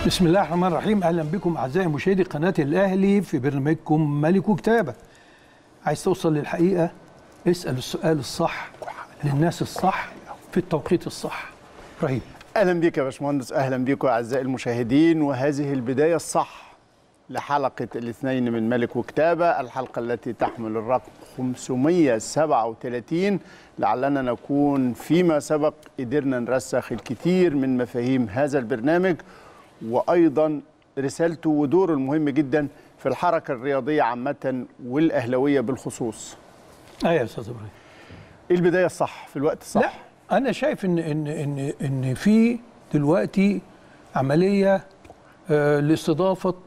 بسم الله الرحمن الرحيم اهلا بكم اعزائي مشاهدي قناه الاهلي في برنامجكم ملك وكتابه عايز توصل للحقيقه اسال السؤال الصح للناس الصح في التوقيت الصح ابراهيم اهلا بك يا باشمهندس اهلا بكم اعزائي المشاهدين وهذه البدايه الصح لحلقه الاثنين من ملك وكتابه الحلقه التي تحمل الرقم 537 لعلنا نكون فيما سبق قدرنا نرسخ الكثير من مفاهيم هذا البرنامج وايضا رسالته ودوره المهم جدا في الحركه الرياضيه عامه والاهلاويه بالخصوص ايوه يا استاذ ابراهيم البدايه الصح في الوقت الصح لا انا شايف ان ان ان ان في دلوقتي عمليه آه، لاستضافه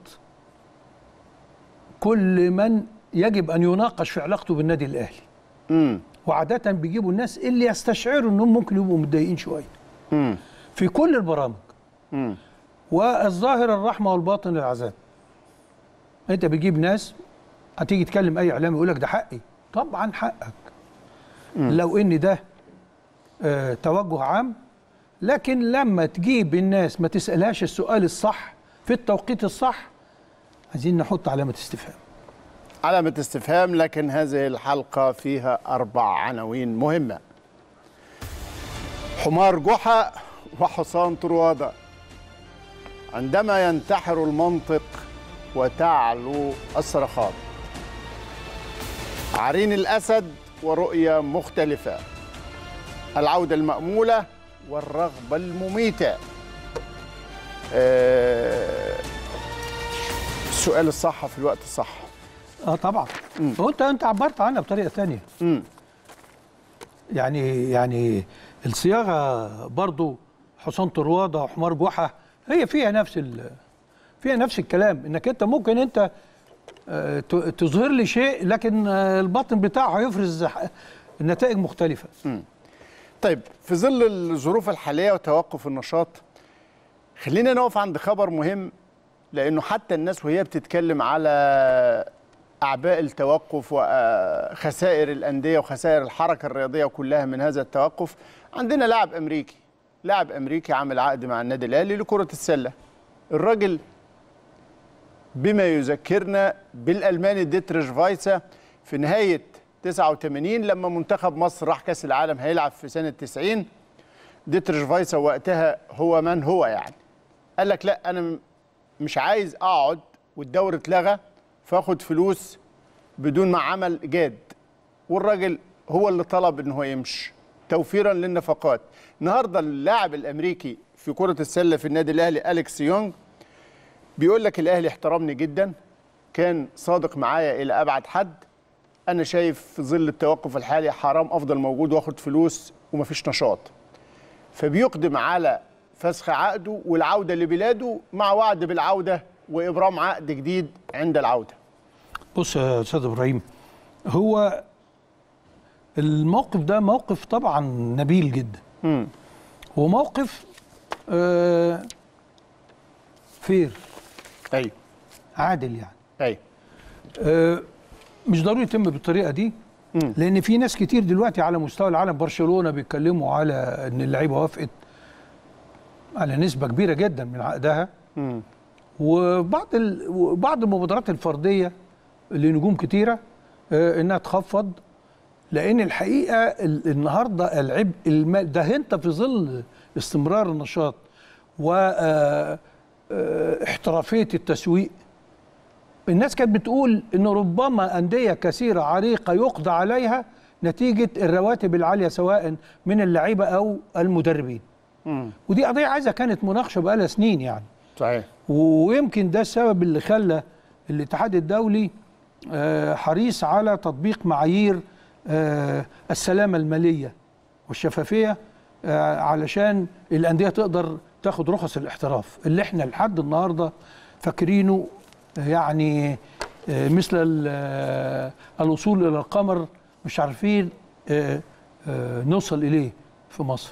كل من يجب ان يناقش في علاقته بالنادي الاهلي امم وعاده بيجيبوا الناس اللي يستشعروا انهم ممكن يبقوا متضايقين شويه امم في كل البرامج امم والظاهر الرحمه والباطن العذاب انت بتجيب ناس هتيجي تكلم اي اعلامي يقول لك ده حقي طبعا حقك لو ان ده آه توجه عام لكن لما تجيب الناس ما تسالهاش السؤال الصح في التوقيت الصح عايزين نحط علامه استفهام علامة استفهام لكن هذه الحلقة فيها أربع عناوين مهمة حمار جحا وحصان طروادة عندما ينتحر المنطق وتعلو الصرخات عرين الأسد ورؤية مختلفة العودة المأمولة والرغبة المميتة آه، السؤال الصح في الوقت الصح اه طبعا وانت انت عبرت عنها بطريقه ثانيه مم. يعني يعني الصياغه برضو حصان طروادة وحمار جحا هي فيها نفس ال فيها نفس الكلام انك انت ممكن انت آه، ت- تظهر لي شيء لكن آه، الباطن بتاعه هيفرز ح- نتائج مختلفه طيب في ظل الظروف الحاليه وتوقف النشاط خلينا نقف عند خبر مهم لانه حتى الناس وهي بتتكلم على اعباء التوقف وخسائر الانديه وخسائر الحركه الرياضيه كلها من هذا التوقف عندنا لاعب امريكي لاعب امريكي عامل عقد مع النادي الاهلي لكره السله الراجل بما يذكرنا بالالماني ديتريش فايسا في نهايه 89 لما منتخب مصر راح كاس العالم هيلعب في سنه 90 ديتريش فايسا وقتها هو من هو يعني قال لك لا انا م- مش عايز اقعد والدوري اتلغى فاخد فلوس بدون ما عمل جاد والراجل هو اللي طلب ان هو يمشي توفيرا للنفقات النهارده اللاعب الامريكي في كره السله في النادي الاهلي اليكس يونغ بيقول لك الاهلي احترمني جدا كان صادق معايا الى ابعد حد انا شايف في ظل التوقف الحالي حرام افضل موجود واخد فلوس ومفيش نشاط فبيقدم على فسخ عقده والعوده لبلاده مع وعد بالعوده وابرام عقد جديد عند العوده بص يا استاذ ابراهيم هو الموقف ده موقف طبعا نبيل جدا مم. وموقف آه فير ايوه عادل يعني ايوه آه مش ضروري يتم بالطريقه دي مم. لان في ناس كتير دلوقتي على مستوى العالم برشلونه بيتكلموا على ان اللعيبه وافقت على نسبه كبيره جدا من عقدها مم. وبعض ال... وبعض المبادرات الفرديه لنجوم كتيره آه، انها تخفض لان الحقيقه ال- النهارده العبء المال ده انت في ظل استمرار النشاط واحترافيه التسويق الناس كانت بتقول ان ربما انديه كثيره عريقه يقضى عليها نتيجه الرواتب العاليه سواء من اللعيبه او المدربين مم. ودي قضيه عايزه كانت مناقشه بقالها سنين يعني صحيح ويمكن ده السبب اللي خلى الاتحاد الدولي آه، حريص على تطبيق معايير آه، السلامة المالية والشفافية آه، علشان الأندية تقدر تاخد رخص الاحتراف اللي احنا لحد النهاردة فاكرينه يعني آه، مثل ال- آه، الوصول إلى القمر مش عارفين آه، آه، نوصل إليه في مصر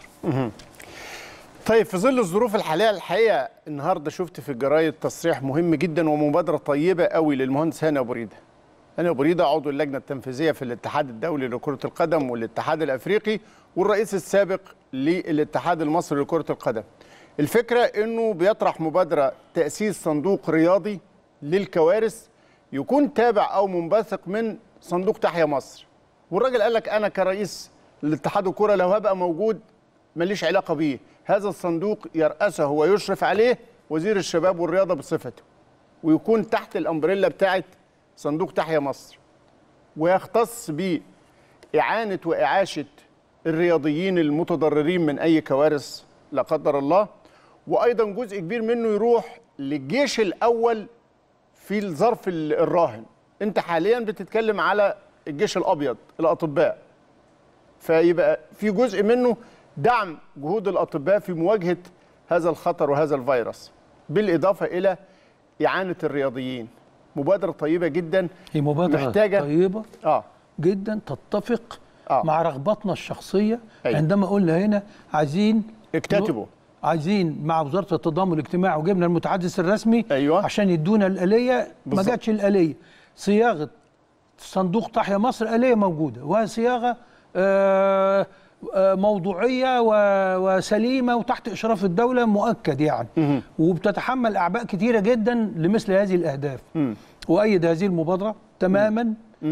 طيب في ظل الظروف الحاليه الحقيقه النهارده شفت في الجرايد تصريح مهم جدا ومبادره طيبه قوي للمهندس هاني ابو ريده. هاني ابو ريده عضو اللجنه التنفيذيه في الاتحاد الدولي لكره القدم والاتحاد الافريقي والرئيس السابق للاتحاد المصري لكره القدم. الفكره انه بيطرح مبادره تاسيس صندوق رياضي للكوارث يكون تابع او منبثق من صندوق تحيا مصر والراجل قال لك انا كرئيس الاتحاد الكره لو هبقى موجود ماليش علاقه بيه هذا الصندوق يرأسه ويشرف عليه وزير الشباب والرياضه بصفته ويكون تحت الامبريلا بتاعه صندوق تحيا مصر ويختص بإعانة وإعاشة الرياضيين المتضررين من أي كوارث لا قدر الله وأيضا جزء كبير منه يروح للجيش الأول في الظرف ال- الراهن أنت حاليا بتتكلم على الجيش الأبيض الأطباء فيبقى في جزء منه دعم جهود الأطباء في مواجهة هذا الخطر وهذا الفيروس بالإضافة إلى إعانة الرياضيين مبادرة طيبة جدا هي مبادره محتاجة- طيبه اه جدا تتفق آه. مع رغباتنا الشخصيه أيوة. عندما قلنا هنا عايزين اكتتبوا. عايزين مع وزاره التضامن الاجتماعي وجبنا المتحدث الرسمي أيوة. عشان يدونا الاليه ما بالظبط. جاتش الاليه صياغه صندوق تحيا مصر اليه موجوده وهي صياغه آه، آه، موضوعيه و- وسليمه وتحت اشراف الدوله مؤكد يعني وبتتحمل اعباء كثيره جدا لمثل هذه الاهداف وايد هذه المبادره تماما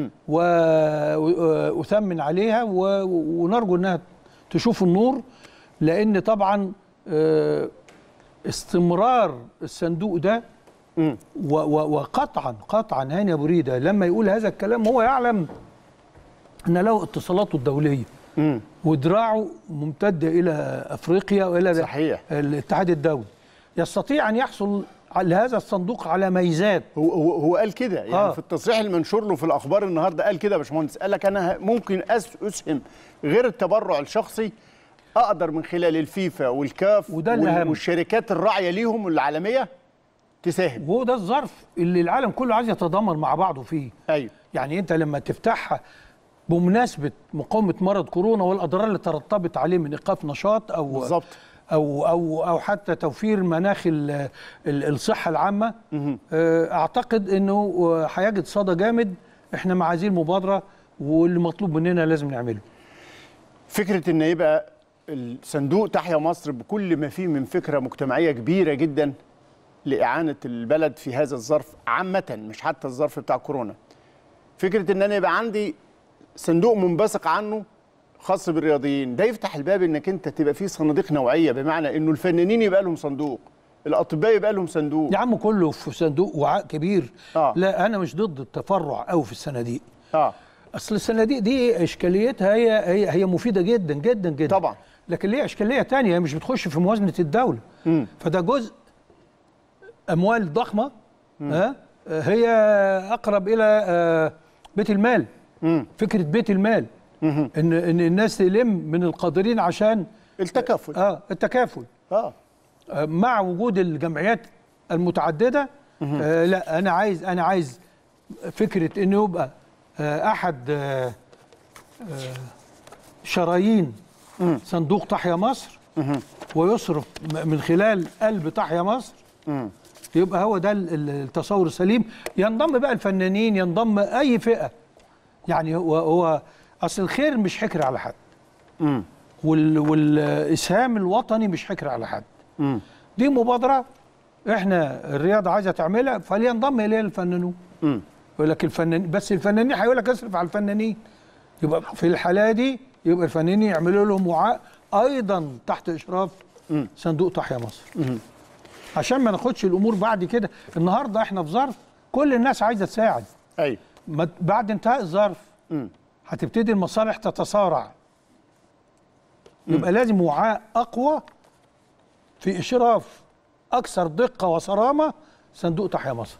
واثمن عليها و- ونرجو انها تشوف النور لان طبعا آه، استمرار الصندوق ده و- و- وقطعا قطعا هاني ابو ريده لما يقول هذا الكلام هو يعلم ان له اتصالاته الدوليه ودراعه ممتده الى افريقيا والى صحيح. الاتحاد الدولي يستطيع ان يحصل على هذا الصندوق على ميزات هو هو, هو قال كده يعني آه. في التصريح المنشور له في الاخبار النهارده قال كده يا باشمهندس قال لك انا ه- ممكن أس- اسهم غير التبرع الشخصي اقدر من خلال الفيفا والكاف وده وال- الأهم. والشركات الراعيه ليهم العالميه تساهم وهو ده الظرف اللي العالم كله عايز يتضامن مع بعضه فيه ايوه يعني انت لما تفتحها بمناسبه مقاومه مرض كورونا والاضرار اللي ترتبط عليه من ايقاف نشاط او بالظبط. او او او حتى توفير مناخ ال- ال- الصحه العامه آه، اعتقد انه آه، هيجد صدى جامد احنا مع هذه المبادره واللي مطلوب مننا لازم نعمله فكره ان يبقى الصندوق تحيا مصر بكل ما فيه من فكره مجتمعيه كبيره جدا لاعانه البلد في هذا الظرف عامه مش حتى الظرف بتاع كورونا فكره ان انا يبقى عندي صندوق منبثق عنه خاص بالرياضيين ده يفتح الباب انك انت تبقى فيه صناديق نوعيه بمعنى انه الفنانين يبقى لهم صندوق الاطباء يبقى لهم صندوق يا عم كله في صندوق وعاء كبير آه. لا انا مش ضد التفرع قوي في الصناديق اه اصل الصناديق دي اشكاليتها هي هي هي مفيده جدا جدا جدا طبعا. لكن ليها اشكاليه تانية هي مش بتخش في موازنه الدوله فده جزء اموال ضخمه ها هي اقرب الى آه، بيت المال فكره بيت المال ان ان الناس تلم من القادرين عشان التكافل اه التكافل اه آه، مع وجود الجمعيات المتعدده آه لا انا عايز انا عايز فكره انه يبقى آه احد آه آه شرايين صندوق تحيا مصر ويصرف م- من خلال قلب تحيا مصر يبقى هو ده ال- ال- التصور السليم ينضم بقى الفنانين ينضم اي فئه يعني هو هو اصل الخير مش حكر على حد وال والاسهام الوطني مش حكر على حد دي مبادره احنا الرياضه عايزه تعملها فلينضم اليها الفنانون يقول لك الفنانين بس الفنانين هيقول لك اصرف على الفنانين يبقى في الحاله دي يبقى الفنانين يعملوا لهم وعاء ايضا تحت اشراف صندوق تحيا مصر عشان ما ناخدش الامور بعد كده النهارده احنا في ظرف كل الناس عايزه تساعد ايوه ما- بعد انتهاء الظرف هتبتدي المصالح تتصارع يبقى لازم وعاء اقوى في اشراف اكثر دقه وصرامه صندوق تحيا مصر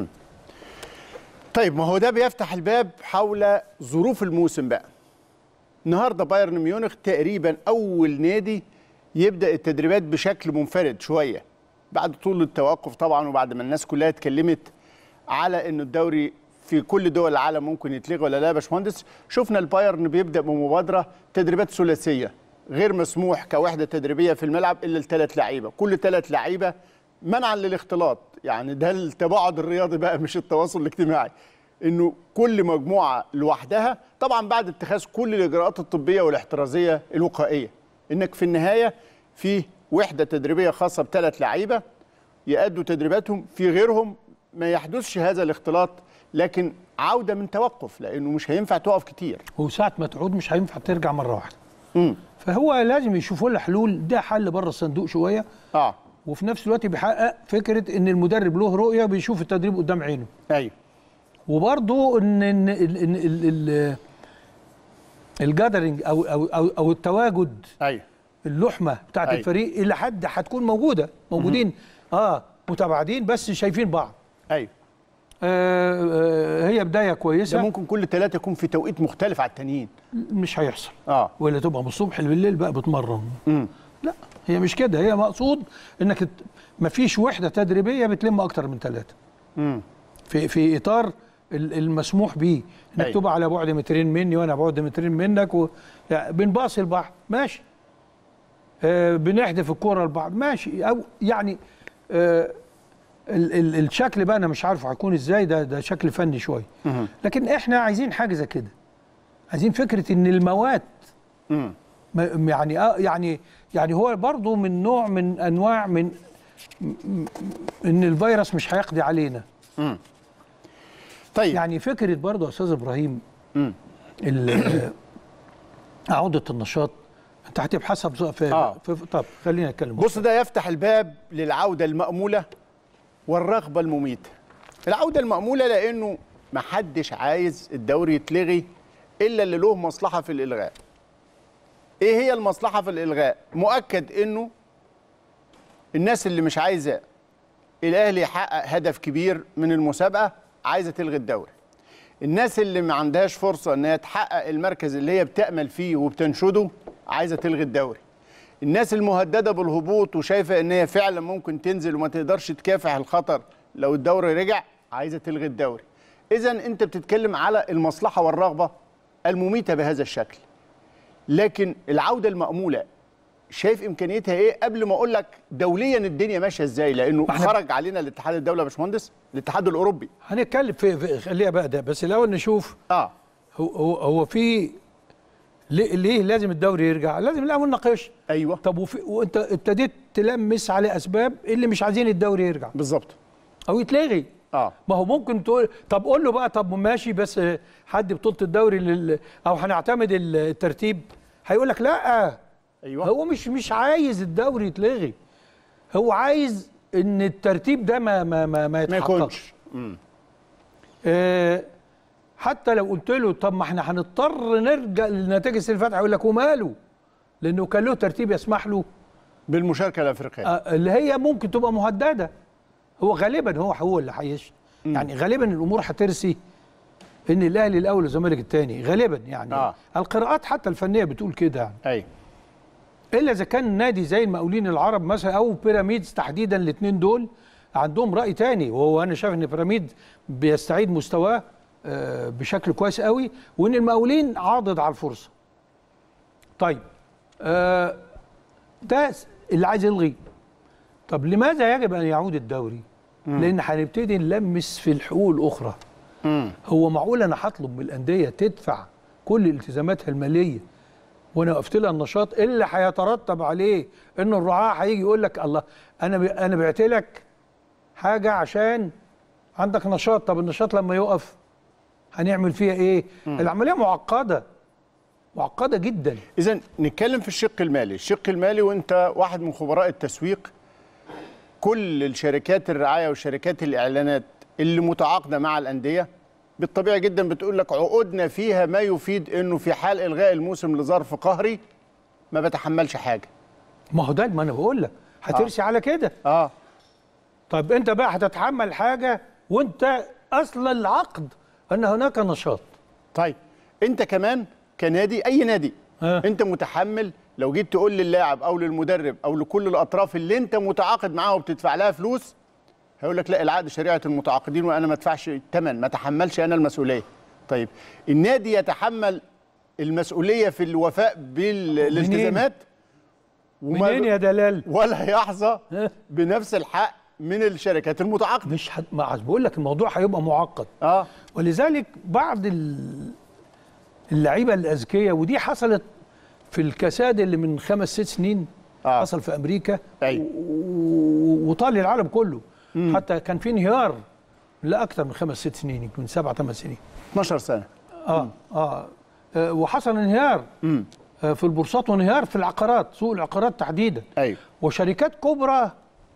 طيب ما هو ده بيفتح الباب حول ظروف الموسم بقى النهارده بايرن ميونخ تقريبا اول نادي يبدا التدريبات بشكل منفرد شويه بعد طول التوقف طبعا وبعد ما الناس كلها اتكلمت على انه الدوري في كل دول العالم ممكن يتلغي ولا لا يا باشمهندس شفنا البايرن بيبدا بمبادره تدريبات ثلاثيه غير مسموح كوحده تدريبيه في الملعب الا لثلاث لعيبه كل ثلاث لعيبه منعا للاختلاط يعني ده التباعد الرياضي بقى مش التواصل الاجتماعي انه كل مجموعه لوحدها طبعا بعد اتخاذ كل الاجراءات الطبيه والاحترازيه الوقائيه انك في النهايه في وحده تدريبيه خاصه بثلاث لعيبه يأدوا تدريباتهم في غيرهم ما يحدثش هذا الاختلاط لكن عوده من توقف لانه مش هينفع تقف كتير وساعه ما تعود مش هينفع ترجع مره واحده امم فهو لازم يشوفوا لها حلول ده حل بره الصندوق شويه اه وفي نفس الوقت بيحقق فكره ان المدرب له رؤيه بيشوف التدريب قدام عينه ايوه وبرضه ان ان ال- ان ال- ال- الجادرنج او او او, أو التواجد ايوه اللحمه بتاعت أيوة. الفريق الى حد هتكون موجوده موجودين اه متباعدين بس شايفين بعض ايوه آه آه هي بدايه ده كويسه ممكن كل ثلاثه يكون في توقيت مختلف عن التانيين مش هيحصل اه ولا تبقى من الصبح بالليل بقى بتمرن امم لا هي مش كده هي مقصود انك ت- مفيش وحده تدريبيه بتلم اكتر من ثلاثه امم في في اطار ال- المسموح به انك أيوة. تبقى على بعد مترين مني وانا بعد مترين منك و... يعني بنباصي لبعض ماشي آه بنحدف الكوره لبعض ماشي او يعني آه ال ال الشكل بقى انا مش عارف هيكون ازاي ده ده شكل فني شويه مهم. لكن احنا عايزين حاجه زي كده عايزين فكره ان المواد امم ما- يعني اه يعني يعني هو برضه من نوع من انواع من م- م- ان الفيروس مش هيقضي علينا طيب يعني فكره برضه يا استاذ ابراهيم مم. ال- عوده النشاط انت هتبحثها بز- في, آه. في طب خلينا نتكلم بص ده يفتح الباب للعودة المأمولة والرغبة المميتة العودة المأمولة لأنه محدش عايز الدوري يتلغي إلا اللي له مصلحة في الإلغاء إيه هي المصلحة في الإلغاء؟ مؤكد إنه الناس اللي مش عايزة الأهلي يحقق هدف كبير من المسابقة عايزة تلغي الدوري الناس اللي ما عندهاش فرصة إنها تحقق المركز اللي هي بتأمل فيه وبتنشده عايزة تلغي الدوري الناس المهدده بالهبوط وشايفه ان هي فعلا ممكن تنزل وما تقدرش تكافح الخطر لو الدوري رجع عايزه تلغي الدوري اذا انت بتتكلم على المصلحه والرغبه المميته بهذا الشكل لكن العوده الماموله شايف امكانيتها ايه قبل ما اقول لك دوليا الدنيا ماشيه ازاي لانه ما احنا- خرج علينا الاتحاد الدولي يا باشمهندس الاتحاد الاوروبي هنتكلم في, في خليها بقى ده بس الاول نشوف اه هو هو, هو في ليه, ليه لازم الدوري يرجع لازم الاول نناقش ايوه طب وفي وانت ابتديت تلمس على اسباب اللي مش عايزين الدوري يرجع بالظبط او يتلغي اه ما هو ممكن تقول طب قول له بقى طب ماشي بس حد بطوله الدوري لل او هنعتمد الترتيب هيقول لك لا ايوه هو مش مش عايز الدوري يتلغي هو عايز ان الترتيب ده ما ما ما, ما ما يتحققش يكونش مم. آه حتى لو قلت له طب ما احنا هنضطر نرجع للنتائج السنه اللي فاتت هيقول لك وماله لانه كان له ترتيب يسمح له بالمشاركه الافريقيه آه، اللي هي ممكن تبقى مهدده هو غالبا هو هو اللي هيش يعني غالبا الامور هترسي ان الاهلي الاول والزمالك الثاني غالبا يعني آه. القراءات حتى الفنيه بتقول كده يعني ايوه الا اذا كان نادي زي المقاولين العرب مثلا او بيراميدز تحديدا الاثنين دول عندهم راي تاني وهو انا شايف ان بيراميدز بيستعيد مستواه آه، بشكل كويس قوي وان المقاولين عاضد على الفرصه طيب آه، ده اللي عايز يلغي طب لماذا يجب ان يعود الدوري لان هنبتدي نلمس في الحقوق الاخرى مم. هو معقول انا هطلب من الانديه تدفع كل التزاماتها الماليه وانا وقفت لها النشاط اللي هيترتب عليه ان الرعاة هيجي يقول لك الله انا ب... انا بعت لك حاجه عشان عندك نشاط طب النشاط لما يقف هنعمل فيها ايه؟ العمليه معقده معقده جدا اذا نتكلم في الشق المالي الشق المالي وانت واحد من خبراء التسويق كل الشركات الرعايه وشركات الاعلانات اللي متعاقده مع الانديه بالطبيعي جدا بتقول لك عقودنا فيها ما يفيد انه في حال الغاء الموسم لظرف قهري ما بتحملش حاجه ما هو ده ما انا بقول لك هترسي على كده اه طب انت بقى هتتحمل حاجه وانت اصلا العقد ان هناك نشاط طيب انت كمان كنادي اي نادي ها. انت متحمل لو جيت تقول للاعب او للمدرب او لكل الاطراف اللي انت متعاقد معاها وبتدفع لها فلوس هيقول لك لا العقد شريعه المتعاقدين وانا ما ادفعش الثمن ما اتحملش انا المسؤوليه طيب النادي يتحمل المسؤوليه في الوفاء بالالتزامات وما منين يا دلال ولا يحظى ها. بنفس الحق من الشركات المتعاقده مش حد... ما عايز بقول لك الموضوع هيبقى معقد اه ولذلك بعض ال- اللعيبه الاذكياء ودي حصلت في الكساد اللي من خمس ست سنين آه. حصل في امريكا أيوة. و- وطال العالم كله حتى كان في انهيار لا اكثر من خمس ست سنين يمكن من سبع ثمان سنين 12 سنه اه اه آه، وحصل انهيار امم آه، في البورصات وانهيار في العقارات سوق العقارات تحديدا ايوه وشركات كبرى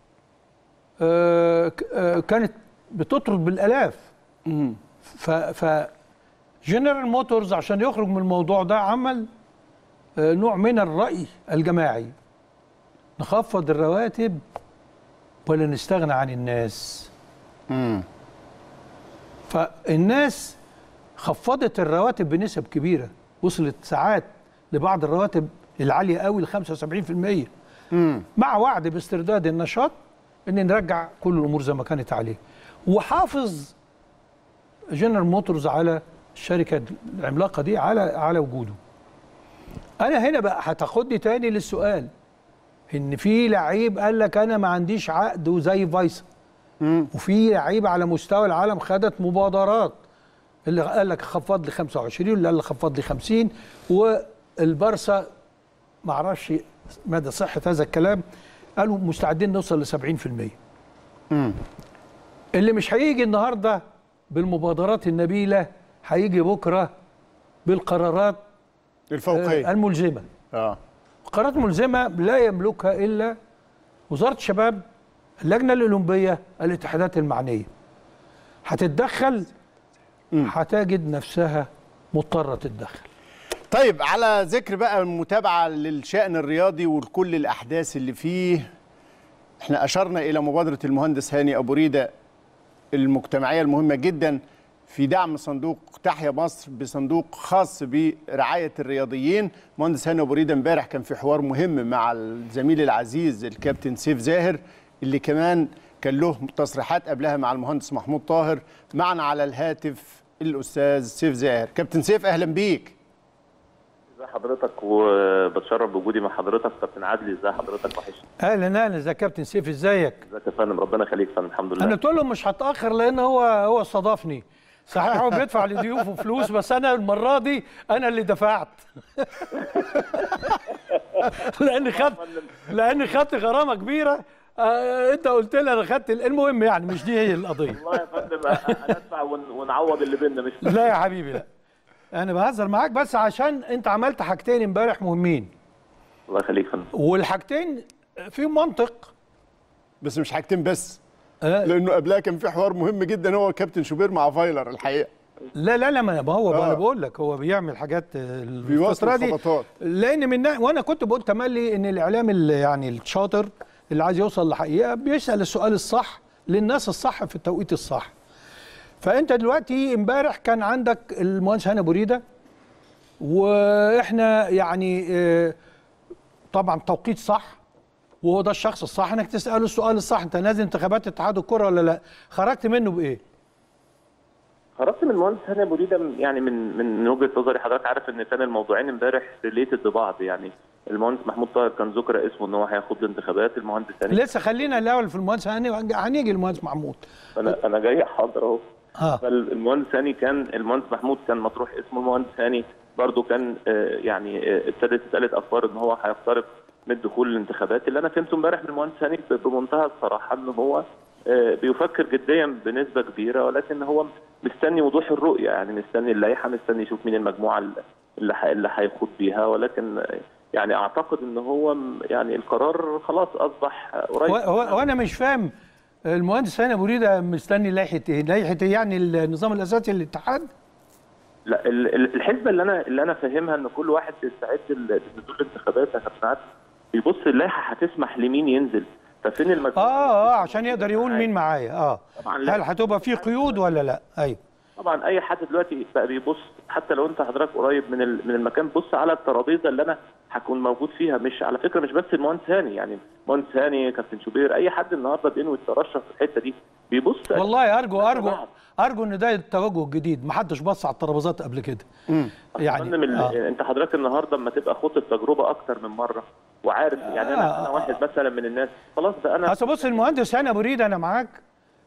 آه، ك- آه، كانت بتطرد بالالاف امم ف ف جنرال موتورز عشان يخرج من الموضوع ده عمل آه، نوع من الرأي الجماعي نخفض الرواتب ولا نستغنى عن الناس امم فالناس خفضت الرواتب بنسب كبيرة وصلت ساعات لبعض الرواتب العالية قوي ل 75% امم مع وعد باسترداد النشاط ان نرجع كل الامور زي ما كانت عليه وحافظ جنرال موتورز على الشركه العملاقه دي على على وجوده انا هنا بقى هتاخدني تاني للسؤال ان في لعيب قال لك انا ما عنديش عقد وزي فايسا امم وفي لعيبه على مستوى العالم خدت مبادرات اللي قال لك خفض لي 25 واللي قال لك خفض لي 50 والبارسا ما اعرفش مدى صحه هذا الكلام قالوا مستعدين نوصل ل 70% امم اللي مش هيجي النهارده بالمبادرات النبيله هيجي بكره بالقرارات آه، الفوقيه الملزمه اه قرارات ملزمه لا يملكها الا وزاره الشباب اللجنه الاولمبيه الاتحادات المعنيه هتتدخل مم. هتجد نفسها مضطره تتدخل طيب على ذكر بقى المتابعة للشأن الرياضي وكل الأحداث اللي فيه احنا أشرنا إلى مبادرة المهندس هاني أبو ريدة المجتمعية المهمة جدا في دعم صندوق تحيا مصر بصندوق خاص برعاية الرياضيين مهندس هاني أبو ريدة امبارح كان في حوار مهم مع الزميل العزيز الكابتن سيف زاهر اللي كمان كان له تصريحات قبلها مع المهندس محمود طاهر معنا على الهاتف الأستاذ سيف زاهر كابتن سيف أهلا بيك ازي حضرتك وبتشرف بوجودي مع حضرتك كابتن عدلي ازي حضرتك وحشني اهلا اهلا ازيك يا كابتن سيف ازيك ازيك يا فندم ربنا يخليك يا فندم الحمد لله انا قلت له مش هتاخر لان هو هو استضافني صحيح هو بيدفع لضيوفه فلوس بس انا المره دي انا اللي دفعت لان خدت لان خدت غرامه كبيره آه انت قلت لي انا خدت المهم يعني مش دي هي القضيه والله يا فندم هندفع ون- ونعوض اللي بينا مش لا يا حبيبي لا انا بهزر معاك بس عشان انت عملت حاجتين امبارح مهمين الله يخليك يا فندم والحاجتين في منطق بس مش حاجتين بس آه لانه قبلها كان في حوار مهم جدا هو كابتن شوبير مع فايلر الحقيقه لا لا لا ما ما هو آه. انا بقول لك هو بيعمل حاجات آه، بيواصل الفتره دي الخبطات لان من نا- وانا كنت بقول تملي ان الاعلام اللي يعني الشاطر اللي عايز يوصل لحقيقه بيسال السؤال الصح للناس الصح في التوقيت الصح فانت دلوقتي امبارح كان عندك المهندس هاني ابو ريده واحنا يعني آه، طبعا توقيت صح وهو ده الشخص الصح انك تساله السؤال الصح انت نازل انتخابات اتحاد الكره ولا لا خرجت منه بايه خرجت من المهندس هاني ابو ريده يعني من من وجهه نظري حضرتك عارف ان كان الموضوعين امبارح ريليتد ببعض يعني المهندس محمود طاهر كان ذكر اسمه ان هو هياخد الانتخابات المهندس هاني لسه خلينا الاول في المهندس هاني هنيجي المهندس محمود انا انا جاي حاضر اهو اه فالمهندس هاني كان المهندس محمود كان مطروح اسمه المهندس هاني برضه كان آه، يعني آه، ابتدت اتقالت اخبار ان هو هيقترب من الدخول الانتخابات اللي انا فهمته امبارح من المهندس هاني ب- بمنتهى الصراحه ان هو آه، بيفكر جديا بنسبه كبيره ولكن هو مستني وضوح الرؤيه يعني مستني اللائحه مستني يشوف مين المجموعه اللي ح- اللي هيخوض بيها ولكن آه، يعني اعتقد ان هو م- يعني القرار خلاص اصبح آه، قريب و- و- وانا مش فاهم المهندس هاني ابو ريده مستني لائحه ايه؟ لائحه إيه يعني النظام الاساسي للاتحاد؟ لا ال- ال- الحسبه اللي انا اللي انا فاهمها ان كل واحد بيستعد ل- لنزول الانتخابات يا كابتن عادل بيبص اللائحه هتسمح لمين ينزل ففين المجموعه اه اه عشان يقدر يقول مين معايا اه طبعا لا. هل هتبقى في قيود ولا لا؟ ايوه طبعا اي حد دلوقتي بقى بيبص حتى لو انت حضرتك قريب من ال- من المكان بص على الترابيزه اللي انا هكون موجود فيها مش على فكره مش بس المهندس هاني يعني المهندس هاني كابتن شوبير اي حد النهارده بينوي يترشح في الحته دي بيبص والله ارجو ارجو بعض. ارجو ان ده التوجه الجديد ما حدش بص على الترابيزات قبل كده يعني يعني آه. انت حضرتك النهارده اما تبقى خدت التجربه اكتر من مره وعارف يعني انا آه. انا واحد مثلا من الناس خلاص ده انا اصل بص المهندس هاني ابو ريده انا معاك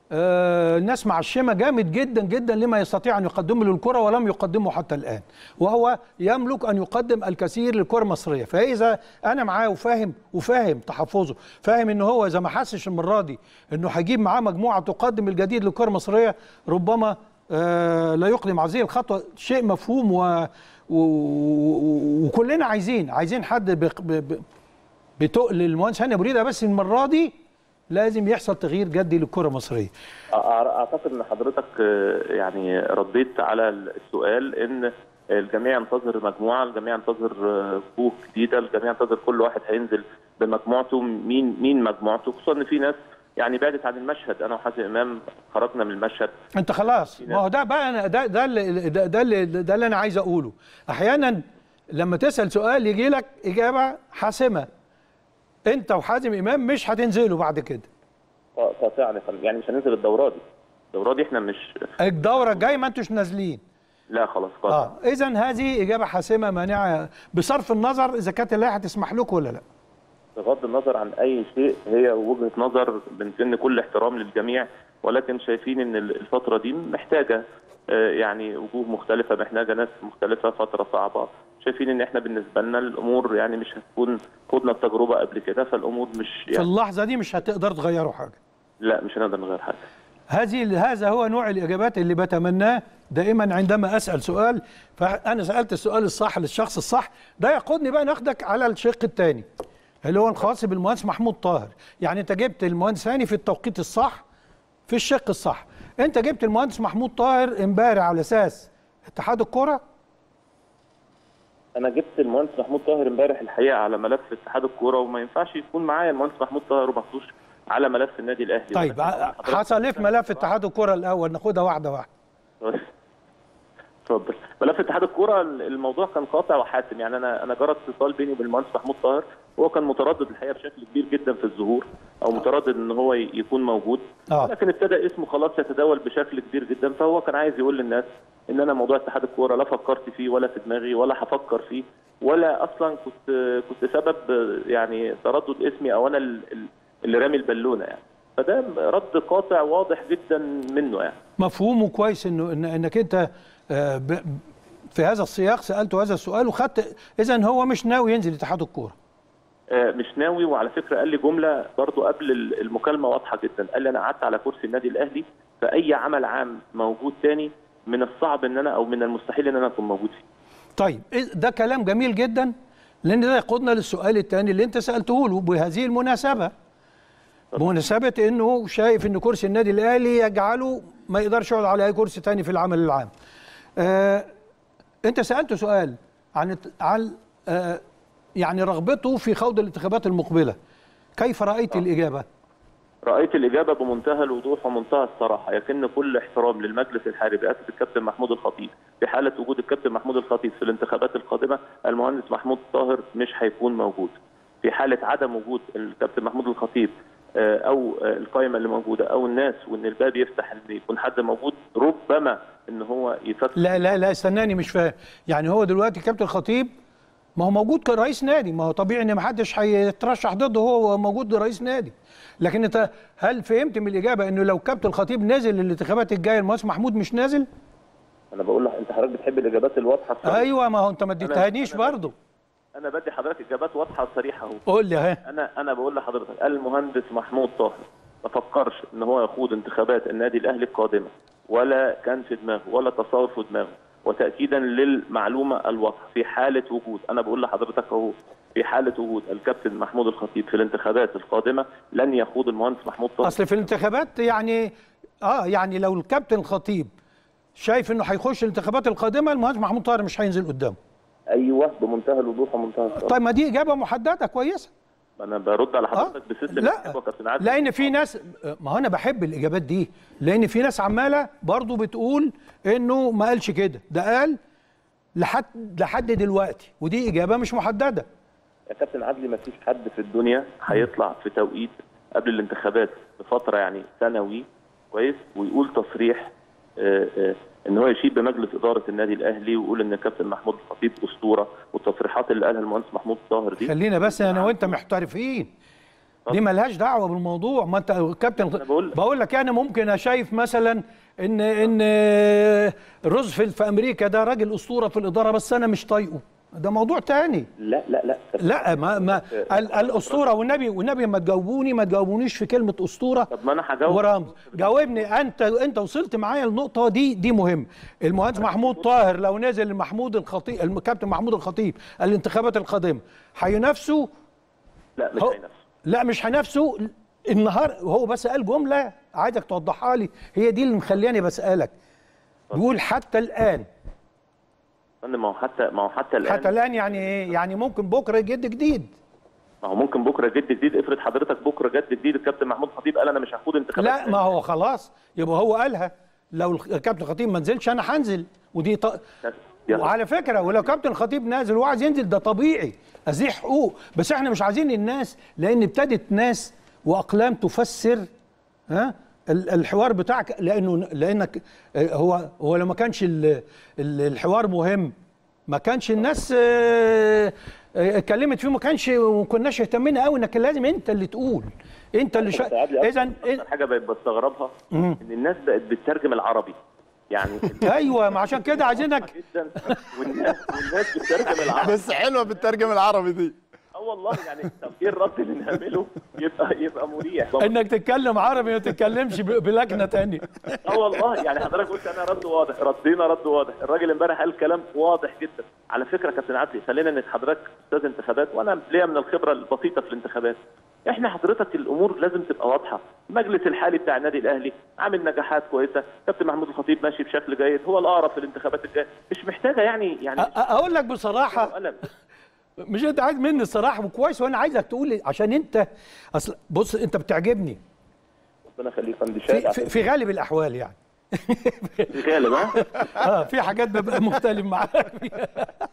آه، الناس معشمه جامد جدا جدا لما يستطيع ان يقدمه للكره ولم يقدمه حتى الان وهو يملك ان يقدم الكثير للكره المصريه فاذا انا معاه وفاهم وفاهم تحفظه فاهم ان هو اذا ما حسش المره دي انه هيجيب معاه مجموعه تقدم الجديد للكره المصريه ربما آه، لا يقدم هذه الخطوه شيء مفهوم و و- و- وكلنا عايزين عايزين حد بق- ب- ب- بتقل المهندس هاني ابو ريده بس المره دي لازم يحصل تغيير جدي للكره المصريه أع- اعتقد ان حضرتك آه، يعني رديت على السؤال ان الجميع ينتظر مجموعه، الجميع ينتظر آه، وجوه جديده، الجميع ينتظر كل واحد هينزل بمجموعته مين مين مجموعته، خصوصا ان في ناس يعني بعدت عن المشهد انا وحازم امام خرجنا من المشهد انت خلاص ما هو ده بقى أنا ده ده اللي ده, ده اللي ده اللي انا عايز اقوله احيانا لما تسال سؤال يجي لك اجابه حاسمه انت وحازم امام مش هتنزلوا بعد كده قاطعا يا فندم. يعني مش هننزل الدوره دي الدوره دي احنا مش الدوره الجايه ما انتوش نازلين لا خلاص قاطع اه اذا هذه اجابه حاسمه مانعه بصرف النظر اذا كانت اللائحه تسمح لكم ولا لا بغض النظر عن اي شيء هي وجهه نظر بنسن كل احترام للجميع ولكن شايفين ان الفتره دي محتاجه آه، يعني وجوه مختلفه محتاجه ناس مختلفه فتره صعبه شايفين ان احنا بالنسبه لنا الامور يعني مش هتكون خدنا التجربه قبل كده فالامور مش في يعني اللحظه دي مش هتقدر تغيروا حاجه لا مش هنقدر نغير حاجه هذه هذا هو نوع الاجابات اللي بتمناه دائما عندما اسال سؤال فانا سالت السؤال الصح للشخص الصح ده يقودني بقى ناخدك على الشق الثاني اللي هو الخاص بالمهندس محمود طاهر يعني انت جبت المهندس هاني في التوقيت الصح في الشق الصح انت جبت المهندس محمود طاهر امبارح على اساس اتحاد الكره انا جبت المهندس محمود طاهر امبارح الحقيقه على ملف اتحاد الكوره وما ينفعش يكون معايا المهندس محمود طاهر وما اخدوش على ملف النادي الاهلي طيب ولكن حضرتك- حصل ايه في ملف اتحاد الكره الاول ناخدها واحده واحده اتفضل ملف اتحاد الكوره الموضوع كان قاطع وحاسم يعني انا انا جرى اتصال بيني وبين المهندس محمود طاهر هو كان متردد الحقيقه بشكل كبير جدا في الظهور او متردد ان هو ي- يكون موجود آه. لكن ابتدى اسمه خلاص يتداول بشكل كبير جدا فهو كان عايز يقول للناس ان انا موضوع اتحاد الكوره لا فكرت فيه ولا في دماغي ولا هفكر فيه ولا اصلا كنت كنت سبب يعني تردد اسمي او انا ال- ال- اللي رامي البالونه يعني فده رد قاطع واضح جدا منه يعني مفهومه كويس انه إن انك انت آه، ب- في هذا السياق سالته هذا السؤال وخدت اذا هو مش ناوي ينزل اتحاد الكوره آه، مش ناوي وعلى فكره قال لي جمله برضو قبل ال- المكالمه واضحه جدا قال لي انا قعدت على كرسي النادي الاهلي فاي عمل عام موجود تاني من الصعب ان انا او من المستحيل ان انا اكون موجود فيه طيب إيه- ده كلام جميل جدا لان ده يقودنا للسؤال الثاني اللي انت سالته له بهذه المناسبه بمناسبه انه شايف ان كرسي النادي الاهلي يجعله ما يقدرش يقعد على اي كرسي ثاني في العمل العام آه انت سالته سؤال عن عن آه يعني رغبته في خوض الانتخابات المقبله كيف رايت الاجابه رايت الاجابه بمنتهى الوضوح ومنتهى الصراحه يكن كل احترام للمجلس الحالي برئاسه الكابتن محمود الخطيب في حاله وجود الكابتن محمود الخطيب في الانتخابات القادمه المهندس محمود طاهر مش هيكون موجود في حاله عدم وجود الكابتن محمود الخطيب آه، او آه، القائمه اللي موجوده او الناس وان الباب يفتح ان يكون حد موجود ربما ان هو يفكر لا لا لا استناني مش فاهم يعني هو دلوقتي كابتن الخطيب ما هو موجود كرئيس نادي ما هو طبيعي ان ما حدش هيترشح ضده هو موجود رئيس نادي لكن انت هل فهمت من الاجابه انه لو كابتن الخطيب نازل للانتخابات الجايه المهندس محمود مش نازل انا بقول لك انت حضرتك بتحب الاجابات الواضحه الصريحة. ايوه ما هو انت ما اديتهانيش أنا- برضه انا بدي حضرتك اجابات واضحه وصريحه اهو قول لي ها انا انا بقول لحضرتك المهندس محمود طاهر ما فكرش ان هو يخوض انتخابات النادي الاهلي القادمه ولا كان في دماغه ولا تصور في دماغه وتاكيدا للمعلومه الواضحه في حاله وجود انا بقول لحضرتك اهو في حاله وجود الكابتن محمود الخطيب في الانتخابات القادمه لن يخوض المهندس محمود طاهر اصل في الانتخابات يعني اه يعني لو الكابتن الخطيب شايف انه هيخش الانتخابات القادمه المهندس محمود طاهر مش هينزل قدامه ايوه بمنتهى الوضوح ومنتهى الصراحه طيب ما دي اجابه محدده كويسه انا برد على اه حضرتك بسيستم لا الحساب وكابتن عادل. لان في ناس ما هو انا بحب الاجابات دي لان في ناس عماله برضو بتقول انه ما قالش كده ده قال لحد لحد دلوقتي ودي اجابه مش محدده يا كابتن عدلي ما فيش حد في الدنيا هيطلع في توقيت قبل الانتخابات بفتره يعني سنوي كويس ويقول تصريح آه، آه، ان هو يشيد بمجلس اداره النادي الاهلي ويقول ان الكابتن محمود الخطيب اسطوره والتصريحات اللي قالها المهندس محمود طاهر دي خلينا بس انا وانت محترفين دي ملهاش دعوه بالموضوع ما انت كابتن أنا بقول- بقول لك يعني ممكن انا شايف مثلا ان ان روزفلت في امريكا ده راجل اسطوره في الاداره بس انا مش طايقه ده موضوع تاني لا لا لا لا ما ما ال- الاسطوره والنبي والنبي ما تجاوبوني ما تجاوبونيش في كلمه اسطوره طب ما انا هجاوب ورمز جاوبني انت انت وصلت معايا النقطه دي دي مهم المهندس محمود طاهر لو نزل محمود الخطيب الكابتن محمود الخطيب الانتخابات القادمه هينافسوا لا مش هو- هينافس لا مش هينافسوا النهار هو بس قال جمله عايزك توضحها لي هي دي اللي مخلياني بسالك بيقول حتى الان فندم ما هو حتى ما هو حتى الان حتى الان يعني ايه يعني ممكن بكره يجد جديد ما هو ممكن بكره جد جديد افرض حضرتك بكره جد جديد الكابتن محمود خطيب قال انا مش هخوض انتخابات لا ما هو خلاص يبقى هو قالها لو الكابتن خطيب ما نزلش انا هنزل ودي ط... يا- وعلى فكره ولو كابتن خطيب نازل وعايز ينزل ده طبيعي ازيح حقوق بس احنا مش عايزين الناس لان ابتدت ناس واقلام تفسر ها ال- الحوار بتاعك لانه لانك آه، هو هو لو ما كانش ال- ال- الحوار مهم ما كانش الناس آه، آه، اتكلمت فيه ما كانش وما كناش اهتمينا قوي انك لازم انت اللي تقول انت اللي شا... اذا اكتر حاجه بقت بستغربها ان الناس بقت بتترجم العربي يعني ايوه ما عشان كده عايزينك جدا والناس والناس بتترجم العربي بس حلوه بالترجمه العربي دي اه والله يعني طب ايه الرد اللي نعمله يبقى يبقى مريح انك تتكلم عربي ما تتكلمش ب- بلكنه تانية اه والله يعني حضرتك قلت انا رد واضح ردينا رد واضح الراجل امبارح قال كلام واضح جدا على فكره يا كابتن عدلي خلينا ان حضرتك استاذ انتخابات وانا ليا من الخبره البسيطه في الانتخابات احنا حضرتك الامور لازم تبقى واضحه المجلس الحالي بتاع النادي الاهلي عامل نجاحات كويسه كابتن محمود الخطيب ماشي بشكل جيد هو الاقرب في الانتخابات الجايه مش محتاجه يعني يعني أ- اقول لك بصراحه قلم مش انت عايز مني الصراحه وكويس وانا عايزك تقول لي عشان انت اصل بص انت بتعجبني ربنا يخليك فندم في, في, في غالب الاحوال يعني في غالب ها اه في حاجات ببقى مختلف معاك فيها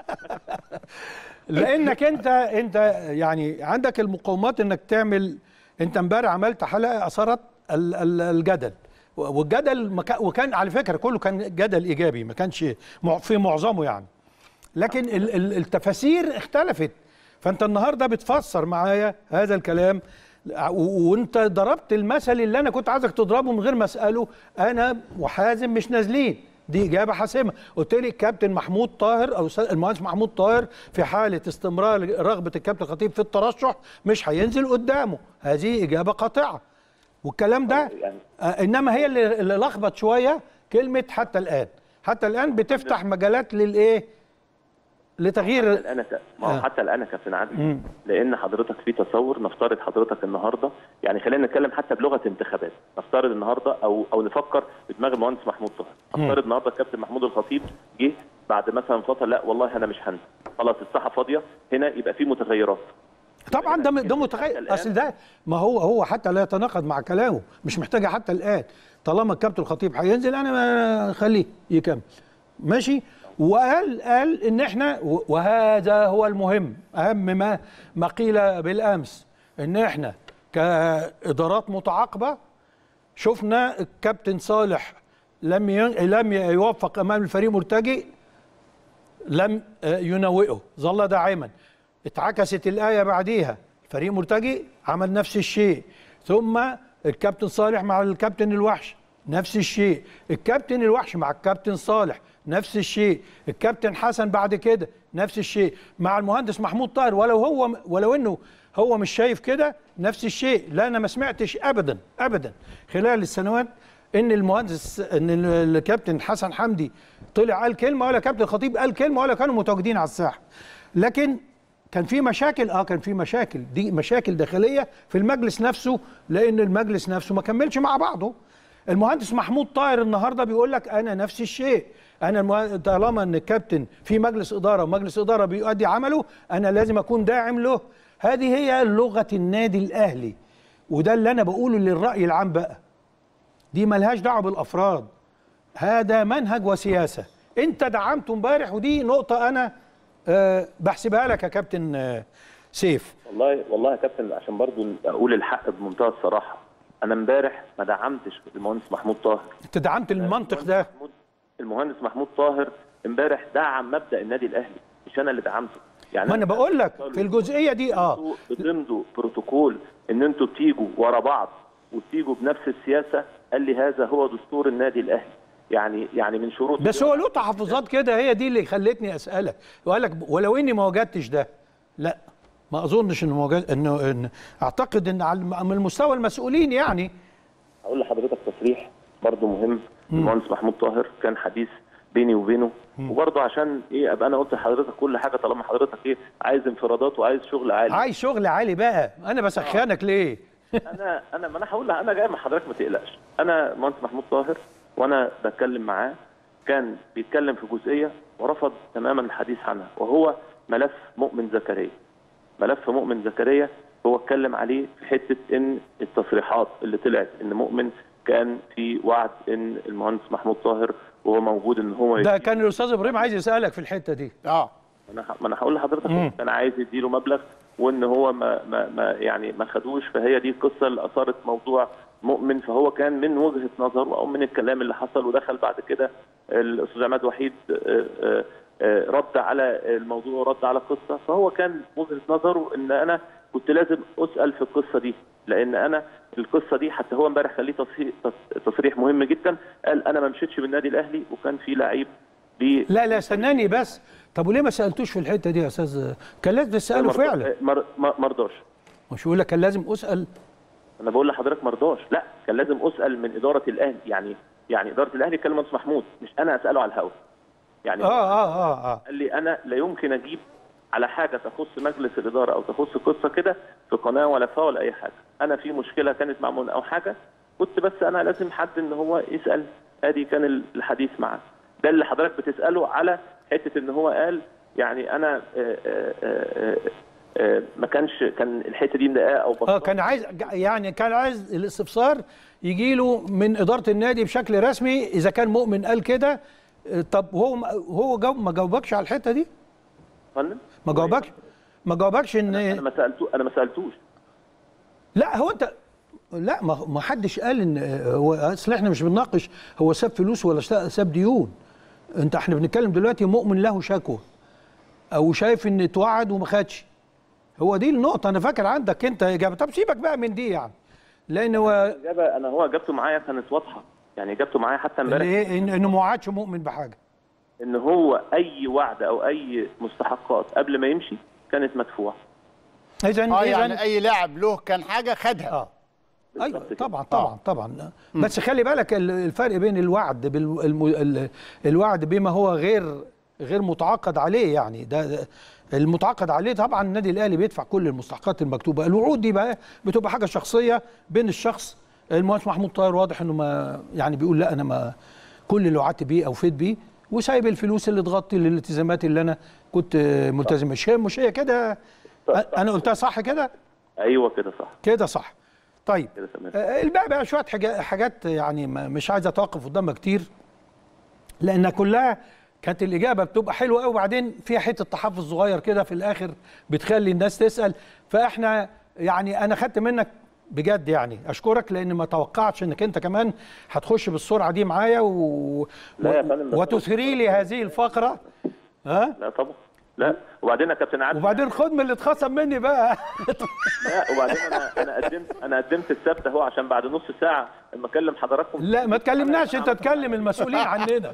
لانك انت انت يعني عندك المقومات انك تعمل انت امبارح عملت حلقه اثرت ال- ال- الجدل والجدل ما كان- وكان على فكره كله كان جدل ايجابي ما كانش مع- في معظمه يعني لكن ال- ال- التفاسير اختلفت فانت النهارده بتفسر معايا هذا الكلام و- وانت ضربت المثل اللي انا كنت عايزك تضربه من غير ما اساله انا وحازم مش نازلين دي اجابه حاسمه قلت لي الكابتن محمود طاهر او الأستاذ- المهندس محمود طاهر في حاله استمرار رغبه الكابتن خطيب في الترشح مش هينزل قدامه هذه اجابه قاطعه والكلام ده يعني آه انما هي اللي, اللي لخبط شويه كلمه حتى الان حتى الان بتفتح مجالات للايه لتغيير الان ك- ما هو آه. حتى الان يا كابتن عادل لان حضرتك في تصور نفترض حضرتك النهارده يعني خلينا نتكلم حتى بلغه انتخابات نفترض النهارده او او نفكر بدماغ المهندس محمود طه نفترض النهارده الكابتن محمود الخطيب جه بعد مثلا فتره لا والله انا مش هنزل خلاص الساحه فاضيه هنا يبقى في متغيرات طبعا ده ده متخيل الآن. اصل ده ما هو هو حتى لا يتناقض مع كلامه مش محتاجه حتى الان طالما الكابتن الخطيب هينزل انا ما خليه يكمل ماشي وقال قال ان احنا و- وهذا هو المهم اهم ما ما قيل بالامس ان احنا كادارات متعاقبه شفنا الكابتن صالح لم ين... لم يوفق امام الفريق مرتجي لم آه، ينوئه ظل داعما اتعكست الآية بعديها فريق مرتجي عمل نفس الشيء ثم الكابتن صالح مع الكابتن الوحش نفس الشيء الكابتن الوحش مع الكابتن صالح نفس الشيء الكابتن حسن بعد كده نفس الشيء مع المهندس محمود طاهر ولو هو ولو انه هو مش شايف كده نفس الشيء لا انا ما سمعتش ابدا ابدا خلال السنوات ان المهندس ان ال- الكابتن حسن حمدي طلع قال كلمه ولا كابتن خطيب قال كلمه ولا كانوا متواجدين على الساحه لكن كان في مشاكل اه كان في مشاكل دي مشاكل داخليه في المجلس نفسه لان المجلس نفسه ما كملش مع بعضه المهندس محمود طاهر النهارده بيقول لك انا نفس الشيء انا المه... طالما ان الكابتن في مجلس اداره ومجلس اداره بيؤدي عمله انا لازم اكون داعم له هذه هي لغه النادي الاهلي وده اللي انا بقوله للراي العام بقى دي ملهاش دعوه بالافراد هذا منهج وسياسه انت دعمته امبارح ودي نقطه انا أه بحسبها لك يا كابتن أه سيف والله والله يا كابتن عشان برضو اقول الحق بمنتهى الصراحه انا امبارح ما دعمتش المهندس محمود طاهر انت دعمت المنطق ده محمود المهندس محمود طاهر امبارح دعم مبدا النادي الاهلي مش انا اللي دعمته يعني ما انا بقول لك في الجزئيه دي اه انتوا بتمضوا بروتوكول ان انتوا بتيجوا ورا بعض وبتيجوا بنفس السياسه قال لي هذا هو دستور النادي الاهلي يعني يعني من شروط بس هو له تحفظات كده هي دي اللي خلتني اسالك وقال لك ولو اني ما وجدتش ده لا ما اظنش انه موجد انه إن اعتقد ان على الم- من المستوى المسؤولين يعني هقول لحضرتك تصريح برضه مهم المهندس محمود طاهر كان حديث بيني وبينه وبرضه عشان ايه ابقى انا قلت لحضرتك كل حاجه طالما حضرتك ايه عايز انفرادات وعايز شغل عالي عايز شغل عالي بقى انا بسخنك ليه انا انا ما انا هقول لها انا جاي مع حضرتك ما تقلقش انا مهندس محمود طاهر وانا بتكلم معاه كان بيتكلم في جزئيه ورفض تماما الحديث عنها وهو ملف مؤمن زكريا ملف مؤمن زكريا هو اتكلم عليه في حته ان التصريحات اللي طلعت ان مؤمن كان في وعد ان المهندس محمود طاهر وهو موجود ان هو ده كان الاستاذ ابراهيم عايز يسالك في الحته دي اه انا ه- ما انا هقول لحضرتك مم. هو كان عايز يديله مبلغ وان هو ما ما, ما يعني ما خدوش فهي دي القصه اللي اثارت موضوع مؤمن فهو كان من وجهه نظره او من الكلام اللي حصل ودخل بعد كده الاستاذ عماد وحيد آه، آه، آه، رد على الموضوع ورد على القصه فهو كان وجهه نظره ان انا كنت لازم اسال في القصه دي لان انا القصه دي حتى هو امبارح كان ليه تصريح- تص- تصريح مهم جدا قال انا ما مشيتش بالنادي الاهلي وكان في لعيب بي لا لا استناني بس طب وليه ما سالتوش في الحته دي يا استاذ كان لازم تساله مرض- فعلا مر- ما ما رضاش مش يقول لك كان لازم اسال انا بقول لحضرتك مرضاش لا كان لازم اسال من اداره الاهلي يعني يعني اداره الاهلي كلم مهندس محمود مش انا اساله على الهوا يعني اه اه اه اه قال لي انا لا يمكن اجيب على حاجه تخص مجلس الاداره او تخص قصه كده في قناه ولا فا ولا اي حاجه انا في مشكله كانت مع منى او حاجه كنت بس انا لازم حد ان هو يسال ادي كان الحديث معاه ده اللي حضرتك بتساله على حته ان هو قال يعني انا آه، آه، آه، آه، ما كانش كان الحته دي مضايقاه او اه بسيطة. كان عايز يعني كان عايز الاستفسار يجي له من اداره النادي بشكل رسمي اذا كان مؤمن قال كده آه، طب هو هو جاوب ما جاوبكش على الحته دي فندم ما جاوبكش ما جاوبكش انا ان ما سالته انا ما سالتوش لا هو انت لا ما ما حدش قال ان آه، هو اصل احنا مش بنناقش هو ساب فلوس ولا شا- ساب ديون انت احنا بنتكلم دلوقتي مؤمن له شكوى او شايف ان اتوعد وما خدش هو دي النقطه انا فاكر عندك انت اجابه طب سيبك بقى من دي يعني لان هو الاجابه انا هو اجابته معايا كانت واضحه يعني اجابته معايا حتى امبارح اللي إيه؟ إن- انه ما وعدش مؤمن بحاجه ان هو اي وعد او اي مستحقات قبل ما يمشي كانت مدفوعه اذا اه اذا يعني اي لاعب له كان حاجه خدها اه ايوه بالظبط كده. طبعا طبعا طبعا بس خلي بالك ال- الفرق بين الوعد بال الوعد بما هو غير غير متعاقد عليه يعني ده, ده المتعاقد عليه طبعا النادي الاهلي بيدفع كل المستحقات المكتوبه الوعود دي بقى بتبقى حاجه شخصيه بين الشخص المهندس محمود طاهر واضح انه ما يعني بيقول لا انا ما كل اللي وعدت بيه اوفيت بيه وسايب الفلوس اللي تغطي الالتزامات اللي انا كنت ملتزم مش هي مش هي كده انا قلتها صح كده ايوه كده صح كده صح طيب كده تمام آه، الباقي بقى شويه حاجات حاجات يعني ما- مش عايز اتوقف قدامها كتير لان كلها كانت الاجابه بتبقى حلوه قوي وبعدين فيها حته تحفظ صغير كده في الاخر بتخلي الناس تسال فاحنا يعني انا خدت منك بجد يعني اشكرك لان ما توقعتش انك انت كمان هتخش بالسرعه دي معايا و... لا يا فندم، ده وتثري لي هذه الفقره ها لا طبعا لا وبعدين يا كابتن عادل وبعدين خد من اللي اتخصم مني بقى لا وبعدين انا انا قدمت انا قدمت السبت اهو عشان بعد نص ساعه لما اكلم حضراتكم لا ما تكلمناش انت تكلم المسؤولين عننا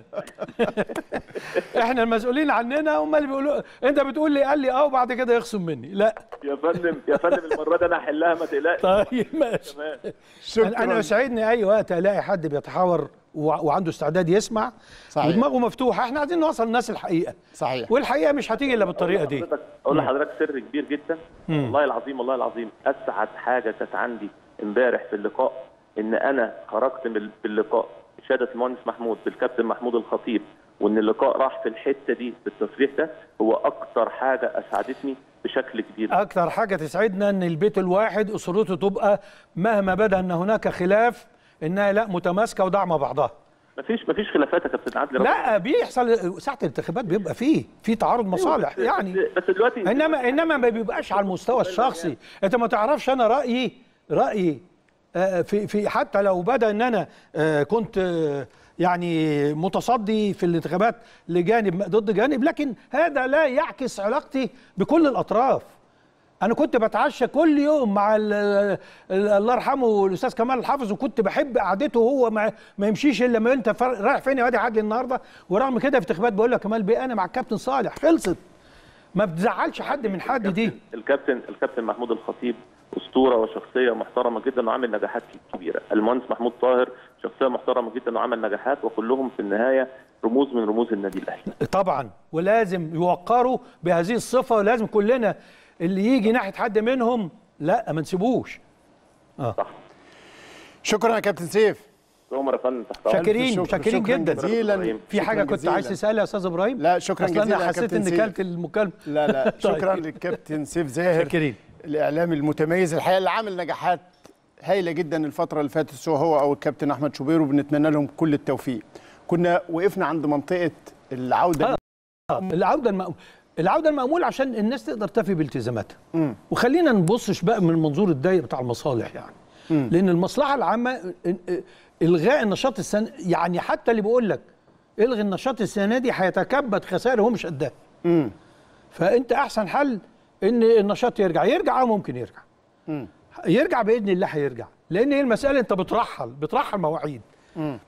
احنا المسؤولين عننا هم اللي بيقولوا انت بتقول لي قال لي اه وبعد كده يخصم مني لا يا فندم يا فندم المره دي انا هحلها ما تقلقش طيب ماشي تمام انا أنا يسعدني اي وقت الاقي حد بيتحاور وع- وعنده استعداد يسمع صحيح. ودماغه مفتوحه احنا عايزين نوصل للناس الحقيقه صحيح والحقيقه مش هتيجي الا بالطريقه دي حضرتك اقول لحضرتك سر كبير جدا والله العظيم والله العظيم اسعد حاجه كانت عندي امبارح في اللقاء ان انا خرجت من باللقاء بشهاده المهندس محمود بالكابتن محمود الخطيب وان اللقاء راح في الحته دي بالتصريح ده هو اكتر حاجه اسعدتني بشكل كبير اكتر حاجه تسعدنا ان البيت الواحد اسرته تبقى مهما بدا ان هناك خلاف انها لا متماسكه وداعمه بعضها مفيش مفيش خلافات يا كابتن عادل لا بيحصل ساعه الانتخابات بيبقى فيه في تعارض مصالح بس- يعني بس, بس دلوقتي انما انما ما بيبقاش على المستوى الشخصي انت ما تعرفش انا رايي رايي آه، في في حتى لو بدا ان انا آه، كنت آه، يعني متصدي في الانتخابات لجانب ضد جانب لكن هذا لا يعكس علاقتي بكل الاطراف انا كنت بتعشى كل يوم مع ال- ال- الله يرحمه الاستاذ كمال الحافظ وكنت بحب قعدته هو ما, ما يمشيش الا لما انت فر- رايح فين يا وادي عدلي النهارده ورغم كده في انتخابات بقول لك كمال بيه انا مع الكابتن صالح خلصت ما بتزعلش حد من حد دي الكابتن الكابتن محمود الخطيب اسطوره وشخصيه محترمه جدا وعامل نجاحات كبيره المهندس محمود طاهر شخصيه محترمه جدا وعمل نجاحات وكلهم في النهايه رموز من رموز النادي الاهلي طبعا ولازم يوقروا بهذه الصفه ولازم كلنا اللي يجي ناحيه حد منهم لا ما نسيبوش صح شكرا يا كابتن سيف عمر يا فندم تحت أمرك. شاكرين شكر- شاكرين شكراً جدا جزيلا في حاجه شكراً كنت جزيلاً. عايز تسالها يا استاذ ابراهيم لا، شكراً أصل انا جزيلاً يا حسيت كابتن ان سيف. كلت المكالمه لا لا طيب. شكرا للكابتن سيف زاهر شاكرين الاعلامي المتميز الحقيقه اللي عامل نجاحات هايله جدا الفتره اللي فاتت سواء هو او الكابتن احمد شوبير وبنتمنى لهم كل التوفيق كنا وقفنا عند منطقه العوده آه. آه، العوده المأمول العوده المأمول عشان الناس تقدر تفي بالتزاماتها مم. وخلينا نبصش بقى من منظور الدايره بتاع المصالح يعني مم. لان المصلحه العامه ال- ال- الغاء النشاط السنه يعني حتى اللي بيقول لك الغي النشاط السنه دي هيتكبد خسائر هو مش قدها مم. فانت احسن حل ان النشاط يرجع يرجع اه ممكن يرجع مم. يرجع باذن الله هيرجع لان هي المساله انت بترحل بترحل مواعيد مم.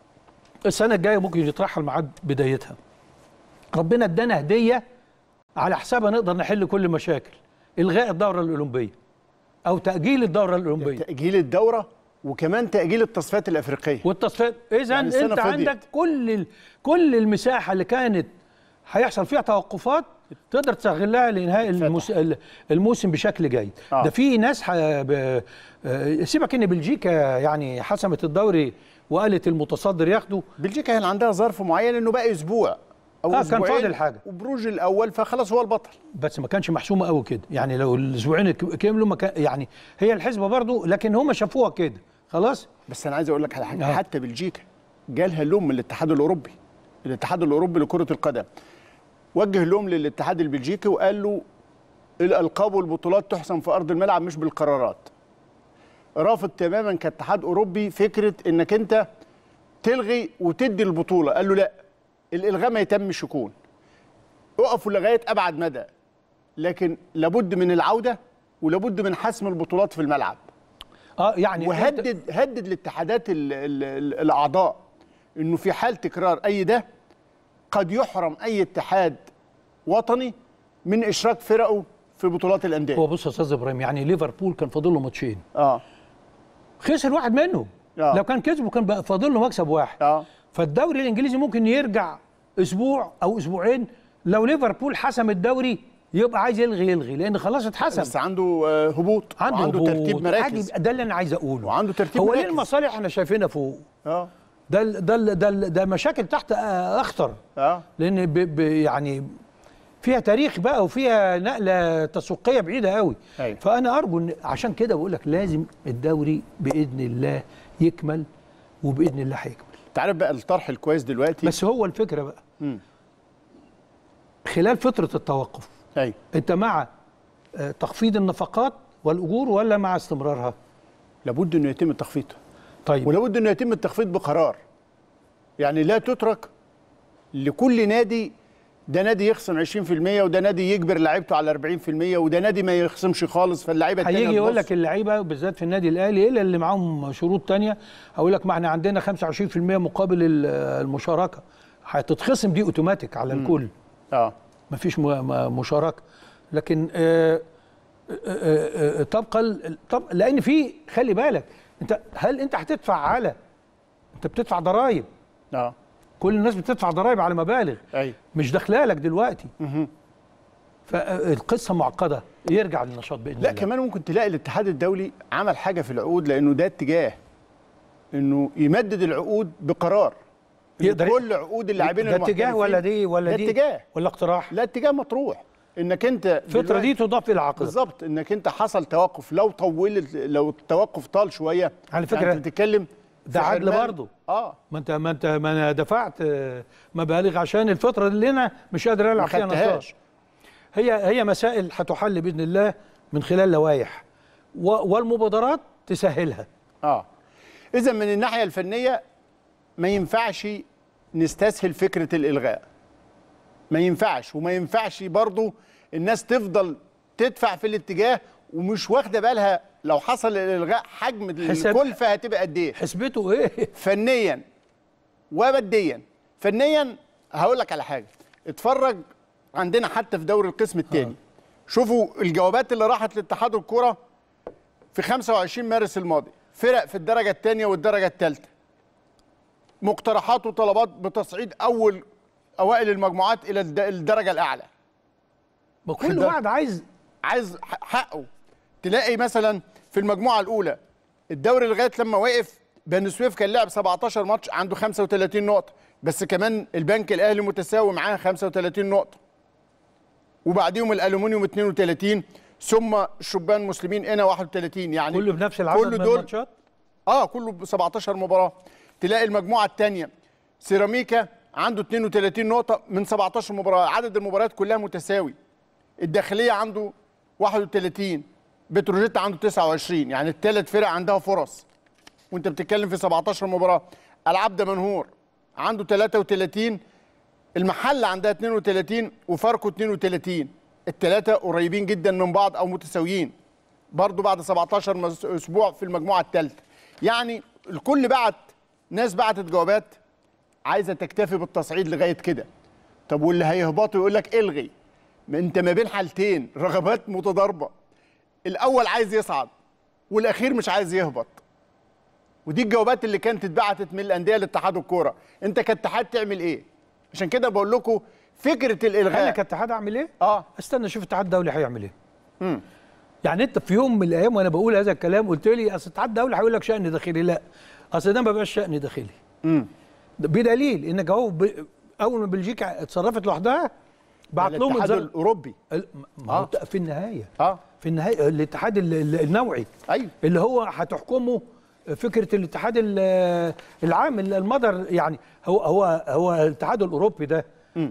السنه الجايه ممكن يترحل ميعاد بدايتها ربنا ادانا هديه على حسابها نقدر نحل كل المشاكل الغاء الدوره الاولمبيه او تاجيل الدوره الاولمبيه تاجيل الدوره وكمان تاجيل التصفيات الافريقيه والتصفيات اذا يعني السنة انت فضيت. عندك كل ال... كل المساحه اللي كانت هيحصل فيها توقفات تقدر تستغلها لانهاء الموس... الموسم بشكل جيد آه. ده في ناس ح... ب... آه، سيبك ان بلجيكا يعني حسمت الدوري وقالت المتصدر ياخده بلجيكا كان عندها ظرف معين انه بقى اسبوع او آه، كان أسبوعين فاضل حاجة. وبروج الاول فخلاص هو البطل بس ما كانش محسومه قوي كده يعني لو الاسبوعين ك- كملوا ما كان يعني هي الحسبه برضو لكن هم شافوها كده خلاص بس انا عايز اقول لك على حاجه آه. حتى بلجيكا جالها لوم من الاتحاد الاوروبي الاتحاد الاوروبي لكره القدم وجه لوم للاتحاد البلجيكي وقال له الالقاب والبطولات تحسم في ارض الملعب مش بالقرارات رافض تماما كاتحاد اوروبي فكره انك انت تلغي وتدي البطوله قال له لا الالغاء ما يتمش يكون اقفوا لغايه ابعد مدى لكن لابد من العوده ولابد من حسم البطولات في الملعب اه يعني أنت- وهدد هدد الاتحادات ال ال ال الاعضاء انه في حال تكرار اي ده قد يحرم اي اتحاد وطني من اشراك فرقه في بطولات الانديه هو بص يا استاذ ابراهيم يعني ليفربول كان فاضل له ماتشين اه خسر واحد منهم آه. لو كان كسبه كان بقى فاضل له مكسب واحد اه فالدوري الانجليزي ممكن يرجع اسبوع او اسبوعين لو ليفربول حسم الدوري يبقى عايز يلغي يلغي لان خلاص اتحسم بس عنده آه، هبوط عنده وعنده هبوط. ترتيب عادي مراكز يبقى ده اللي انا عايز اقوله وعنده ترتيب هو ليه مراكز. المصالح احنا شايفينها فوق اه ده ال- ده ال- ده ال- ده مشاكل تحت آه، اخطر اه لان ب ب يعني فيها تاريخ بقى وفيها نقله تسويقيه بعيده قوي أيوة. فانا ارجو ان عشان كده بقول لك لازم الدوري باذن الله يكمل وباذن الله هيكمل انت عارف بقى الطرح الكويس دلوقتي بس هو الفكره بقى مم. خلال فتره التوقف ايوه انت مع آه، تخفيض النفقات والاجور ولا مع استمرارها لابد انه يتم التخفيض طيب ولابد انه يتم التخفيض بقرار يعني لا تترك لكل نادي ده نادي يخصم 20% وده نادي يجبر لعيبته على 40% وده نادي ما يخصمش خالص فاللعيبه التانية هيجي يقول تبص. لك اللعيبه بالذات في النادي الاهلي الا اللي معاهم شروط تانية هقول لك ما احنا عندنا 25% مقابل ال- المشاركه هتتخصم دي اوتوماتيك على الكل اه مفيش م- م- مشاركه لكن آه، آه، آه، آه، تبقى ال- طب لان في خلي بالك انت هل انت هتدفع على انت بتدفع ضرائب اه كل الناس بتدفع ضرائب على مبالغ ايوه مش داخله لك دلوقتي فالقصه معقده يرجع للنشاط باذن لا الله كمان ممكن تلاقي الاتحاد الدولي عمل حاجه في العقود لانه ده اتجاه انه يمدد العقود بقرار إن يقدر- كل عقود اللاعبين ده اتجاه المحترفين- ولا دي ولا ده دي اتجاه ولا اقتراح لا اتجاه مطروح انك انت الفتره دلوقتي- دي تضاف الى عقد بالظبط انك انت حصل توقف لو طولت لو التوقف طال شويه على فكرة يعني انت بتتكلم ده في عدل حرمان- برضه. اه ما انت ما انت ما انا دفعت آه، مبالغ عشان الفتره اللي انا مش قادر ما العب فيها خدتهاش نشاط هي هي مسائل هتحل باذن الله من خلال لوائح و- والمبادرات تسهلها اه اذا من الناحيه الفنيه ما ينفعش نستسهل فكره الالغاء ما ينفعش وما ينفعش برضو الناس تفضل تدفع في الاتجاه ومش واخده بالها لو حصل الالغاء حجم حساب- الكلفه هتبقى قد ايه حسبته ايه فنيا وماديا فنيا هقول لك على حاجه اتفرج عندنا حتى في دوري القسم الثاني شوفوا الجوابات اللي راحت لاتحاد الكره في 25 مارس الماضي فرق في الدرجه الثانيه والدرجه الثالثه مقترحات وطلبات بتصعيد اول اوائل المجموعات الى الد- الدرجه الاعلى ما كل ده- واحد عايز عايز ح- حقه تلاقي مثلا في المجموعه الاولى الدوري لغايه لما وقف بني سويف كان لعب 17 ماتش عنده 35 نقطه بس كمان البنك الاهلي متساوي معاه 35 نقطه وبعديهم الالومنيوم 32 ثم الشبان المسلمين هنا 31 يعني كله بنفس العدد كل من دول الماتشات اه كله ب 17 مباراه تلاقي المجموعه الثانيه سيراميكا عنده 32 نقطه من 17 مباراه عدد المباريات كلها متساوي الداخليه عنده 31 بتروجيت عنده 29 يعني الثلاث فرق عندها فرص وانت بتتكلم في 17 مباراه العاب دمنهور عنده 33 المحله عندها 32 وفاركو 32 الثلاثه قريبين جدا من بعض او متساويين برضو بعد 17 مس- اسبوع في المجموعه الثالثه يعني الكل بعت ناس بعتت جوابات عايزه تكتفي بالتصعيد لغايه كده طب واللي هيهبطوا يقول لك الغي ما انت ما بين حالتين رغبات متضاربه الاول عايز يصعد والاخير مش عايز يهبط ودي الجوابات اللي كانت اتبعتت من الانديه لاتحاد الكوره انت كاتحاد تعمل ايه عشان كده بقول لكم فكره انا الالغاء كاتحاد اعمل ايه؟ اه استنى اشوف الاتحاد الدولي هيعمل ايه مم. يعني انت في يوم من الايام وانا بقول هذا الكلام قلت لي اصل الاتحاد الدولي هيقول لك شان داخلي لا اصل ده ما بقاش شان داخلي امم بدليل انك اهو ب... اول ما بلجيكا اتصرفت لوحدها بعت لهم الاتحاد إنذار- الاوروبي ال- ما هو آه. في النهايه اه في النهايه الاتحاد ال- ال- النوعي ايوه اللي هو هتحكمه فكره الاتحاد ال- العام المدر يعني هو هو هو الاتحاد الاوروبي ده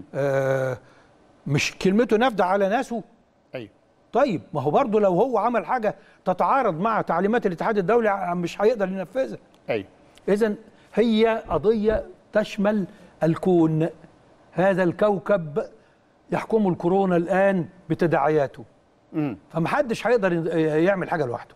آه مش كلمته نافذه على ناسه ايوه طيب ما هو برضه لو هو عمل حاجه تتعارض مع تعليمات الاتحاد الدولي مش هيقدر ينفذها ايوه اذا هي قضيه تشمل الكون هذا الكوكب يحكمه الكورونا الان بتداعياته امم فمحدش هيقدر يعمل حاجه لوحده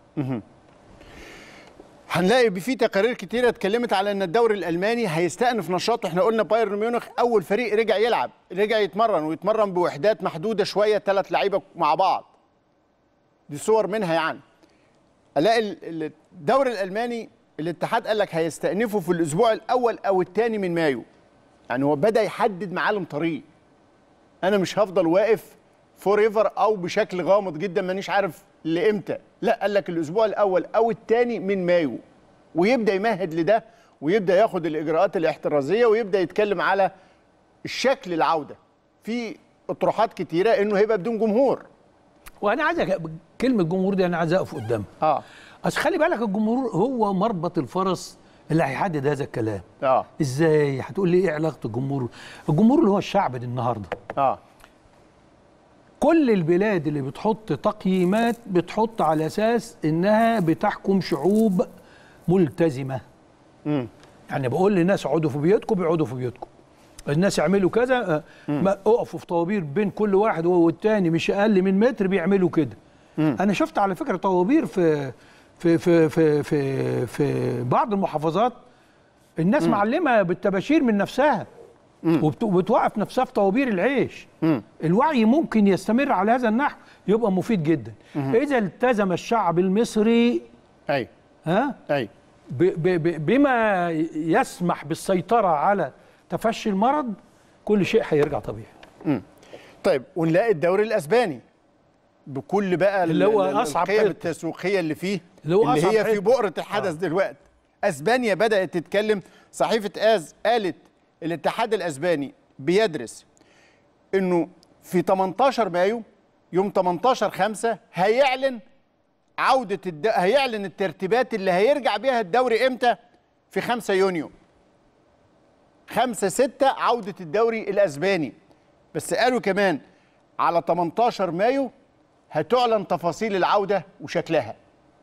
هنلاقي في تقارير كتيره اتكلمت على ان الدوري الالماني هيستأنف نشاطه احنا قلنا بايرن ميونخ اول فريق رجع يلعب رجع يتمرن ويتمرن بوحدات محدوده شويه ثلاث لعيبه مع بعض دي صور منها يعني الاقي ال- ال- الدوري الالماني الاتحاد قال لك هيستأنفه في الاسبوع الاول او الثاني من مايو يعني هو بدا يحدد معالم طريق انا مش هفضل واقف فور ايفر او بشكل غامض جدا مانيش عارف لامتى لا قال لك الاسبوع الاول او الثاني من مايو ويبدا يمهد لده ويبدا ياخد الاجراءات الاحترازيه ويبدا يتكلم على الشكل العوده في اطروحات كتيره انه هيبقى بدون جمهور وانا عايز أك- كلمه جمهور دي انا عايز اقف قدامها اه اصل خلي بالك الجمهور هو مربط الفرس اللي هيحدد هذا الكلام اه ازاي هتقول لي ايه علاقه الجمهور الجمهور اللي هو الشعب دي النهارده اه كل البلاد اللي بتحط تقييمات بتحط على اساس انها بتحكم شعوب ملتزمه امم يعني بقول للناس اقعدوا في بيوتكم بيقعدوا في بيوتكم الناس يعملوا كذا آه، ما اقفوا في طوابير بين كل واحد والتاني مش اقل من متر بيعملوا كده انا شفت على فكره طوابير في في في في في, في بعض المحافظات الناس معلمه بالتباشير من نفسها وبت- وبتوقف نفسها في طوابير العيش الوعي ممكن يستمر على هذا النحو يبقى مفيد جدا اذا التزم الشعب المصري ايوه ها ايوه ب ب ب بما يسمح بالسيطرة على تفشي المرض كل شيء هيرجع طبيعي طيب ونلاقي الدوري الاسباني بكل بقى اللي هو ال- ال- أصعب القيم حتة. التسويقيه اللي فيه اللي هو اللي أصعب هي في حتة. بؤره الحدث دلوقتي اسبانيا بدات تتكلم صحيفه از قالت الاتحاد الاسباني بيدرس انه في 18 مايو يوم 18 5 هيعلن عوده الد... هيعلن الترتيبات اللي هيرجع بيها الدوري امتى في 5 يونيو 5 6 عوده الدوري الاسباني بس قالوا كمان على 18 مايو هتعلن تفاصيل العوده وشكلها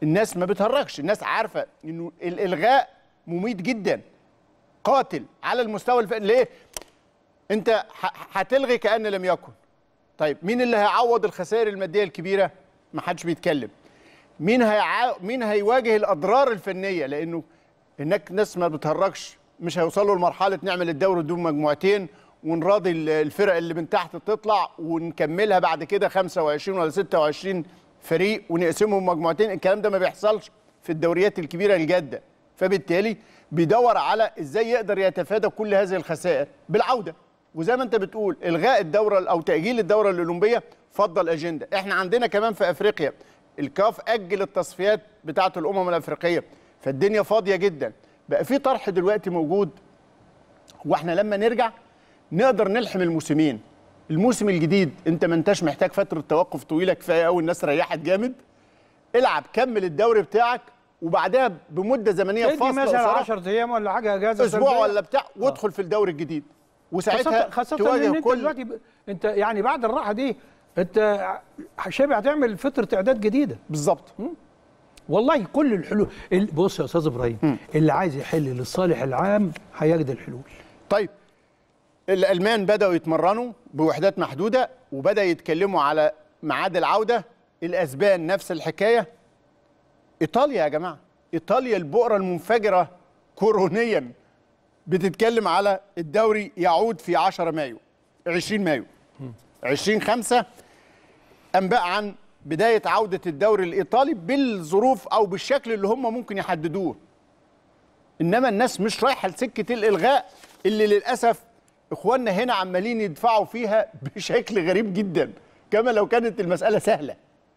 الناس ما بتهرجش الناس عارفه انه الالغاء مميت جدا قاتل على المستوى الفني ليه انت ح- هتلغي كان لم يكن طيب مين اللي هيعوض الخسائر الماديه الكبيره ما حدش بيتكلم مين هيع... مين هيواجه الاضرار الفنيه لانه هناك ناس ما بتهرجش مش هيوصلوا لمرحله نعمل الدوري بدون مجموعتين ونراضي ال- الفرق اللي من تحت تطلع ونكملها بعد كده 25 ولا 26 فريق ونقسمهم مجموعتين الكلام ده ما بيحصلش في الدوريات الكبيره الجاده فبالتالي بيدور على ازاي يقدر يتفادى كل هذه الخسائر بالعوده وزي ما انت بتقول الغاء الدوره او تاجيل الدوره الاولمبيه فضل اجنده احنا عندنا كمان في افريقيا الكاف اجل التصفيات بتاعه الامم الافريقيه فالدنيا فاضيه جدا بقى في طرح دلوقتي موجود واحنا لما نرجع نقدر نلحم الموسمين الموسم الجديد انت ما انتش محتاج فتره توقف طويله كفايه قوي الناس ريحت جامد العب كمل الدوري بتاعك وبعدها بمده زمنيه ادي فاصله مثلا قصيرة، 10 ايام ولا حاجه اجازه اسبوع سلبية. ولا بتاع وادخل في الدوري الجديد وساعتها خاصة خاصة ان تواجه انت كل دلوقتي ب... انت يعني بعد الراحه دي انت شبه هتعمل فتره اعداد جديده بالظبط والله كل الحلول ال- بص يا استاذ ابراهيم اللي عايز يحل للصالح العام هيجد الحلول طيب الالمان بداوا يتمرنوا بوحدات محدوده وبدا يتكلموا على ميعاد العوده الاسبان نفس الحكايه ايطاليا يا جماعه ايطاليا البؤره المنفجره كورونيا بتتكلم على الدوري يعود في 10 مايو 20 مايو 20 5 انباء عن بدايه عوده الدوري الايطالي بالظروف او بالشكل اللي هم ممكن يحددوه انما الناس مش رايحه لسكه الالغاء اللي للاسف اخواننا هنا عمالين يدفعوا فيها بشكل غريب جدا كما لو كانت المساله سهله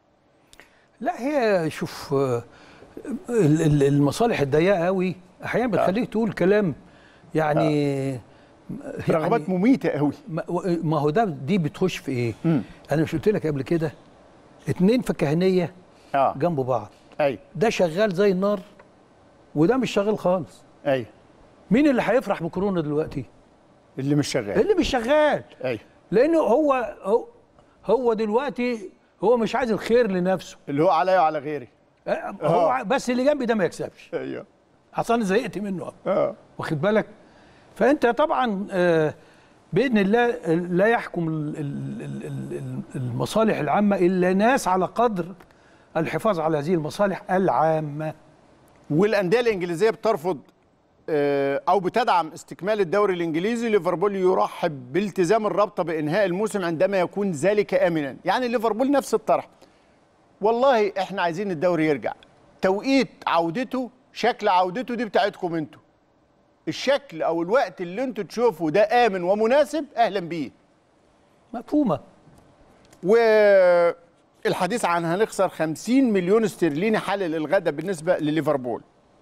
لا هي شوف آه، ال- ال- المصالح الضيقه قوي احيانا بتخليك تقول كلام يعني رغبات مميته قوي ما ما هو ده دي بتخش في ايه؟ انا مش قلت لك قبل كده اتنين فكهنيه اه جنب بعض ايوه ده شغال زي النار وده مش شغال خالص ايوه مين اللي هيفرح بكورونا دلوقتي؟ اللي مش شغال اللي مش شغال ايوه لانه هو هو, هو دلوقتي هو مش عايز الخير لنفسه اللي هو عليا وعلى غيري آه، هو ع- بس اللي جنبي ده ما يكسبش ايوه اصل انا زهقت منه اه واخد بالك فانت طبعا آه، باذن الله آه، لا يحكم ال- ال- ال- ال- المصالح العامه الا ناس على قدر الحفاظ على هذه المصالح العامه والانديه الانجليزيه بترفض آه، او بتدعم استكمال الدوري الانجليزي ليفربول يرحب بالتزام الرابطه بانهاء الموسم عندما يكون ذلك امنا يعني ليفربول نفس الطرح والله احنا عايزين الدوري يرجع توقيت عودته شكل عودته دي بتاعتكم انتوا الشكل او الوقت اللي انتوا تشوفوا ده امن ومناسب اهلا بيه مفهومه والحديث عن هنخسر 50 مليون استرليني حال الالغاء ده بالنسبه لليفربول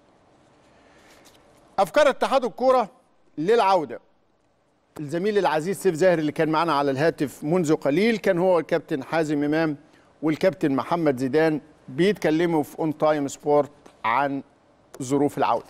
افكار اتحاد الكوره للعوده الزميل العزيز سيف زاهر اللي كان معنا على الهاتف منذ قليل كان هو الكابتن حازم امام والكابتن محمد زيدان بيتكلموا في اون تايم سبورت عن ظروف العوده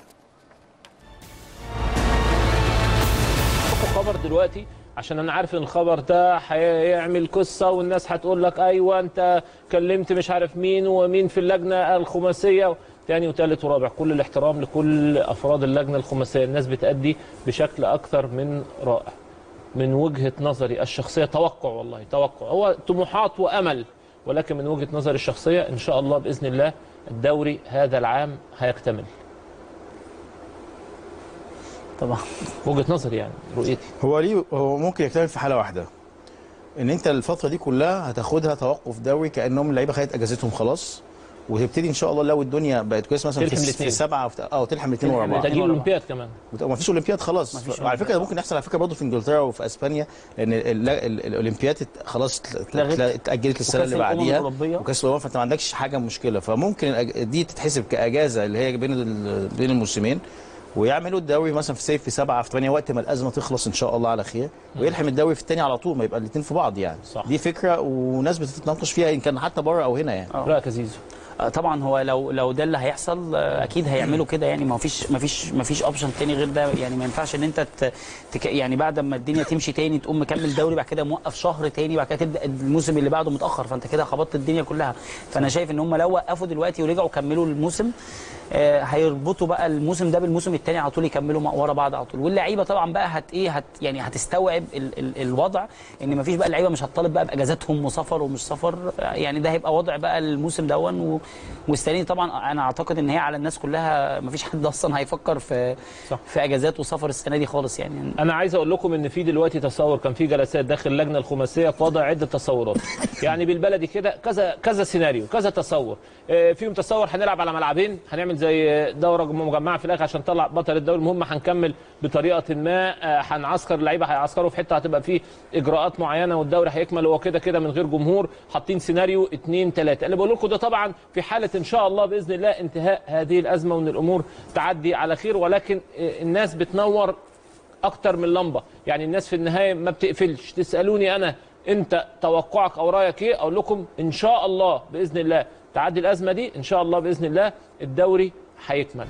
خبر دلوقتي عشان انا عارف ان الخبر ده هيعمل قصه والناس هتقول لك ايوه انت كلمت مش عارف مين ومين في اللجنه الخماسيه تاني وتالت ورابع كل الاحترام لكل افراد اللجنه الخماسيه الناس بتأدي بشكل اكثر من رائع من وجهه نظري الشخصيه توقع والله توقع هو طموحات وامل ولكن من وجهه نظري الشخصيه ان شاء الله باذن الله الدوري هذا العام هيكتمل طبعا وجهه نظري يعني رؤيتي هو ليه هو ممكن يكتمل في حاله واحده ان انت الفتره دي كلها هتاخدها توقف دوري كانهم اللعيبه خدت اجازتهم خلاص وتبتدي ان شاء الله لو الدنيا بقت كويسه مثلا تلحم في, الاتنين. في سبعه في اه تلحم الاثنين ورا بعض تجيب الاولمبياد كمان وما فيش اولمبياد خلاص وعلى فكره ده ممكن يحصل على فكره برضه في انجلترا وفي اسبانيا لان ال- ال- الاولمبياد ات- خلاص اتلغت. اتاجلت للسنه وكأس اللي الأمم بعديها الأوروبية. وكاس الامم فانت ما عندكش حاجه مشكله فممكن الأج- دي تتحسب كاجازه اللي هي بين ال- بين الموسمين ويعملوا الدوري مثلا في سيف في سبعه في ثمانيه وقت ما الازمه تخلص ان شاء الله على خير ويلحم الدوري في الثاني على طول ما يبقى الاثنين في بعض يعني صح. دي فكره وناس بتتناقش فيها ان كان حتى بره او هنا يعني رايك يا زيزو آه، طبعا هو لو لو ده اللي هيحصل آه، اكيد هيعملوا كده يعني ما فيش ما فيش ما فيش اوبشن تاني غير ده يعني ما ينفعش ان انت ت- تك يعني بعد ما الدنيا تمشي تاني تقوم مكمل دوري بعد كده موقف شهر تاني بعد كده تبدا الموسم اللي بعده متاخر فانت كده خبطت الدنيا كلها فانا شايف ان هم لو وقفوا دلوقتي ورجعوا كملوا الموسم آه، هيربطوا بقى الموسم ده بالموسم الثاني على طول يكملوا مع- ورا بعض على طول واللعيبه طبعا بقى هت ايه هت يعني هتستوعب ال ال الوضع ان مفيش بقى اللعيبه مش هتطالب بقى باجازاتهم وسفر ومش سفر آه، يعني ده هيبقى وضع بقى الموسم دون و- والسنه طبعا انا اعتقد ان هي على الناس كلها مفيش حد اصلا هيفكر في صح. في اجازات وسفر السنه دي خالص يعني انا عايز اقول لكم ان في دلوقتي تصور كان في جلسات داخل اللجنه الخماسيه في وضع عده تصورات يعني بالبلدي كده كذا كذا سيناريو كذا تصور آه، فيهم تصور هنلعب على ملعبين هنعمل زي دوره مجمعه في الاخر عشان نطلع بطل الدوري المهم هنكمل بطريقه ما آه، هنعسكر اللعيبه هيعسكروا في حته هتبقى فيه اجراءات معينه والدوري هيكمل هو كده كده من غير جمهور حاطين سيناريو اثنين ثلاثه اللي بقول لكم ده طبعا في حاله ان شاء الله باذن الله انتهاء هذه الازمه وان الامور تعدي على خير ولكن آه، الناس بتنور اكتر من لمبه يعني الناس في النهايه ما بتقفلش تسالوني انا انت توقعك او رايك ايه اقول لكم ان شاء الله باذن الله تعدي الازمه دي ان شاء الله باذن الله الدوري هيكمل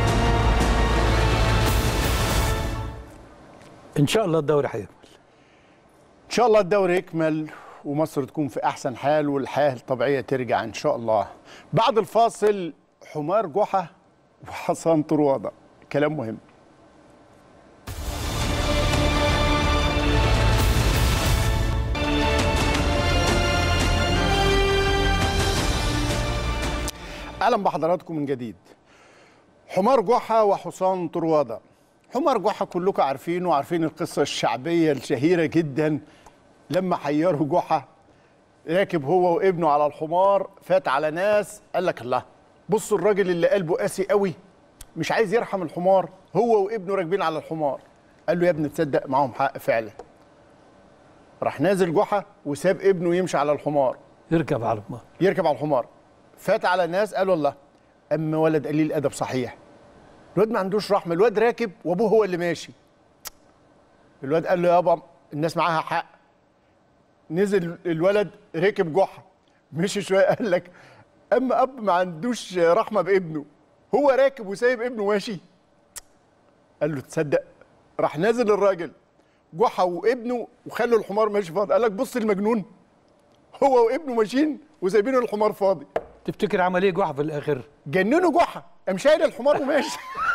ان شاء الله الدوري هيكمل ان شاء الله الدوري يكمل ومصر تكون في احسن حال والحياه الطبيعيه ترجع ان شاء الله بعد الفاصل حمار جحا وحصان طروادة كلام مهم اهلا بحضراتكم من جديد حمار جحا وحصان طروادة حمار جحا كلكم عارفينه وعارفين القصة الشعبية الشهيرة جدا لما حيروا جحا راكب هو وابنه على الحمار فات على ناس قال لك الله بصوا الراجل اللي قلبه قاسي قوي مش عايز يرحم الحمار هو وابنه راكبين على الحمار قال له يا ابني تصدق معاهم حق فعلا راح نازل جحا وساب ابنه يمشي على الحمار يركب على الحمار يركب على الحمار فات على الناس قالوا الله اما ولد قليل ادب صحيح الواد ما عندوش رحمه الواد راكب وابوه هو اللي ماشي الواد قال له يابا الناس معاها حق نزل الولد ركب جحا مشي شويه قال لك اما اب ما عندوش رحمه بابنه هو راكب وسايب ابنه ماشي قال له تصدق راح نازل الراجل جحا وابنه وخلوا الحمار ماشي فاضي قال لك بص المجنون هو وابنه ماشيين وسايبين الحمار فاضي تفتكر عمل ايه جحا في الاخر جننوا جحا قام شايل الحمار وماشي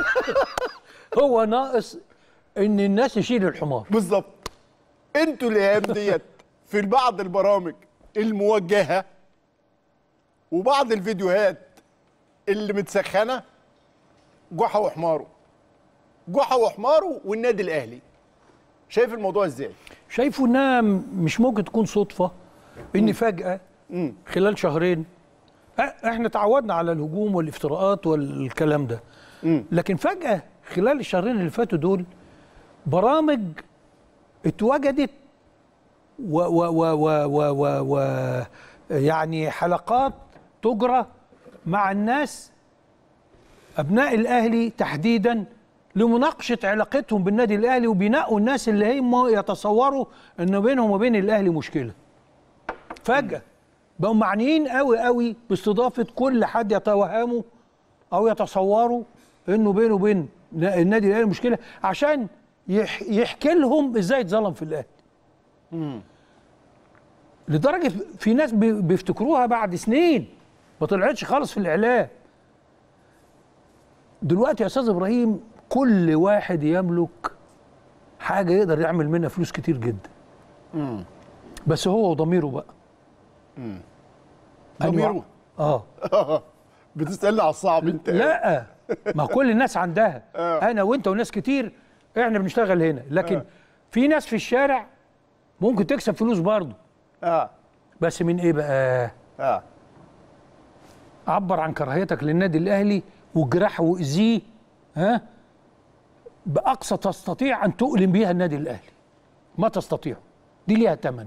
هو ناقص ان الناس يشيلوا الحمار بالظبط انتوا الايام ديت في بعض البرامج الموجهه وبعض الفيديوهات اللي متسخنه جحا وحماره جحا وحماره والنادي الاهلي شايف الموضوع ازاي شايفه انها م- مش ممكن تكون صدفه ان فجاه خلال شهرين أ- احنا تعودنا على الهجوم والافتراءات والكلام ده لكن فجاه خلال الشهرين اللي فاتوا دول برامج اتوجدت و و و و و و و يعني حلقات تجرى مع الناس ابناء الاهلي تحديدا لمناقشه علاقتهم بالنادي الاهلي وبينقوا الناس اللي هم يتصوروا ان بينهم وبين الاهلي مشكله فجاه بقوا معنيين قوي قوي باستضافه كل حد يتوهمه او يتصوروا انه بينه وبين النادي الاهلي مشكله عشان يح يحكي لهم ازاي اتظلم في الاهلي لدرجه في ناس بي- بيفتكروها بعد سنين ما طلعتش خالص في الاعلام دلوقتي يا استاذ ابراهيم كل واحد يملك حاجه يقدر يعمل منها فلوس كتير جدا بس هو وضميره بقى ضميره اه بتسالني على الصعب انت لا ما كل الناس عندها انا وانت وناس كتير احنا بنشتغل هنا لكن في ناس في الشارع ممكن تكسب فلوس برضه اه بس من ايه بقى اه عبر عن كراهيتك للنادي الاهلي وجرحه واذيه ها باقصى تستطيع ان تؤلم بيها النادي الاهلي ما تستطيع دي ليها ثمن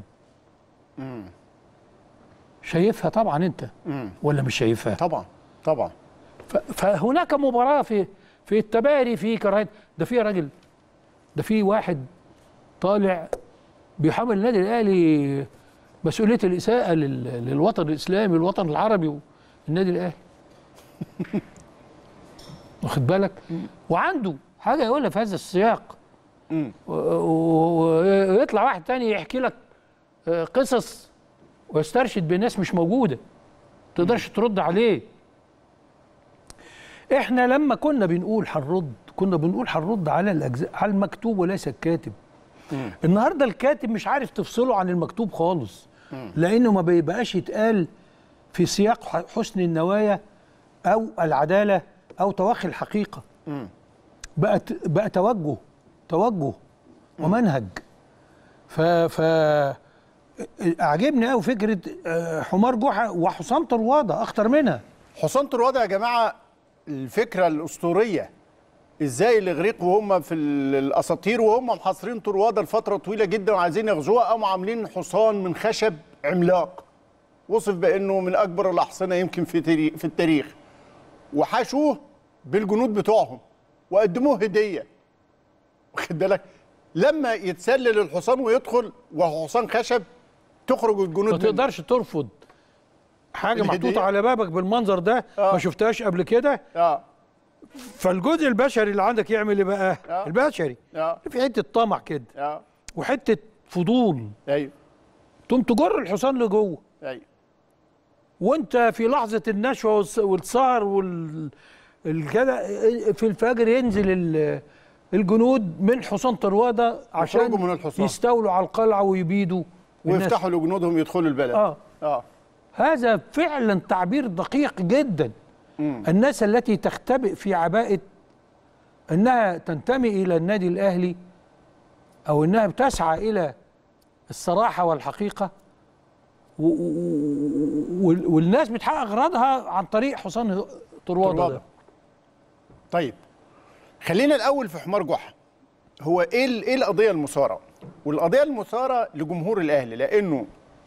شايفها طبعا انت ولا مش شايفها طبعا طبعا ف- فهناك مباراه في في التباري في كراهيه ده في راجل ده في واحد طالع بيحمل النادي الاهلي مسؤوليه الاساءه لل- للوطن الاسلامي والوطن العربي النادي الاهلي واخد بالك وعنده حاجه يقولها في هذا السياق مم. و- و- ويطلع واحد تاني يحكي لك آه، قصص ويسترشد بناس مش موجوده تقدرش ترد عليه احنا لما كنا بنقول هنرد كنا بنقول هنرد على الاجزاء على المكتوب وليس الكاتب النهارده الكاتب مش عارف تفصله عن المكتوب خالص لانه ما بيبقاش يتقال في سياق ح- حسن النوايا او العداله او توخي الحقيقه بقت بقى توجه توجه ومنهج ف ف اعجبني قوي فكره آه، حمار جحا وحسام طرواده اخطر منها حسام طروادة يا جماعه الفكره الاسطوريه ازاي الاغريق وهم في ال- الاساطير وهم محاصرين طروادة لفتره طويله جدا وعايزين يغزوها قاموا عاملين حصان من خشب عملاق وصف بانه من اكبر الاحصنه يمكن في تاري- في التاريخ وحشوه بالجنود بتوعهم وقدموه هديه واخد بالك لما يتسلل الحصان ويدخل وهو حصان خشب تخرج الجنود ما منه. تقدرش ترفض حاجه الهدية؟ محطوطه على بابك بالمنظر ده آه. ما شفتهاش قبل كده اه فالجزء البشري اللي عندك يعمل ايه بقى آه. البشري اه في حته طمع كده اه وحته فضول ايوه تقوم تجر الحصان لجوه ايوه وانت في لحظه النشوه والس- والسهر وال الكده في الفجر ينزل ال- الجنود من حصان طرواده عشان يخرجوا من الحصان. يستولوا على القلعه ويبيدوا الناس. ويفتحوا لجنودهم يدخلوا البلد اه اه هذا فعلا تعبير دقيق جدا الناس التي تختبئ في عباءة انها تنتمي الى النادي الاهلي او انها بتسعى الى الصراحة والحقيقة و- و- و- والناس بتحقق اغراضها عن طريق حصان طروادة طروادة. ده طيب خلينا الاول في حمار جحا هو ايه ال- ايه القضيه المثاره والقضيه المثاره لجمهور الاهلي لانه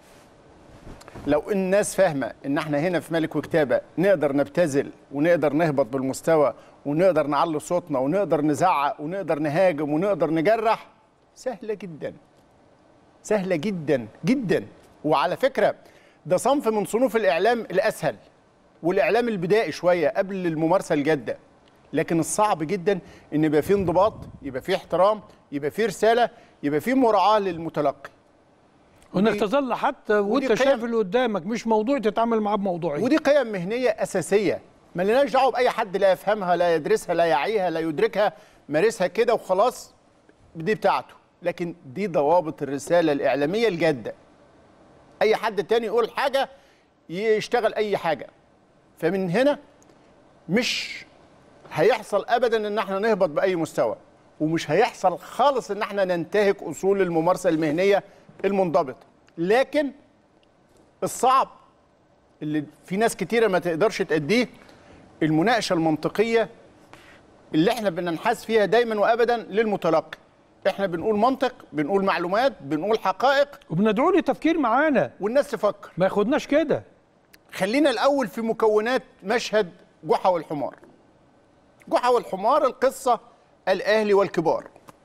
لو الناس فاهمه ان احنا هنا في ملك وكتابه نقدر نبتذل ونقدر نهبط بالمستوى ونقدر نعلي صوتنا ونقدر نزعق ونقدر نهاجم ونقدر نجرح سهله جدا سهله جدا جدا وعلى فكره ده صنف من صنوف الاعلام الاسهل والاعلام البدائي شويه قبل الممارسه الجاده لكن الصعب جدا ان يبقى فيه انضباط يبقى فيه احترام يبقى فيه رساله يبقى فيه مراعاه للمتلقي وانك ودي- تظل حتى وانت قيم. شايف اللي قدامك مش موضوع تتعامل معاه بموضوعية ودي قيم مهنيه اساسيه ما لناش دعوه باي حد لا يفهمها لا يدرسها لا يعيها لا يدركها مارسها كده وخلاص دي بتاعته لكن دي ضوابط الرساله الاعلاميه الجاده اي حد تاني يقول حاجه يشتغل اي حاجه فمن هنا مش هيحصل ابدا ان احنا نهبط باي مستوى ومش هيحصل خالص ان احنا ننتهك اصول الممارسه المهنيه المنضبطه لكن الصعب اللي في ناس كتيره ما تقدرش تأديه المناقشه المنطقيه اللي احنا بننحاز فيها دايما وابدا للمتلقي احنا بنقول منطق بنقول معلومات بنقول حقائق وبندعو لتفكير معانا والناس تفكر ما ياخدناش كده خلينا الاول في مكونات مشهد جحا والحمار جحا والحمار القصه الاهلي والكبار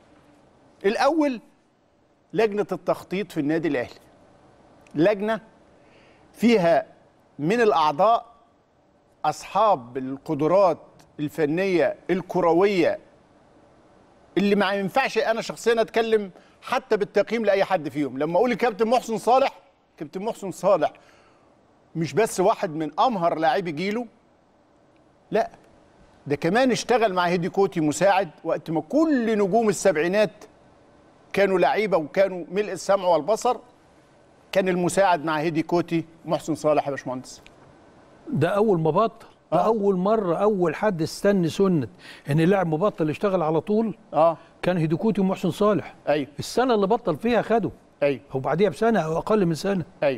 الاول لجنه التخطيط في النادي الاهلي لجنه فيها من الاعضاء اصحاب القدرات الفنيه الكرويه اللي ما ينفعش انا شخصيا اتكلم حتى بالتقييم لاي حد فيهم لما اقول الكابتن محسن صالح كابتن محسن صالح مش بس واحد من امهر لاعبي جيله لا ده كمان اشتغل مع هيدي كوتي مساعد وقت ما كل نجوم السبعينات كانوا لعيبه وكانوا ملء السمع والبصر كان المساعد مع هيدي كوتي محسن صالح يا باشمهندس ده اول ما بطل ده آه. اول مره اول حد استنى سنه ان اللاعب مبطل يشتغل على طول اه كان هيدوكوتي ومحسن صالح ايوه السنه اللي بطل فيها خده ايوه او بعديها بسنه او اقل من سنه ايوه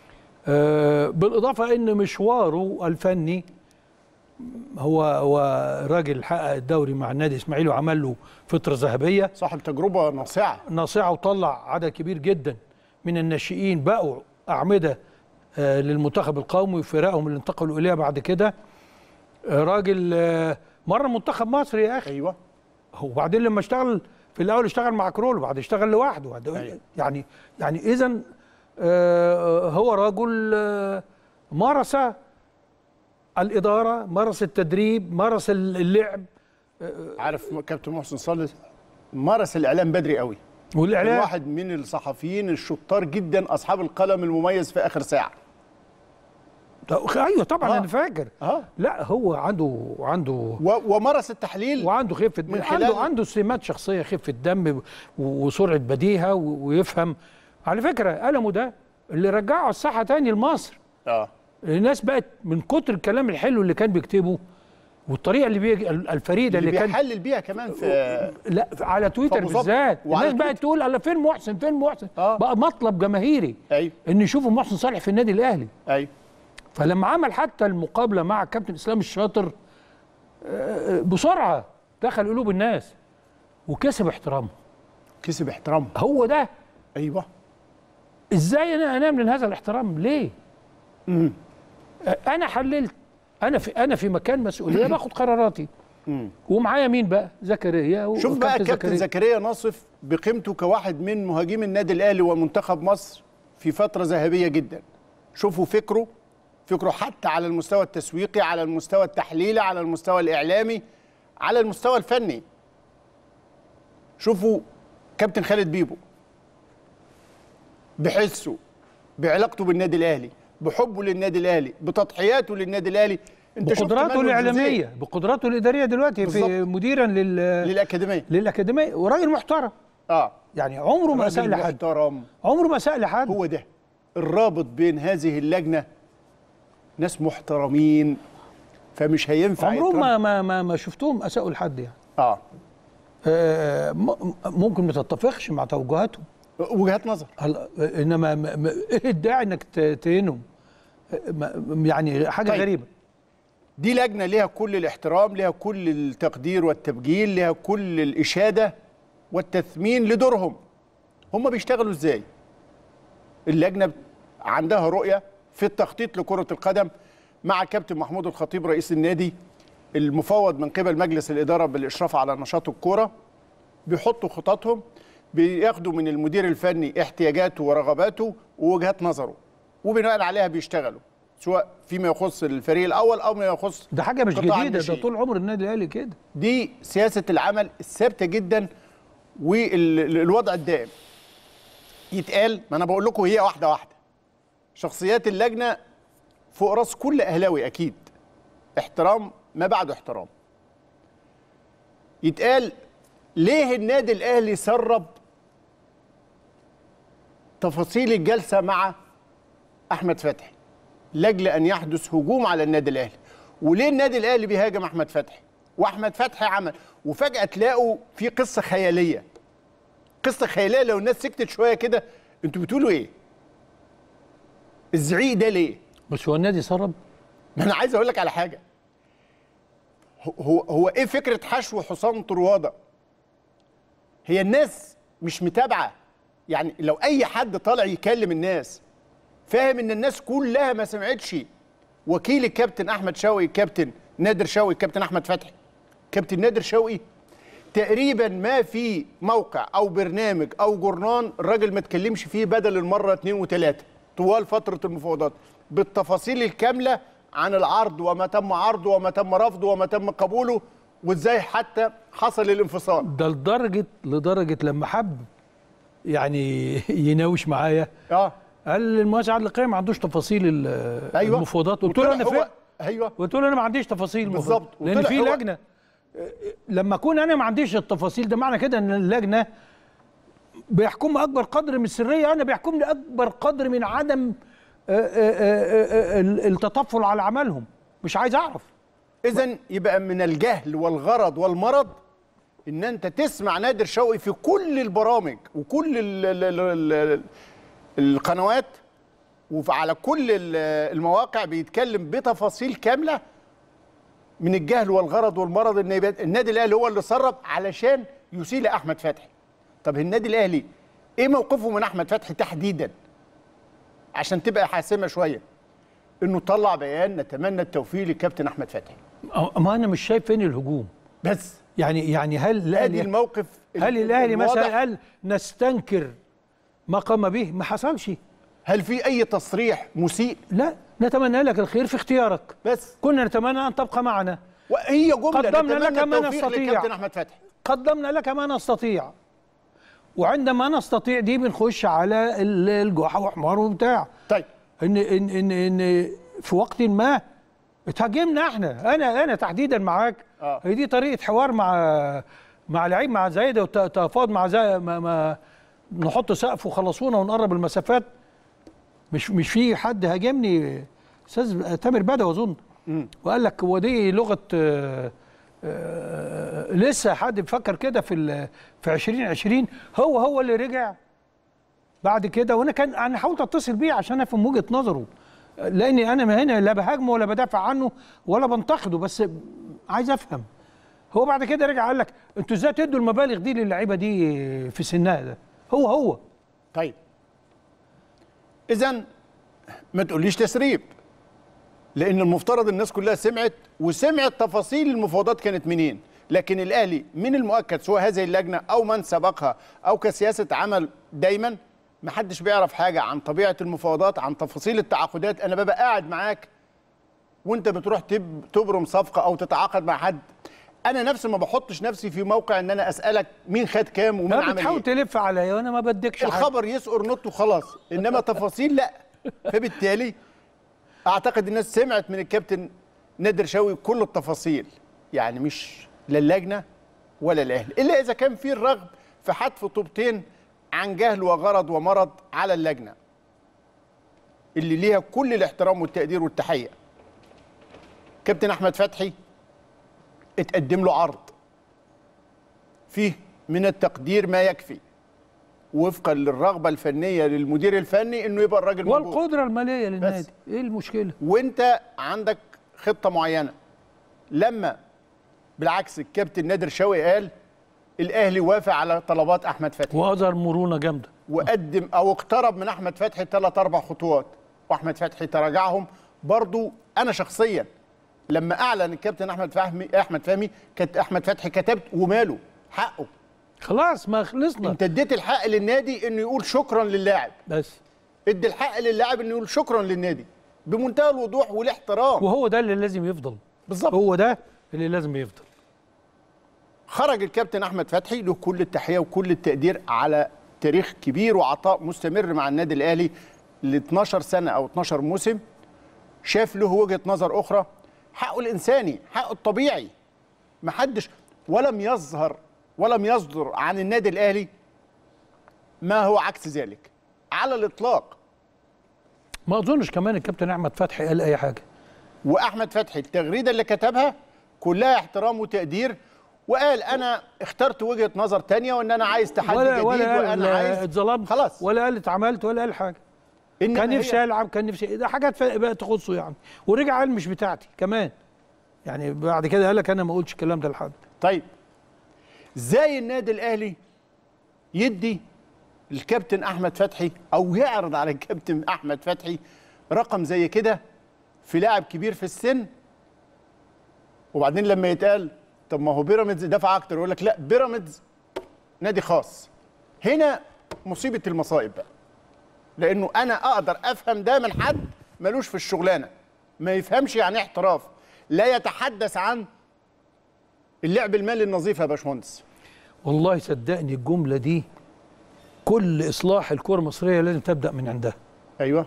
آه بالاضافه ان مشواره الفني هو هو راجل حقق الدوري مع النادي الاسماعيلي وعمل له فتره ذهبيه صاحب تجربه ناصعه ناصعه وطلع عدد كبير جدا من الناشئين بقوا اعمده آه، للمنتخب القومي وفرقهم اللي انتقلوا اليها بعد كده آه، راجل آه، مره منتخب مصر يا اخي ايوه وبعدين لما اشتغل في الاول اشتغل مع كرول وبعد اشتغل لوحده بعد- أيوة. يعني يعني اذا هو رجل آه، مارس الاداره مارس التدريب مارس اللعب عارف كابتن محسن صالح مارس الاعلام بدري قوي والاعلام واحد من الصحفيين الشطار جدا اصحاب القلم المميز في اخر ساعه ايوه طبعا آه. انا فاكر اه لا هو عنده عنده و- ومارس التحليل وعنده خفه من من خلال- عنده عنده سمات شخصيه خفه دم و- وسرعه بديهه و- ويفهم على فكره قلمه ده اللي رجعه الساحه تاني لمصر اه الناس بقت من كتر الكلام الحلو اللي كان بيكتبه والطريقه اللي بيجي الفريده اللي اللي, كان بيحلل بيها كمان في لا على تويتر فأبو ظبي. بالذات وعلى الناس بقت تقول على فين محسن فين محسن آه. بقى مطلب جماهيري ايوه ان يشوفوا محسن صالح في النادي الاهلي ايوه فلما عمل حتى المقابله مع كابتن اسلام الشاطر آه، بسرعه دخل قلوب الناس وكسب احترامهم كسب احترامه هو ده ايوه ازاي انا انام من هذا الاحترام ليه امم آه، انا حللت انا في انا في مكان مسؤوليه باخد قراراتي ومعايا مين بقى زكريا شوف بقى وكابتن كابتن زكريا ناصف بقيمته كواحد من مهاجمي النادي الاهلي ومنتخب مصر في فتره ذهبيه جدا شوفوا فكره فكره حتى على المستوى التسويقي على المستوى التحليلي على المستوى الاعلامي على المستوى الفني شوفوا كابتن خالد بيبو بحسه بعلاقته بالنادي الاهلي بحبه للنادي الاهلي بتضحياته للنادي الاهلي انت شفت بقدراته مانويل جوزيه الاعلاميه بقدراته الاداريه دلوقتي في بالظبط. مديرا لل للاكاديميه للاكاديميه وراجل محترم اه يعني عمره ما اساء راجل لحد محترم عمره ما اساء لحد هو ده الرابط بين هذه اللجنه ناس محترمين فمش هينفع عمرهم يترد- ما ما ما, ما شفتهم اساءوا لحد يعني اه آه، م- ممكن ما تتفقش مع توجهاتهم وجهات نظر هلا انما م- م- ايه الداعي انك ت- تهينهم آه، ما- يعني حاجه طيب. غريبه دي لجنه ليها كل الاحترام ليها كل التقدير والتبجيل ليها كل الاشاده والتثمين لدورهم هم بيشتغلوا ازاي اللجنه عندها رؤيه في التخطيط لكره القدم مع كابتن محمود الخطيب رئيس النادي المفوض من قبل مجلس الاداره بالاشراف على نشاط الكوره بيحطوا خططهم بياخدوا من المدير الفني احتياجاته ورغباته ووجهات نظره وبناء عليها بيشتغلوا سواء فيما يخص الفريق الاول او ما يخص ده حاجه مش قطاع جديده ده الناشئين. طول عمر النادي الاهلي كده دي سياسه العمل الثابته جدا والوضع الدائم يتقال ما انا بقول لكم هي واحده واحده شخصيات اللجنه فوق راس كل اهلاوي اكيد احترام ما بعده احترام يتقال ليه النادي الاهلي سرب تفاصيل الجلسه مع احمد فتحي لاجل ان يحدث هجوم على النادي الاهلي وليه النادي الاهلي بيهاجم احمد فتحي واحمد فتحي عمل وفجاه تلاقوا في قصه خياليه قصه خياليه لو الناس سكتت شويه كده انتوا بتقولوا ايه الزعيق ده ليه بس هو النادي سرب ما انا عايز اقول لك على حاجه هو هو, هو ايه فكره حشو حصان طروادة هي الناس مش متابعه يعني لو اي حد طالع يكلم الناس فاهم ان الناس كلها ما سمعتش وكيل الكابتن احمد شوقي الكابتن نادر شوقي الكابتن احمد فتحي كابتن نادر شوقي تقريبا ما في موقع او برنامج او جورنان الراجل ما اتكلمش فيه بدل المره اتنين وتلاته طوال فتره المفاوضات بالتفاصيل الكامله عن العرض وما تم عرضه وما تم رفضه وما تم قبوله وازاي حتى حصل الانفصال ده لدرجه لدرجه لما حب يعني يناوش معايا اه قال المؤسس عادل القيم ما عندوش تفاصيل ال- ايوه المفاوضات قلت له وطلع انا هو- فاهم ايوه قلت له انا ما عنديش تفاصيل المفاوضات. بالظبط. لان وطلع في هو- لجنه لما اكون انا ما عنديش التفاصيل ده معنى كده ان اللجنه بيحكم اكبر قدر من السريه انا بيحكمني اكبر قدر من عدم آه، آه، آه، آه، التطفل على عملهم مش عايز اعرف اذا يبقى من الجهل والغرض والمرض ان انت تسمع نادر شوقي في كل البرامج وكل ال ال ال ال القنوات وعلى كل ال- المواقع بيتكلم بتفاصيل كامله من الجهل والغرض والمرض ان يبقى النادي الاهلي هو اللي سرب علشان يسيء احمد فتحي طب النادي الاهلي ايه موقفه من احمد فتحي تحديدا عشان تبقى حاسمه شويه انه طلع بيان نتمنى التوفيق للكابتن احمد فتحي ما انا مش شايف فين الهجوم بس يعني يعني هل ادي الاهلي الموقف هل الاهلي الواضح. مثلا قال نستنكر ما قام به ما حصلش هل في اي تصريح مسيء لا نتمنى لك الخير في اختيارك بس كنا نتمنى ان تبقى معنا وهي جمله قدمنا نتمنى لك ما التوفيق نستطيع. للكابتن احمد فتحي قدمنا لك ما نستطيع وعندما نستطيع دي بنخش على ال- الجحا وحمار وبتاع طيب ان ان ان ان في وقت ما اتهاجمنا احنا انا انا تحديدا معاك آه. هي دي طريقه حوار مع مع لعيب مع زايده وتفاوض مع زي ما, ما نحط سقف وخلصونا ونقرب المسافات مش مش في حد هاجمني استاذ تامر بدوي اظن وقال لك هو دي لغه آه، آه، لسه حد بيفكر كده في ال- في 2020 هو هو اللي رجع بعد كده وانا كان انا حاولت اتصل بيه عشان افهم وجهه نظره لاني انا ما هنا لا بهاجمه ولا بدافع عنه ولا بنتقده بس عايز افهم هو بعد كده رجع قال لك انتوا ازاي تدوا المبالغ دي للعيبه دي في سنها ده هو هو طيب اذا ما تقوليش تسريب لان المفترض الناس كلها سمعت وسمعت تفاصيل المفاوضات كانت منين لكن الاهلي من المؤكد سواء هذه اللجنه او من سبقها او كسياسه عمل دايما ما حدش بيعرف حاجه عن طبيعه المفاوضات عن تفاصيل التعاقدات انا ببقى قاعد معاك وانت بتروح تب تبرم صفقه او تتعاقد مع حد انا نفسي ما بحطش نفسي في موقع ان انا اسالك مين خد كام ومين لا عمل بتحاول ايه تلف عليا وانا ما بديكش حاجه الخبر يسقر نط وخلاص انما تفاصيل لا فبالتالي اعتقد الناس سمعت من الكابتن نادر شوقي كل التفاصيل يعني مش لا اللجنه ولا الاهلي الا اذا كان في الرغب في حتف طوبتين عن جهل وغرض ومرض على اللجنه اللي ليها كل الاحترام والتقدير والتحيه كابتن احمد فتحي اتقدم له عرض فيه من التقدير ما يكفي وفقا للرغبه الفنيه للمدير الفني انه يبقى الراجل موجود والقدره الماليه للنادي ايه المشكله وانت عندك خطه معينه لما بالعكس الكابتن نادر شوقي قال الاهلي وافق على طلبات احمد فتحي واظهر مرونه جامده وقدم او اقترب من احمد فتحي ثلاث اربع خطوات واحمد فتحي تراجعهم برضو انا شخصيا لما اعلن الكابتن احمد فهمي احمد فهمي كانت احمد فتحي كتبت وماله حقه خلاص ما خلصنا انت اديت الحق للنادي انه يقول شكرا للاعب بس ادي الحق للاعب انه يقول شكرا للنادي بمنتهى الوضوح والاحترام وهو ده اللي لازم يفضل بالظبط هو ده اللي لازم يفضل خرج الكابتن احمد فتحي له كل التحيه وكل التقدير على تاريخ كبير وعطاء مستمر مع النادي الاهلي ل 12 سنه او 12 موسم شاف له وجهه نظر اخرى حقه الانساني حقه الطبيعي محدش ولم يظهر ولم يصدر عن النادي الاهلي ما هو عكس ذلك على الاطلاق ما اظنش كمان الكابتن احمد فتحي قال اي حاجه واحمد فتحي التغريده اللي كتبها كلها احترام وتقدير وقال انا اخترت وجهه نظر تانية وان انا عايز تحدي ولا جديد ولا قال وانا عايز اتظلمت خلاص ولا قال اتعملت ولا قال حاجه إنما كان هي- نفسي العب كان نفسي ده حاجات ف- بقى تخصه يعني ورجع قال مش بتاعتي كمان يعني بعد كده قال لك انا ما قلتش الكلام ده لحد طيب ازاي النادي الاهلي يدي الكابتن احمد فتحي او يعرض على الكابتن احمد فتحي رقم زي كده في لاعب كبير في السن وبعدين لما يتقال طب ما هو بيراميدز دفع اكتر يقول لك لا بيراميدز نادي خاص هنا مصيبه المصائب بقى لانه انا اقدر افهم ده من حد ملوش في الشغلانه ما يفهمش يعني إيه احتراف لا يتحدث عن اللعب المالي النظيف يا باشمهندس والله صدقني الجمله دي كل اصلاح الكره المصريه لازم تبدا من عندها ايوه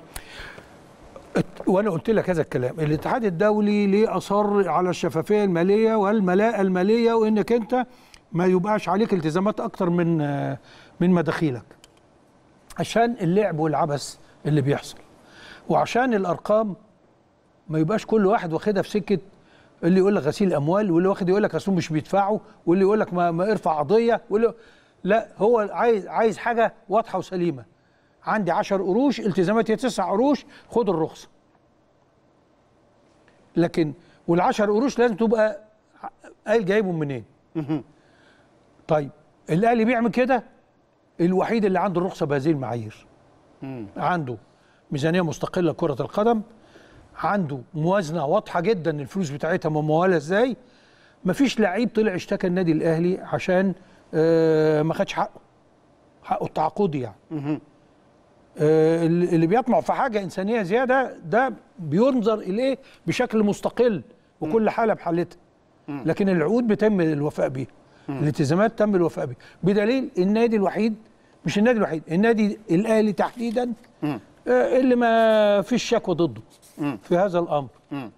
ات- وانا قلت لك هذا الكلام الاتحاد الدولي ليه اصر على الشفافيه الماليه والملاءه الماليه وانك انت ما يبقاش عليك التزامات اكتر من آه، من مداخيلك عشان اللعب والعبث اللي بيحصل وعشان الارقام ما يبقاش كل واحد واخدها في سكه اللي يقول لك غسيل اموال واللي واخد يقول لك اصل مش بيدفعوا واللي يقول لك ما, ما ارفع قضيه واللي لا هو عايز عايز حاجه واضحه وسليمه عندي 10 قروش التزاماتي 9 قروش خد الرخصه لكن وال10 قروش لازم تبقى قايل جايبهم منين طيب الاهلي بيعمل كده الوحيد اللي عنده الرخصه بهذه المعايير عنده ميزانيه مستقله كره القدم عنده موازنه واضحه جدا الفلوس بتاعتها مموله ازاي مفيش لعيب طلع اشتكى النادي الاهلي عشان آه، ما خدش حقه حقه التعاقدي يعني آه، اللي اللي بيطمع في حاجه انسانيه زياده ده بينظر اليه بشكل مستقل وكل حاله بحالتها لكن العقود بيتم الوفاء بيها الالتزامات تم الوفاء بيها بدليل النادي الوحيد مش النادي الوحيد النادي الاهلي تحديدا آه، اللي ما فيش شكوى ضده في هذا الامر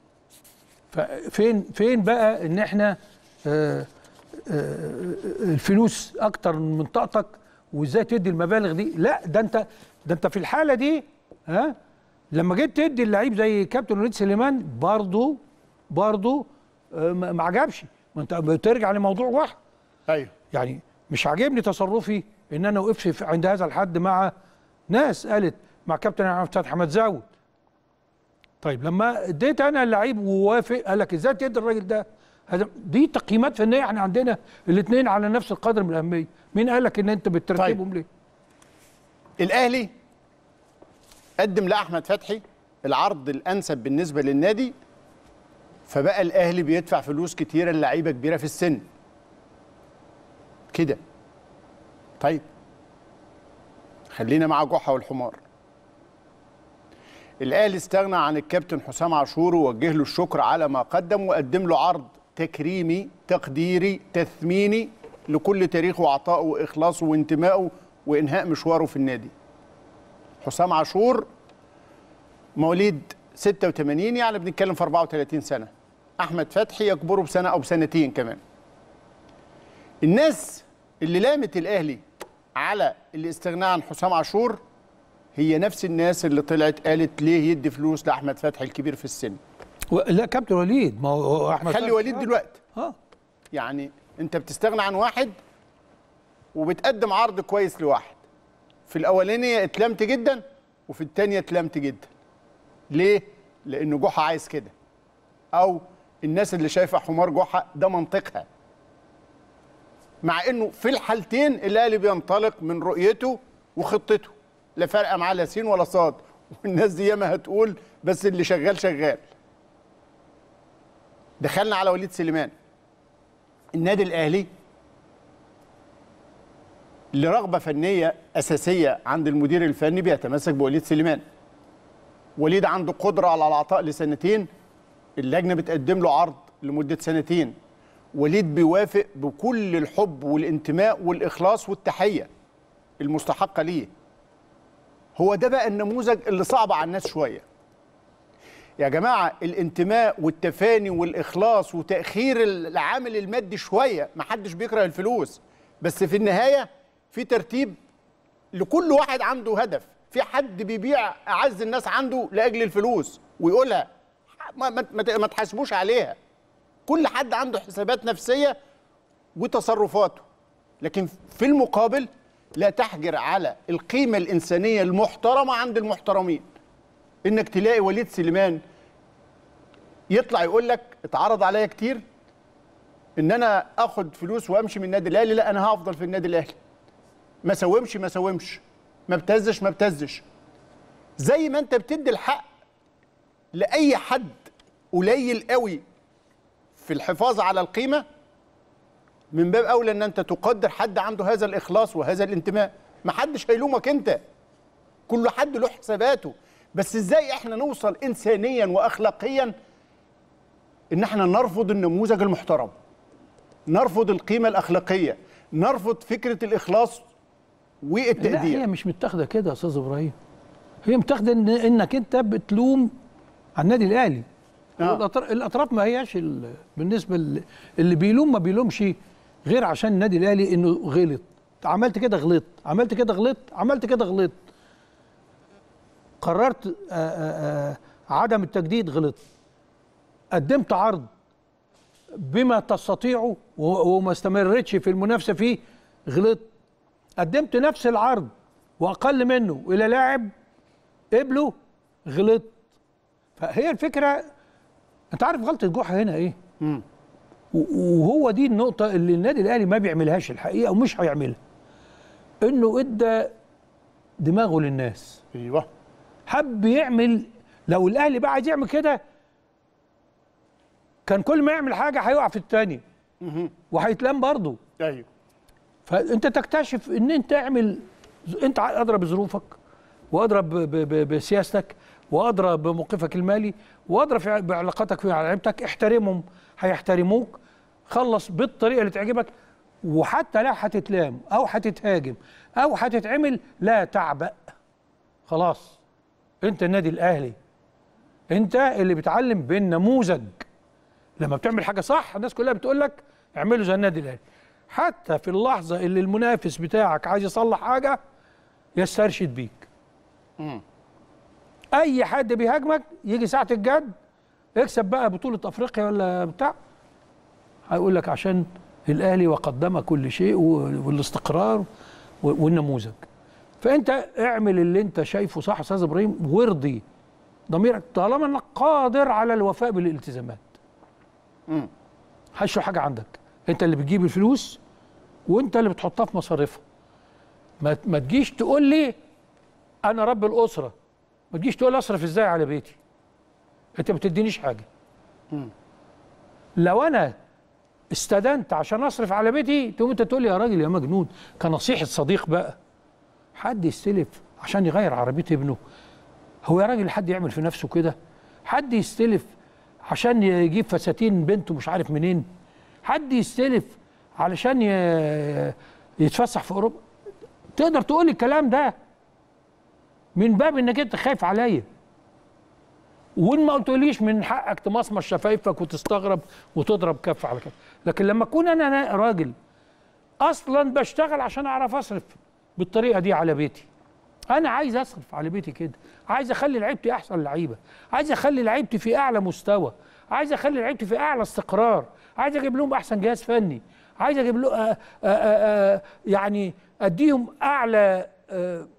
ففين فين بقى ان احنا آه، آه، الفلوس اكتر من طاقتك وازاي تدي المبالغ دي لا ده انت ده انت في الحاله دي ها لما جيت تدي اللعيب زي كابتن وليد سليمان برضه برضه آه، ما ما عجبش ما انت بترجع لموضوع واحد ايوه يعني مش عاجبني تصرفي ان انا وقفت في- عند هذا الحد مع ناس قالت مع كابتن احمد فتحي ما تزود طيب لما اديت انا اللعيب ووافق قال لك ازاي تدي الراجل ده هذا دي تقييمات فنيه احنا عندنا الاثنين على نفس القدر من الاهميه مين قال لك ان انت بترتبهم ليه الاهلي قدم لاحمد فتحي العرض الانسب بالنسبه للنادي فبقى الاهلي بيدفع فلوس كتيره للعيبه كبيره في السن كده طيب خلينا مع جحا والحمار الاهلي استغنى عن الكابتن حسام عاشور ووجه له الشكر على ما قدم وقدم له عرض تكريمي تقديري تثميني لكل تاريخه وعطائه واخلاصه وانتمائه وانهاء مشواره في النادي حسام عاشور مواليد 86 يعني بنتكلم في 34 سنه احمد فتحي يكبره بسنه او بسنتين كمان الناس اللي لامت الاهلي على الاستغناء عن حسام عاشور هي نفس الناس اللي طلعت قالت ليه يدي فلوس لاحمد فتحي الكبير في السن و- لا كابتن وليد ما هو احمد خلي فتحي- وليد آه. دلوقتي اه يعني انت بتستغنى عن واحد وبتقدم عرض كويس لواحد في الاولانيه اتلمت جدا وفي الثانيه اتلمت جدا ليه لان جحا عايز كده او الناس اللي شايفه حمار جحا ده منطقها مع انه في الحالتين الاهلي بينطلق من رؤيته وخطته لا فارقه معاه لا سين ولا صاد والناس دي ياما هتقول بس اللي شغال شغال دخلنا على وليد سليمان النادي الاهلي لرغبه فنيه اساسيه عند المدير الفني بيتمسك بوليد سليمان وليد عنده قدره على العطاء لسنتين اللجنه بتقدم له عرض لمده سنتين وليد بيوافق بكل الحب والانتماء والاخلاص والتحيه المستحقه ليه هو ده بقى النموذج اللي صعب على الناس شويه يا جماعه الانتماء والتفاني والاخلاص وتاخير العامل المادي شويه ما حدش بيكره الفلوس بس في النهايه في ترتيب لكل واحد عنده هدف في حد بيبيع اعز الناس عنده لاجل الفلوس ويقولها ما, ما, ما, ما تحاسبوش عليها كل حد عنده حسابات نفسيه وتصرفاته لكن في المقابل لا تحجر على القيمه الانسانيه المحترمه عند المحترمين انك تلاقي وليد سليمان يطلع يقول لك اتعرض عليا كتير ان انا اخد فلوس وامشي من النادي الاهلي لا انا هفضل في النادي الاهلي ما سومش ما سومش ما ابتزش ما ابتزش زي ما انت بتدي الحق لاي حد قليل قوي في الحفاظ على القيمه من باب اولى ان انت تقدر حد عنده هذا الاخلاص وهذا الانتماء ما حدش هيلومك انت كل حد له حساباته بس ازاي احنا نوصل انسانيا واخلاقيا ان احنا نرفض النموذج المحترم نرفض القيمه الاخلاقيه نرفض فكره الاخلاص لا والتقدير هي مش متاخده كده يا استاذ ابراهيم هي متاخده إن انك انت بتلوم على النادي الاهلي آه. والأطر- الاطراف ما هياش ال- بالنسبه ل- اللي بيلوم ما بيلومش غير عشان النادي الاهلي انه غلط عملت كده غلط عملت كده غلط عملت كده غلط قررت آآ آآ عدم التجديد غلط قدمت عرض بما تستطيعه و- وما استمرتش في المنافسه فيه غلط قدمت نفس العرض واقل منه الى لاعب قبله غلط فهي الفكره انت عارف غلطه جحا هنا ايه و- وهو دي النقطه اللي النادي الاهلي ما بيعملهاش الحقيقه ومش هيعملها انه ادى دماغه للناس ايوه حب يعمل لو الاهلي بقى عايز يعمل كده كان كل ما يعمل حاجه هيقع في الثانيه وهيتلام برضه ايوه فانت تكتشف ان انت اعمل انت ادرى بظروفك وادرى ب- ب- ب- بسياستك وادرى بموقفك المالي وادرى في- بعلاقاتك في لعيبتك احترمهم هيحترموك خلص بالطريقه اللي تعجبك وحتى لو هتتلام او هتتهاجم او هتتعمل لا تعبأ خلاص انت النادي الاهلي انت اللي بتعلم بالنموذج لما بتعمل حاجه صح الناس كلها بتقول لك اعمله زي النادي الاهلي حتى في اللحظه اللي المنافس بتاعك عايز يصلح حاجه يسترشد بيك اي حد بيهاجمك يجي ساعه الجد اكسب بقى بطوله افريقيا ولا بتاع هيقول لك عشان الاهلي وقدم كل شيء و- والاستقرار و- والنموذج فانت اعمل اللي انت شايفه صح يا استاذ ابراهيم وارضي ضميرك طالما انك قادر على الوفاء بالالتزامات هشرح حاجه عندك انت اللي بتجيب الفلوس وانت اللي بتحطها في مصاريفها ما ما تجيش تقول لي انا رب الاسره ما تجيش تقول لي اصرف ازاي على بيتي انت ما بتدينيش حاجه لو انا استدنت عشان اصرف على بيتي تقوم انت تقول لي يا راجل يا مجنون كنصيحه صديق بقى حد يستلف عشان يغير عربيه ابنه هو يا راجل حد يعمل في نفسه كده حد يستلف عشان يجيب فساتين بنته مش عارف منين حد يستلف علشان ي- يتفسح في اوروبا تقدر تقول لي الكلام ده من باب انك انت خايف عليا وان ما قلتوليش من حقك تمصمص شفايفك وتستغرب وتضرب كف على كف لكن لما اكون انا نا- راجل اصلا بشتغل عشان اعرف اصرف بالطريقه دي على بيتي انا عايز اصرف على بيتي كده عايز اخلي لعيبتي احسن لعيبه عايز اخلي لعيبتي في اعلى مستوى عايز اخلي لعيبتي في اعلى استقرار عايز اجيب لهم احسن جهاز فني عايز اجيب له آه آه آه آه يعني اديهم اعلى آه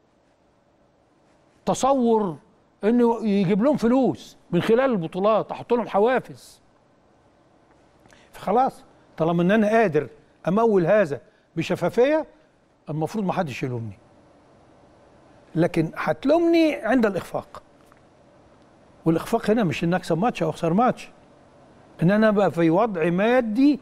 تصور انه يجيب لهم فلوس من خلال البطولات احط لهم حوافز فخلاص طالما ان انا قادر امول هذا بشفافيه المفروض ما حدش يلومني لكن هتلومني عند الاخفاق والاخفاق هنا مش ان اكسب ماتش او اخسر ماتش ان انا بقى في وضع مادي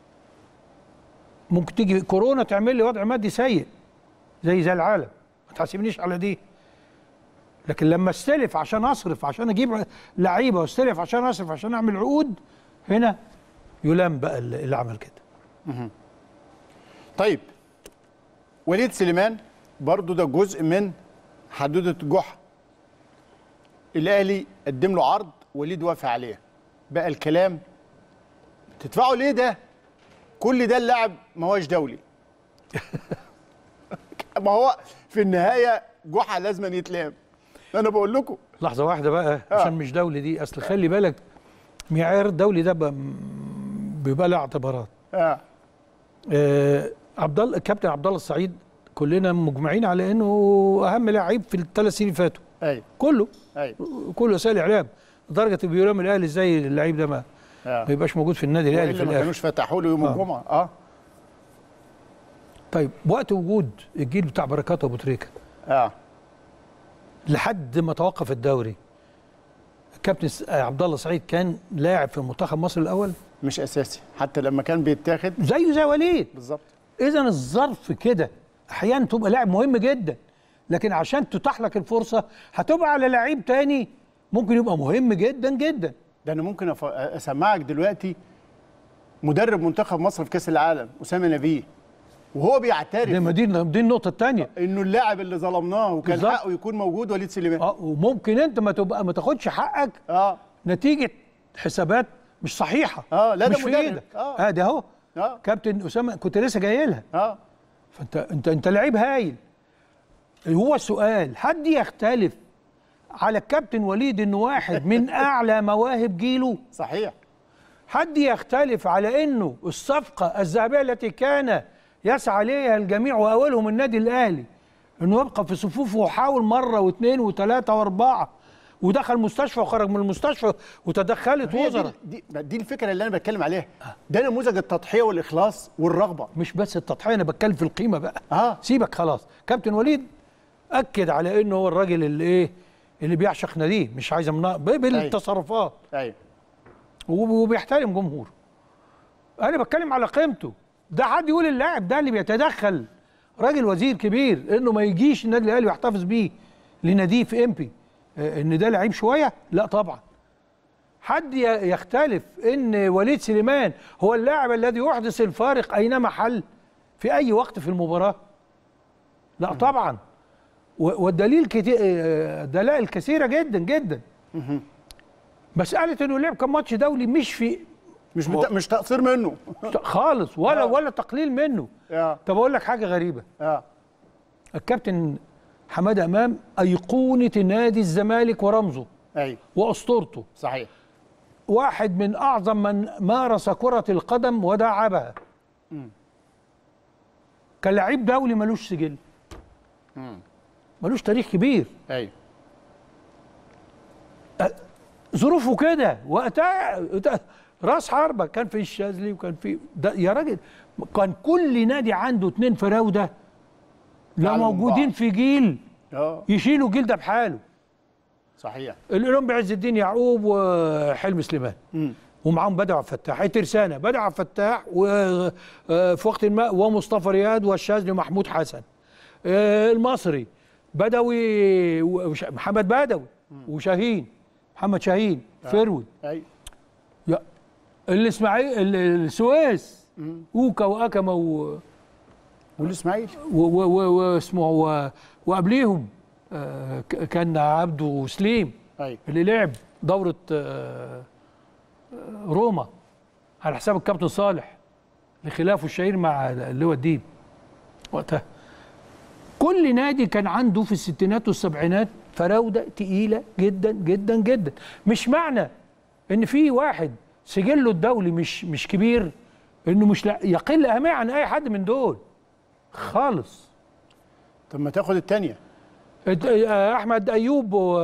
ممكن تيجي كورونا تعمل لي وضع مادي سيء زي زي العالم ما تحاسبنيش على دي لكن لما استلف عشان اصرف عشان اجيب لعيبه واستلف عشان اصرف عشان اعمل عقود هنا يلام بقى اللي اللي عمل كده طيب وليد سليمان برضو ده جزء من حدوده جحا الاهلي قدم له عرض وليد وافق عليه بقى الكلام تدفعوا ليه ده كل ده اللاعب ما هوش دولي ما هو في النهايه جحا لازم يتلام انا بقول لكم لحظه واحده بقى عشان مش دولي دي اصل خلي بالك معيار الدولي ده بقى- بيبقى له اعتبارات اه آه عبد الله الكابتن عبد الله السعيد كلنا مجمعين على انه اهم لعيب في الثلاث سنين اللي فاتوا ايوه كله ايوه كل وسائل الاعلام لدرجه بيقولوا من الاهلي ازاي اللعيب ده ما اه ما يبقاش موجود في النادي الاهلي في والا ما الاخر كانوش فتحوا له يوم آه. الجمعه اه طيب وقت وجود الجيل بتاع بركات ابو تريكه اه لحد ما توقف الدوري الكابتن س- آه، عبد الله سعيد كان لاعب في منتخب مصر الاول مش اساسي حتى لما كان بيتاخد زيه زي وليد بالظبط اذا الظرف كده احيانا تبقى لاعب مهم جدا لكن عشان تتاح لك الفرصه هتبقى على لعيب تاني ممكن يبقى مهم جدا جدا ده انا ممكن أف- اسمعك دلوقتي مدرب منتخب مصر في كاس العالم اسامه نبيه وهو دي بيعترف ما دي دي النقطه الثانيه انه اللاعب اللي ظلمناه وكان بالظبط. حقه يكون موجود وليد سليمان اه وممكن انت ما تبقى ما تاخدش حقك اه نتيجه حسابات مش صحيحه آه، لا ده مش في مدرب. ايدك آه. اه ده اهو اه كابتن اسامه كنت لسه جاي لها اه فانت انت انت لعيب هايل هو السؤال حد يختلف على الكابتن وليد انه واحد من اعلى مواهب جيله صحيح حد يختلف على انه الصفقه الذهبيه التي كان يسعى اليها الجميع واولهم النادي الاهلي انه يبقى في صفوفه وحاول مره واثنين وثلاثه واربعه ودخل مستشفى وخرج من المستشفى وتدخلت هي وزراء دي, دي, دي الفكره اللي انا بتكلم عليها ده نموذج التضحيه والاخلاص والرغبه مش بس التضحيه انا بتكلم في القيمه بقى اه سيبك خلاص كابتن وليد اكد على انه هو الراجل اللي ايه اللي بيعشق ناديه مش عايز امنع ب- بالتصرفات ايوه وب- وبيحترم جمهوره انا بتكلم على قيمته ده حد يقول اللاعب ده اللي بيتدخل راجل وزير كبير انه ما يجيش النادي الاهلي ويحتفظ بيه لناديه في امبي آه، ان ده لعيب شويه لا طبعا حد ي- يختلف ان وليد سليمان هو اللاعب الذي يحدث الفارق اينما حل في اي وقت في المباراه لا طبعا و- والدليل كتير دلائل كثيره جدا جدا مساله انه لعب كم ماتش دولي مش في مش بتا... مش تقصير منه خالص ولا آه. ولا تقليل منه اه طب اقول لك حاجه غريبه اه الكابتن حماده امام ايقونه نادي الزمالك ورمزه ايوه واسطورته صحيح واحد من اعظم من مارس كره القدم وداعبها كلاعب دولي ملوش سجل ملوش تاريخ كبير ايوه ظروفه كده وقتها وقتها راس حربة كان في الشاذلي وكان في ده يا راجل كان كل نادي عنده اتنين فراوده لو يعلموا موجودين بعض. في جيل اه يشيلوا الجيل ده بحاله صحيح الاولمبي عز الدين يعقوب وحلمي سليمان مم. ومعاهم بدر عبد الفتاح ترسانه بدر عبد الفتاح وفي وقت ما ومصطفى رياض والشاذلي ومحمود حسن آه، المصري بدوي وش- محمد بدوي وشاهين محمد شاهين فرود ايوه يا الاسماعيلي ال- السويس اوكا واكما و- والاسماعيلي و- و- و- واسمه و- وقبليهم آه، ك- كان عبده سليم ايوه اللي لعب دورة آه، آه، روما على حساب الكابتن صالح لخلافه الشهير مع اللي هو الديب وقتها كل نادي كان عنده في الستينات والسبعينات فراوده تقيله جدا جدا جدا مش معنى ان في واحد سجله الدولي مش مش كبير انه مش لا- يقل اهميه عن اي حد من دول خالص طب ما تاخد الثانيه الد- آه، احمد ايوب و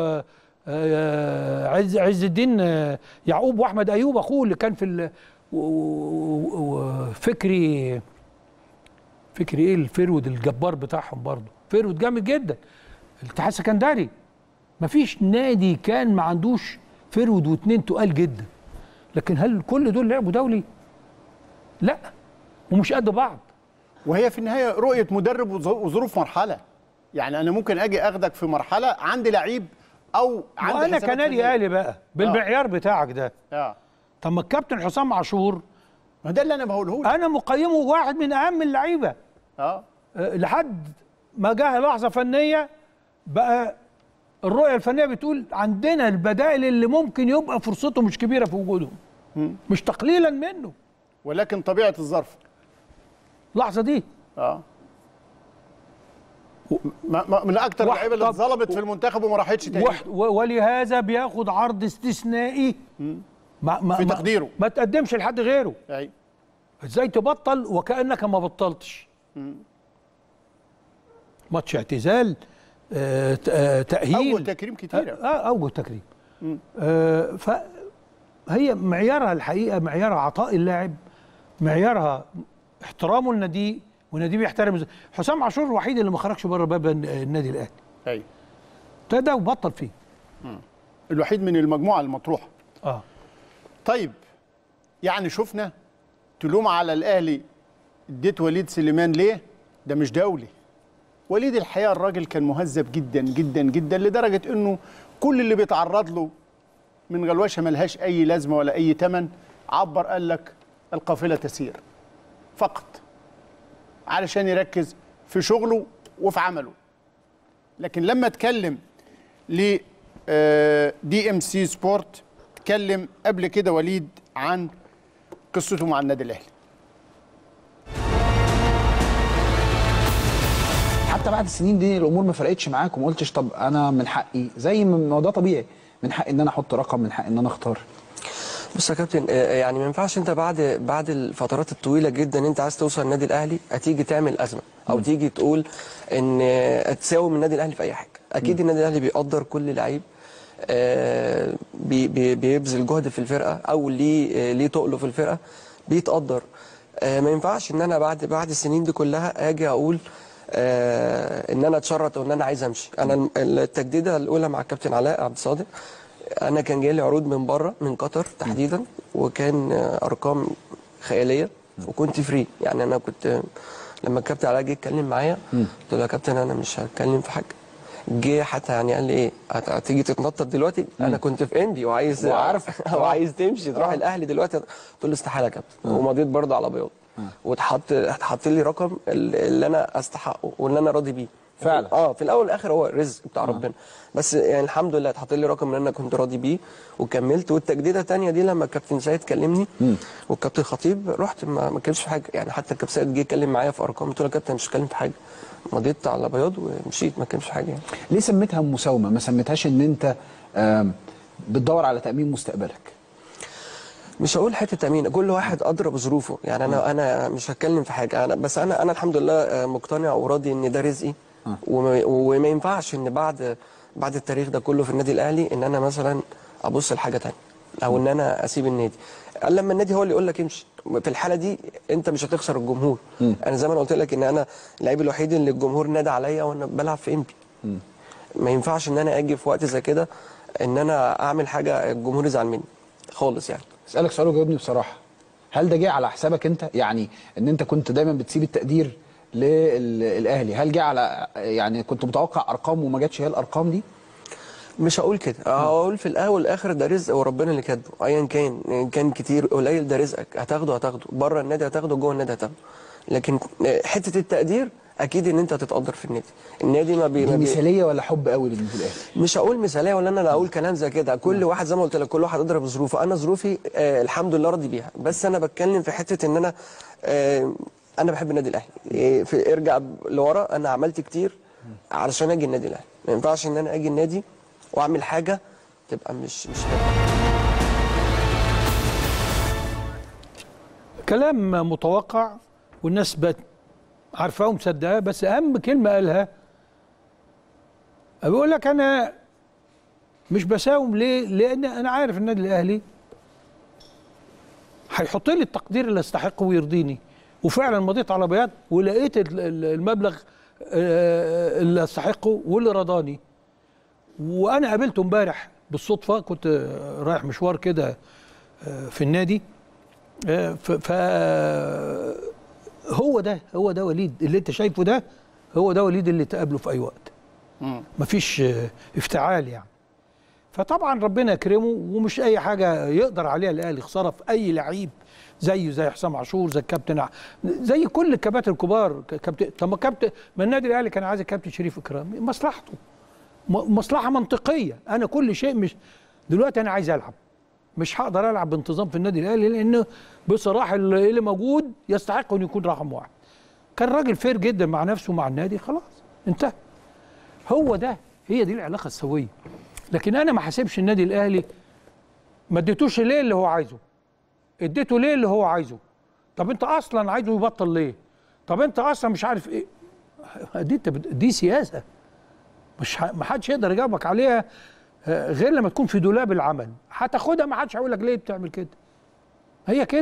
آه، عز عز الدين آه، يعقوب واحمد ايوب اخوه اللي كان في ال- و- و- وفكري فكري ايه الفرود الجبار بتاعهم برضه فرود جامد جدا الاتحاد السكندري مفيش نادي كان ما عندوش فرود واتنين تقال جدا لكن هل كل دول لعبوا دولي لا ومش قد بعض وهي في النهايه رؤيه مدرب وظ- وظروف مرحله يعني انا ممكن اجي اخدك في مرحله عندي لعيب او عندي وانا حسابات كنادي فنية. اهلي بقى بالمعيار بتاعك ده اه طب ما الكابتن حسام عاشور ما ده اللي انا بقوله لك انا مقيمه واحد من اهم اللعيبه اه أه، لحد ما جه لحظه فنيه بقى الرؤيه الفنيه بتقول عندنا البدائل اللي ممكن يبقى فرصته مش كبيره في وجودهم مش تقليلا منه ولكن طبيعه الظرف اللحظه دي اه ما ما من اكتر واحد- اللعيبه اللي طب- اتظلمت في المنتخب وما راحتش تاني وح- و- ولهذا بياخد عرض استثنائي ما ما في ما- تقديره. ما تقدمش لحد غيره ايوه ازاي تبطل وكانك ما بطلتش ماتش اعتزال آه، ت- آه، تاهيل اول تكريم كتيره اه اوجه تكريم آه فهي معيارها الحقيقه معيارها عطاء اللاعب معيارها احترامه لناديه وناديه بيحترم الز- حسام عاشور الوحيد اللي ما خرجش بره باب الن- النادي الاهلي ايوه ابتدى وبطل فيه الوحيد من المجموعه المطروحه اه طيب يعني شفنا تلوم على الاهلي اديت وليد سليمان ليه ده مش دولي وليد الحقيقه الراجل كان مهذب جدا جدا جدا لدرجه انه كل اللي بيتعرض له من غلوشه ملهاش اي لازمه ولا اي تمن عبر قال لك القافله تسير فقط علشان يركز في شغله وفي عمله لكن لما اتكلم ل دي ام سي سبورت اتكلم قبل كده وليد عن قصته مع النادي الاهلي حتى بعد السنين دي الامور ما فرقتش معاك وما قلتش طب انا من حقي زي ما ما هو ده طبيعي من حقي ان انا احط رقم من حقي ان انا اختار بص يا كابتن آه، يعني ما ينفعش انت بعد بعد الفترات الطويله جدا انت عايز توصل النادي الاهلي هتيجي تعمل ازمه او تيجي تقول ان آه، تساوم النادي الاهلي في اي حاجه اكيد النادي الاهلي بيقدر كل لعيب آه، بي- بي- بيبذل جهد في الفرقه او ليه آه، ليه تقله في الفرقه بيتقدر آه، ما ينفعش ان انا بعد بعد السنين دي كلها اجي اقول آه، ان انا اتشرط وان انا عايز امشي انا الم- التجديده الاولى مع الكابتن علاء عبد الصادق انا كان جاي لي عروض من بره من قطر تحديدا وكان آه، ارقام خياليه وكنت فري يعني انا كنت لما الكابتن علاء جه يتكلم معايا قلت له يا كابتن انا مش هتكلم في حاجه جه حتى يعني قال لي ايه هت- هتيجي تتنطط دلوقتي انا كنت في اندي وعايز وعارف. وعايز تمشي تروح الاهلي دلوقتي قلت له استحاله يا كابتن ومضيت برضه على بياض واتحط اتحط لي رقم ال- اللي انا استحقه واللي انا راضي بيه فعلا. اه في الاول والاخر هو رزق بتاع ربنا بس يعني الحمد لله اتحط لي رقم اللي انا كنت راضي بيه وكملت والتجديده الثانيه دي لما الكابتن سيد كلمني والكابتن خطيب رحت ما ما كانش في حاجه يعني حتى الكابتن سيد جه يتكلم معايا في ارقام قلت له يا كابتن مش هتكلم في حاجه مضيت على بياض ومشيت ما كانش في حاجه يعني ليه سميتها مساومه ما سميتهاش ان انت آم، بتدور على تامين مستقبلك مش هقول حته تامين كل واحد ادرى بظروفه يعني انا انا مش هتكلم في حاجه انا بس انا انا الحمد لله آه، مقتنع وراضي ان ده رزقي وما, وما ينفعش ان بعد بعد التاريخ ده كله في النادي الاهلي ان انا مثلا ابص لحاجه تانية او ان انا اسيب النادي قال لما النادي هو اللي يقول لك امشي في الحاله دي انت مش هتخسر الجمهور انا زي ما انا قلت لك ان انا اللعيب الوحيد اللي الجمهور نادى عليا وانا بلعب في امبي ما ينفعش ان انا اجي في وقت زي كده ان انا اعمل حاجه الجمهور يزعل مني خالص يعني اسالك سؤال وجاوبني بصراحه هل ده جه على حسابك انت يعني ان انت كنت دايما بتسيب التقدير للاهلي هل جه على يعني كنت متوقع ارقام وما جاتش هي الارقام دي مش هقول كده هقول في الاول والاخر ده رزق وربنا اللي كاتبه ايا كان إن كان كتير قليل ده رزقك هتاخده هتاخده بره النادي هتاخده جوه النادي هتاخده لكن حته التقدير اكيد ان انت هتتقدر في النادي النادي ما بي, دي ما بي مثاليه ولا حب قوي للنادي الاهلي مش هقول مثاليه ولا انا لا اقول كلام زي كده كل واحد زي ما قلت لك كل واحد ادرى بظروفه انا ظروفي آه الحمد لله راضي بيها بس انا بتكلم في حته ان انا آه انا بحب النادي الاهلي إيه، في ارجع لورا انا عملت كتير علشان اجي النادي الاهلي ما ينفعش ان انا اجي النادي واعمل حاجه تبقى مش مش حلوه كلام متوقع والناس بقت عارفاه ومصدقاه بس اهم كلمه قالها بيقول لك انا مش بساوم ليه؟ لان انا عارف النادي الاهلي هيحط لي التقدير اللي استحقه ويرضيني وفعلا مضيت على بياض ولقيت ال- ال- المبلغ آه، اللي استحقه واللي رضاني وانا قابلته امبارح بالصدفه كنت آه، رايح مشوار كده آه، في النادي آه، ف ف- هو ده هو ده وليد اللي انت شايفه ده هو ده وليد اللي تقابله في اي وقت مفيش آه، افتعال يعني فطبعا ربنا يكرمه ومش اي حاجه يقدر عليها الاهلي خساره في اي لعيب زيه زي حسام عاشور زي الكابتن ع- زي كل الكباتن الكبار ك- كابتن طب ما كابتن ما النادي الاهلي كان عايز الكابتن شريف اكرامي مصلحته م- مصلحه منطقيه انا كل شيء مش دلوقتي انا عايز العب مش هقدر العب بانتظام في النادي الاهلي لانه بصراحه اللي اللي موجود يستحق ان يكون رقم واحد كان راجل فير جدا مع نفسه ومع النادي خلاص انتهى هو ده هي دي العلاقه السويه لكن انا ما حاسبش النادي الاهلي ما اديتوش ليه اللي هو عايزه اديته ليه اللي هو عايزه طب انت اصلا عايزه يبطل ليه طب انت اصلا مش عارف ايه دي انت بت- دي سياسه مش ه- ما حدش يقدر يجاوبك عليها آه، غير لما تكون في دولاب العمل هتاخدها ما حدش هيقول لك ليه بتعمل كده هي كده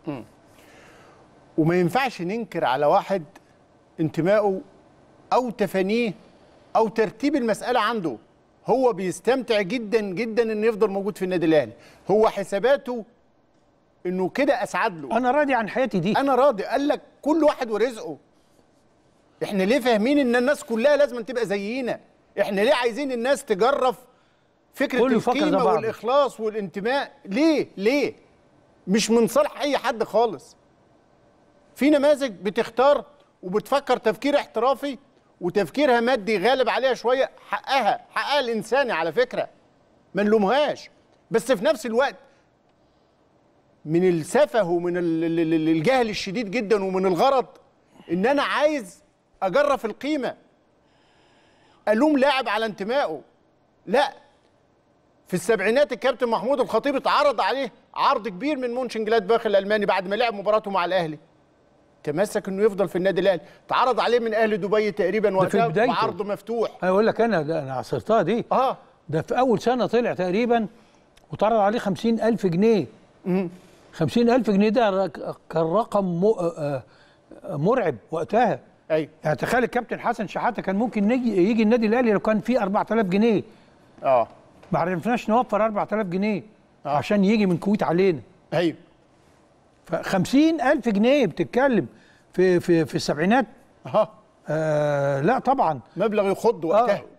وما ينفعش ننكر على واحد انتمائه او تفانيه او ترتيب المساله عنده هو بيستمتع جدا جدا انه يفضل موجود في النادي الاهلي هو حساباته انه كده اسعد له انا راضي عن حياتي دي انا راضي قال لك كل واحد ورزقه احنا ليه فاهمين ان الناس كلها لازم تبقى زينا احنا ليه عايزين الناس تجرف فكره كله يفكر زي القيمه بعضه. والاخلاص والانتماء ليه ليه مش من صالح اي حد خالص في نماذج بتختار وبتفكر تفكير احترافي وتفكيرها مادي غالب عليها شويه حقها حقها الانساني على فكره ما نلومهاش بس في نفس الوقت من السفه ومن ال- ال- ال- الجهل الشديد جدا ومن الغرض ان انا عايز اجرف القيمه الوم لاعب على انتمائه لا في السبعينات الكابتن محمود الخطيب اتعرض عليه عرض كبير من مونشن جلادباخ الالماني بعد ما لعب مباراته مع الاهلي تمسك انه يفضل في النادي الاهلي اتعرض عليه من اهل دبي تقريبا في وقتها بدايته. بعرض مفتوح انا اقول لك انا ده انا عصرتها دي اه ده في اول سنه طلع تقريبا وطرد عليه خمسين الف جنيه خمسين الف جنيه ده رق- كان رقم م- آه، آه، مرعب وقتها ايوه يعني تخيل الكابتن حسن شحاته كان ممكن نجي يجي النادي الاهلي لو كان فيه 4000 جنيه اه ما عرفناش نوفر 4000 جنيه عشان يجي من الكويت علينا ايوه ف 50000 جنيه بتتكلم في في في السبعينات اه آه لا طبعا مبلغ يخض اه وقتها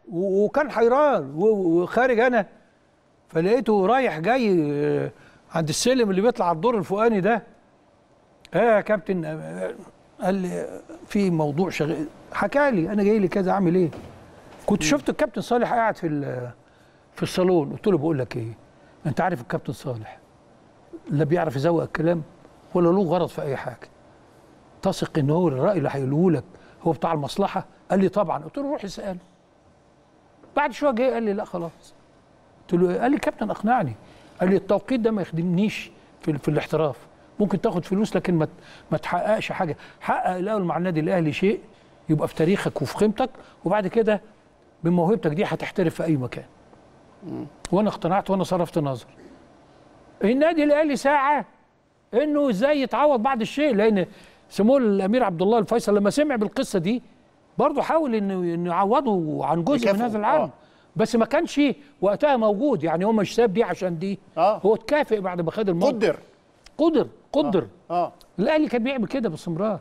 و- وكان حيران و- وخارج انا فلقيته رايح جاي آه، عند السلم اللي بيطلع على الدور الفوقاني ده ايه يا كابتن آه، قال لي آه، في موضوع شغال حكى لي انا جاي لي كذا اعمل ايه كنت شفت الكابتن صالح قاعد في ال- في الصالون قلت له بقول لك ايه انت عارف الكابتن صالح لا بيعرف يزوق الكلام ولا له غرض في اي حاجه تثق ان هو الراي اللي هيقوله لك هو بتاع المصلحه قال لي طبعا قلت له روح اساله بعد شويه جه قال لي لا خلاص قلت له إيه؟ قال لي كابتن اقنعني قال لي التوقيت ده ما يخدمنيش في, في الاحتراف ممكن تاخد فلوس لكن ما ما تحققش حاجه حقق الاول مع النادي الاهلي شيء يبقى في تاريخك وفي قيمتك وبعد كده بموهبتك دي هتحترف في اي مكان وانا اقتنعت وانا صرفت نظر النادي الاهلي ساعه انه ازاي يتعوض بعض الشيء لان سمو الامير عبد الله الفيصل لما سمع بالقصه دي برضه حاول انه انه يعوضه عن جزء من يكافئه، هذا العام آه. بس ما كانش وقتها موجود يعني هو مش ساب دي عشان دي آه. هو اتكافئ بعد ما خد الموقف قدر قدر قدر اه الاهلي كان بيعمل كده باستمرار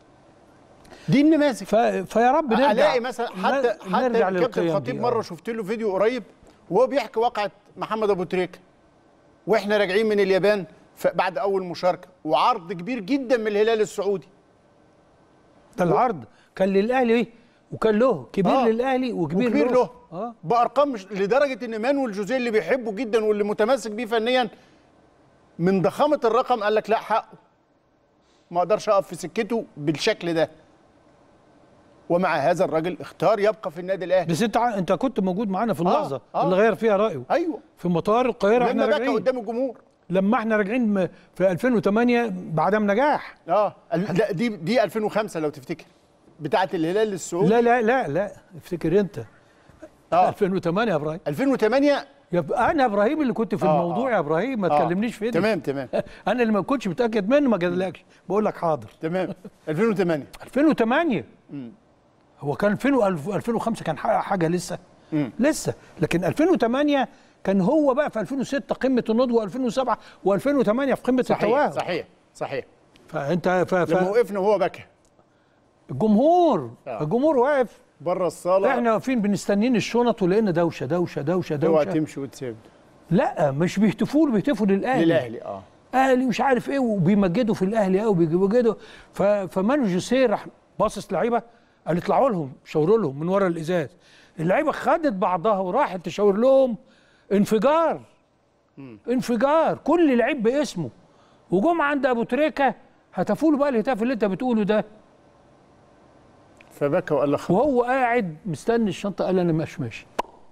دي النماذج ف... فيا رب نرجع الاقي مثلا حتى ن- حتى نرجع الكابتن للقيم الخطيب دي، مره آه. شفت له فيديو قريب وهو بيحكي واقعه محمد ابو تريكه واحنا راجعين من اليابان ف- بعد اول مشاركه وعرض كبير جدا من الهلال السعودي ده العرض كان للاهلي وكان له كبير آه. للاهلي وكبير, وكبير له اه بارقام مش لدرجه ان مانويل جوزيه اللي بيحبه جدا واللي متمسك بيه فنيا من ضخامه الرقم قال لك لا حقه ما اقدرش اقف في سكته بالشكل ده ومع هذا الراجل اختار يبقى في النادي الاهلي بس انت ع- انت كنت موجود معانا في اللحظه آه. اللي غير فيها رايه ايوه في مطار القاهره احنا لما بكى راجعين قدام الجمهور لما احنا راجعين م- في 2008 بعدم نجاح اه ال- لا دي دي 2005 لو تفتكر بتاعه الهلال السعودي لا لا لا لا افتكر انت اه 2008 يا ابراهيم 2008 يبقى انا ابراهيم اللي كنت في آه، الموضوع آه. يا ابراهيم ما آه. تكلمنيش في دي تمام تمام انا اللي ما كنتش متاكد منه ما جالكش بقول لك حاضر تمام 2008 2008 هو كان 2000 2005 كان حقق حاجه لسه لسه لكن 2008 كان هو بقى في 2006 قمه النضج و2007 و2008 في قمه صحيح التوهج صحيح صحيح فانت ف... ف... لما وقفنا وهو بكى الجمهور آه. الجمهور واقف بره الصاله احنا واقفين بنستنين الشنط ولقينا دوشه دوشه دوشه اوعى دوشه تمشي وتسيب لا مش بيهتفوا له بيهتفوا للاهلي للاهلي اه اهلي مش عارف ايه وبيمجدوا في الاهلي قوي بيمجدوا ف... فمانو جوسيه راح باصص لعيبه قال اطلعوا لهم شاوروا لهم من ورا الازاز اللعيبه خدت بعضها وراحت تشاور لهم انفجار انفجار كل لعيب باسمه وجم عند ابو تريكه هتفوا له بقى الهتاف اللي انت بتقوله ده فبكى وقال لك وهو قاعد مستني الشنطه قال انا مش ماشي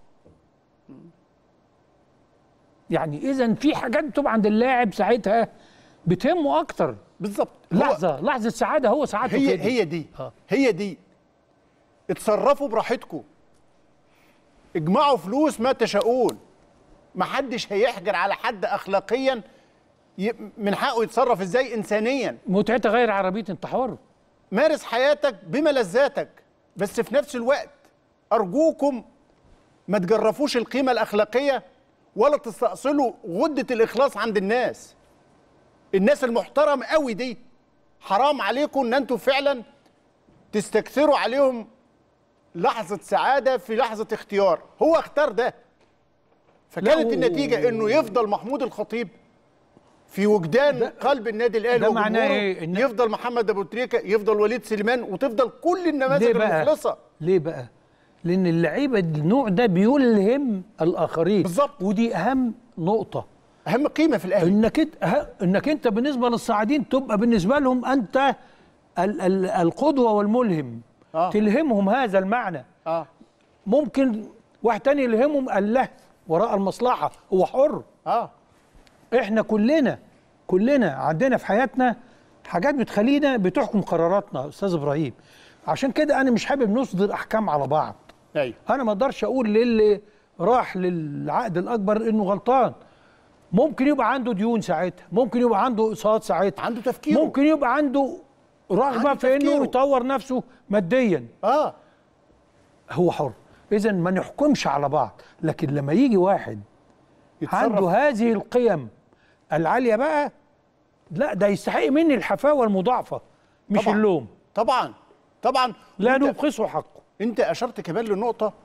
يعني اذا في حاجات بتبقى عند اللاعب ساعتها بتهمه اكتر بالظبط هو- لحظه لحظه سعاده هو سعادته هي كده. هي دي آه. هي دي اتصرفوا براحتكم اجمعوا فلوس ما تشاءون محدش هيحجر على حد اخلاقيا ي- من حقه يتصرف ازاي انسانيا متعتها غير عربيه انت حر مارس حياتك بملذاتك بس في نفس الوقت ارجوكم ما تجرفوش القيمه الاخلاقيه ولا تستأصلوا غده الاخلاص عند الناس الناس المحترم قوي دي حرام عليكم ان انتوا فعلا تستكثروا عليهم لحظه سعاده في لحظه اختيار هو اختار ده فكانت لا، و- النتيجه انه يفضل محمود الخطيب في وجدان قلب النادي الاهلي ده معناه وجمهوره، إيه؟ إن- يفضل محمد ابو تريكه يفضل وليد سليمان وتفضل كل النماذج ليه بقى؟ المخلصه ليه بقى؟ لان اللعيبه النوع ده بيلهم الاخرين بالظبط. ودي اهم نقطه اهم قيمه في الاهلي انك انت ه- انك انت بالنسبه للصاعدين تبقى بالنسبه لهم انت ال ال القدوه والملهم آه. تلهمهم هذا المعنى اه ممكن واحد تاني يلهمهم اللهو وراء المصلحه هو حر اه احنا كلنا كلنا عندنا في حياتنا حاجات بتخلينا بتحكم قراراتنا استاذ ابراهيم عشان كده انا مش حابب نصدر احكام على بعض ايوه انا ما اقدرش اقول للي راح للعقد الاكبر انه غلطان ممكن يبقى عنده ديون ساعتها ممكن يبقى عنده اقساط ساعتها عنده تفكيره. ممكن يبقى عنده رغبه عنده في انه تفكيره. يطور نفسه ماديا اه هو حر اذا ما نحكمش على بعض لكن لما يجي واحد عنده يتصرف هذه القيم العاليه بقى لا ده يستحق مني الحفاوه المضاعفه مش طبعاً. اللوم طبعا طبعا لا انت, نبخسه حقه انت اشرت كمان لنقطه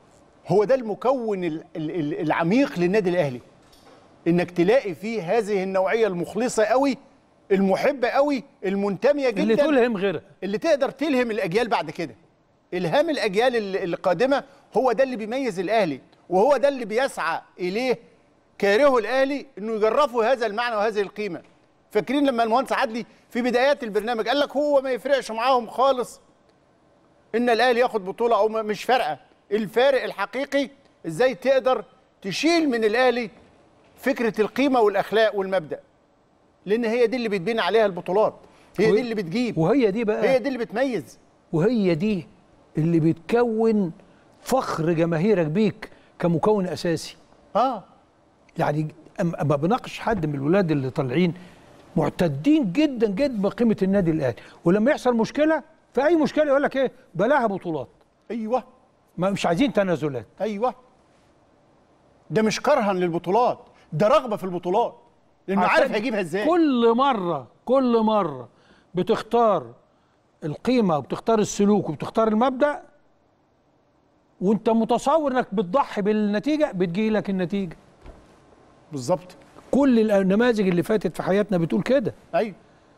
هو ده المكون ال- ال- ال- العميق للنادي الاهلي انك تلاقي فيه هذه النوعيه المخلصه قوي المحبه قوي المنتميه جدا اللي تلهم غيرها اللي تقدر تلهم الاجيال بعد كده الهام الاجيال ال- القادمه هو ده اللي بيميز الاهلي وهو ده اللي بيسعى اليه كارهه الاهلي انه يجرفوا هذا المعنى وهذه القيمه فاكرين لما المهندس عدلي في بدايات البرنامج قال لك هو ما يفرقش معاهم خالص ان الاهلي ياخد بطوله او ما- مش فارقه الفارق الحقيقي ازاي تقدر تشيل من الاهلي فكره القيمه والاخلاق والمبدا لان هي دي اللي بتبين عليها البطولات هي وهي- دي اللي بتجيب وهي دي بقى هي دي اللي بتميز وهي دي اللي بتكون فخر جماهيرك بيك كمكون اساسي اه يعني أم- اما بناقش حد من الولاد اللي طالعين معتدين جدا جدا بقيمه النادي الاهلي ولما يحصل مشكله في اي مشكله يقول لك ايه بلاها بطولات ايوه ما مش عايزين تنازلات ايوه ده مش كرها للبطولات ده رغبه في البطولات لانه عارف عشان هيجيبها ازاي كل مره كل مره بتختار القيمه وبتختار السلوك وبتختار المبدا وانت متصور انك بتضحي بالنتيجه بتجي لك النتيجه بالظبط كل النماذج اللي فاتت في حياتنا بتقول كده ايوه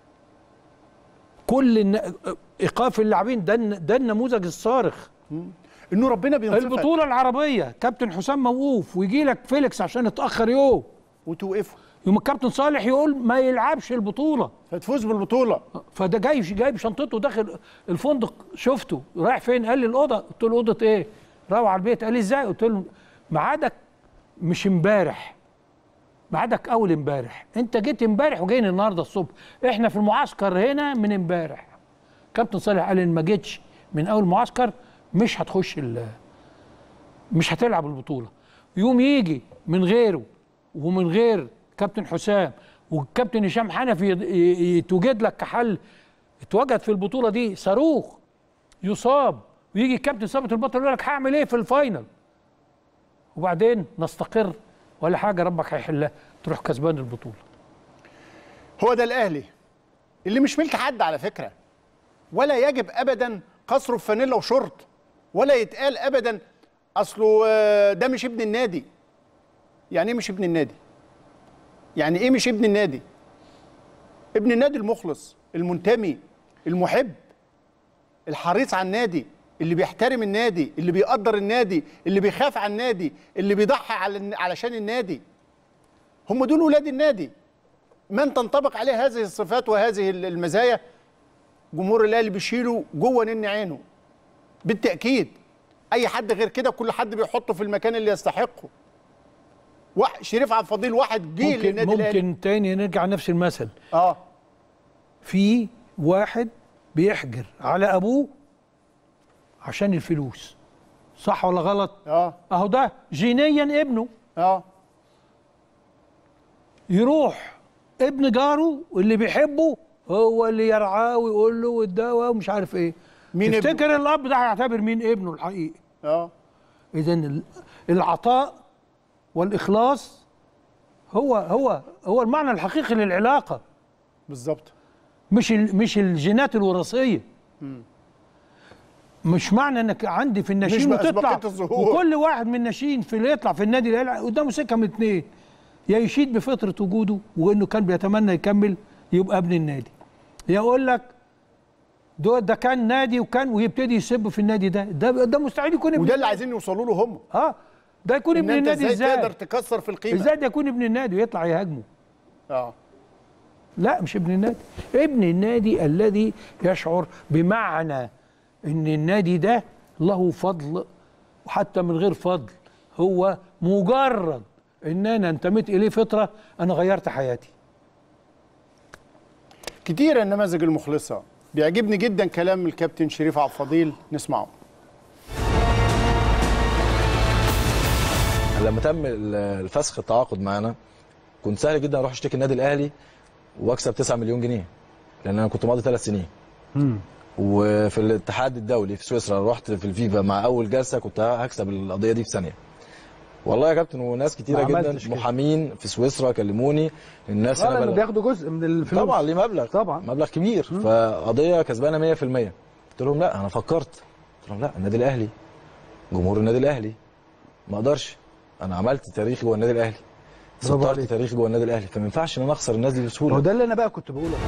كل الن... ايقاف اللاعبين ده الن- ده النموذج الصارخ انه ربنا بينصفك البطوله العربيه كابتن حسام موقوف ويجي لك فيليكس عشان اتاخر يوم وتوقفه يوم الكابتن صالح يقول ما يلعبش البطوله فتفوز بالبطوله فده جاي جايب شنطته داخل الفندق شفته رايح فين قال لي الاوضه قلت له اوضه ايه روح على البيت قال لي ازاي قلت له ميعادك مش امبارح ميعادك اول امبارح انت جيت امبارح وجايين النهارده الصبح احنا في المعسكر هنا من امبارح كابتن صالح قال ان ما جيتش من اول معسكر مش هتخش ال مش هتلعب البطوله يوم يجي من غيره ومن غير كابتن حسام والكابتن هشام حنفي يد- ي- يتوجد لك كحل اتوجد في البطوله دي صاروخ يصاب ويجي الكابتن ثابت البطل يقول لك هعمل ايه في الفاينل وبعدين نستقر ولا حاجه ربك هيحلها تروح كسبان البطوله هو ده الاهلي اللي مش ملك حد على فكره ولا يجب ابدا قصره في فانيلا وشورت ولا يتقال ابدا اصله آه، ده مش ابن النادي يعني ايه مش ابن النادي يعني ايه مش ابن النادي ابن النادي المخلص المنتمي المحب الحريص على النادي اللي بيحترم النادي اللي بيقدر النادي اللي بيخاف على النادي اللي بيضحي على الن- علشان النادي هم دول ولاد النادي من تنطبق عليه هذه الصفات وهذه ال- المزايا جمهور الاهلي بيشيله جوه نن عينه بالتاكيد اي حد غير كده كل حد بيحطه في المكان اللي يستحقه واحد شريف عبد الفضيل واحد جه ممكن للنادي الاهلي ممكن تاني نرجع نفس المثل اه في واحد بيحجر على ابوه عشان الفلوس صح ولا غلط اه اهو ده جينيا ابنه اه يروح ابن جاره اللي بيحبه هو اللي يرعاه ويقول له والدواء ومش عارف ايه مين ابنه؟ تفتكر الاب ده هيعتبر مين ابنه الحقيقي اه اذا العطاء والاخلاص هو هو هو المعنى الحقيقي للعلاقه بالظبط مش ال- مش الجينات الوراثيه مش معنى انك عندي في الناشئين مش وتطلع بأسبقية الظهور. وكل واحد من الناشئين في اللي يطلع في النادي الاهلي قدامه سكه من اتنين يا يشيد بفطره وجوده وانه كان بيتمنى يكمل يبقى ابن النادي يا يقول لك ده ده كان نادي وكان ويبتدي يسب في النادي ده ده ده مستحيل يكون ابن وده اللي النادي. عايزين يوصلوا له هم اه ده يكون ان ابن انت النادي ازاي تقدر ازاي تكسر في القيمه ازاي ده يكون ابن النادي ويطلع يهاجمه اه لا مش ابن النادي ابن النادي الذي يشعر بمعنى ان النادي ده له فضل وحتى من غير فضل هو مجرد ان انا انتميت اليه فتره انا غيرت حياتي كتير النماذج المخلصه بيعجبني جدا كلام الكابتن شريف عبد الفضيل نسمعه لما تم ال- الفسخ التعاقد معانا كنت سهل جدا اروح اشتكي النادي الاهلي واكسب 9 مليون جنيه لان انا كنت ماضي ثلاث سنين وفي الاتحاد الدولي في سويسرا رحت في الفيفا مع اول جلسه كنت هكسب القضيه دي في ثانيه والله يا كابتن وناس كتيره ما جدا عملتش كده. محامين في سويسرا كلموني الناس اه هنا لانه بلغ- بياخدوا جزء من الفلوس طبعا ليه مبلغ طبعا. مبلغ كبير فقضيه كسبانه 100% قلت لهم لا انا فكرت قلت لهم لا النادي الاهلي جمهور النادي الاهلي ما اقدرش انا عملت تاريخي جوه النادي الاهلي برافو سطرت عليك. تاريخي جوه النادي الاهلي فما ينفعش ان انا اخسر الناس دي هو بسهوله ده اللي انا بقى كنت بقوله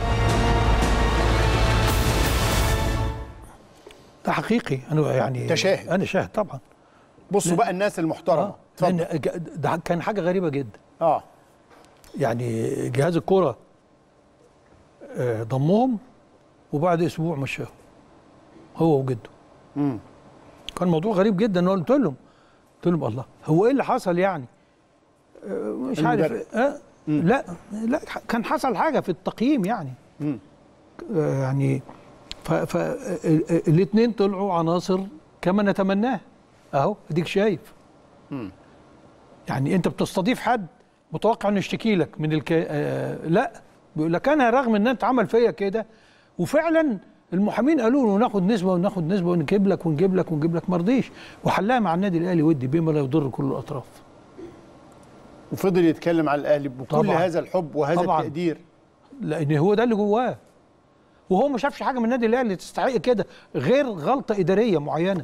ده حقيقي انا يعني أنت شاهد. انا شاهد طبعا بصوا بقى الناس المحترمه اه لان اتفضل ج- ده كان حاجه غريبه جدا اه يعني جهاز الكرة آه، ضمهم وبعد اسبوع مشاهم هو وجده مم. كان موضوع غريب جدا انا قلت لهم قلت لهم الله هو ايه اللي حصل يعني آه، مش عارف المدرب. آه لا لا كان حصل حاجه في التقييم يعني مم. آه، يعني فالاثنين طلعوا عناصر كما نتمناه اهو اديك شايف مم. يعني انت بتستضيف حد متوقع انه يشتكي لك من الك... آه لا بيقول لك انا رغم ان انت عمل فيا كده وفعلا المحامين قالوا له ناخد نسبه وناخد نسبه ونجيب لك ونجيب لك ونجيب لك ما رضيش وحلها مع النادي الاهلي ودي بما لا يضر كل الاطراف وفضل يتكلم على الاهلي بكل طبعاً. هذا الحب وهذا طبعاً. التقدير لان هو ده اللي جواه وهو ما شافش حاجه من النادي الاهلي تستحق كده غير غلطه اداريه معينه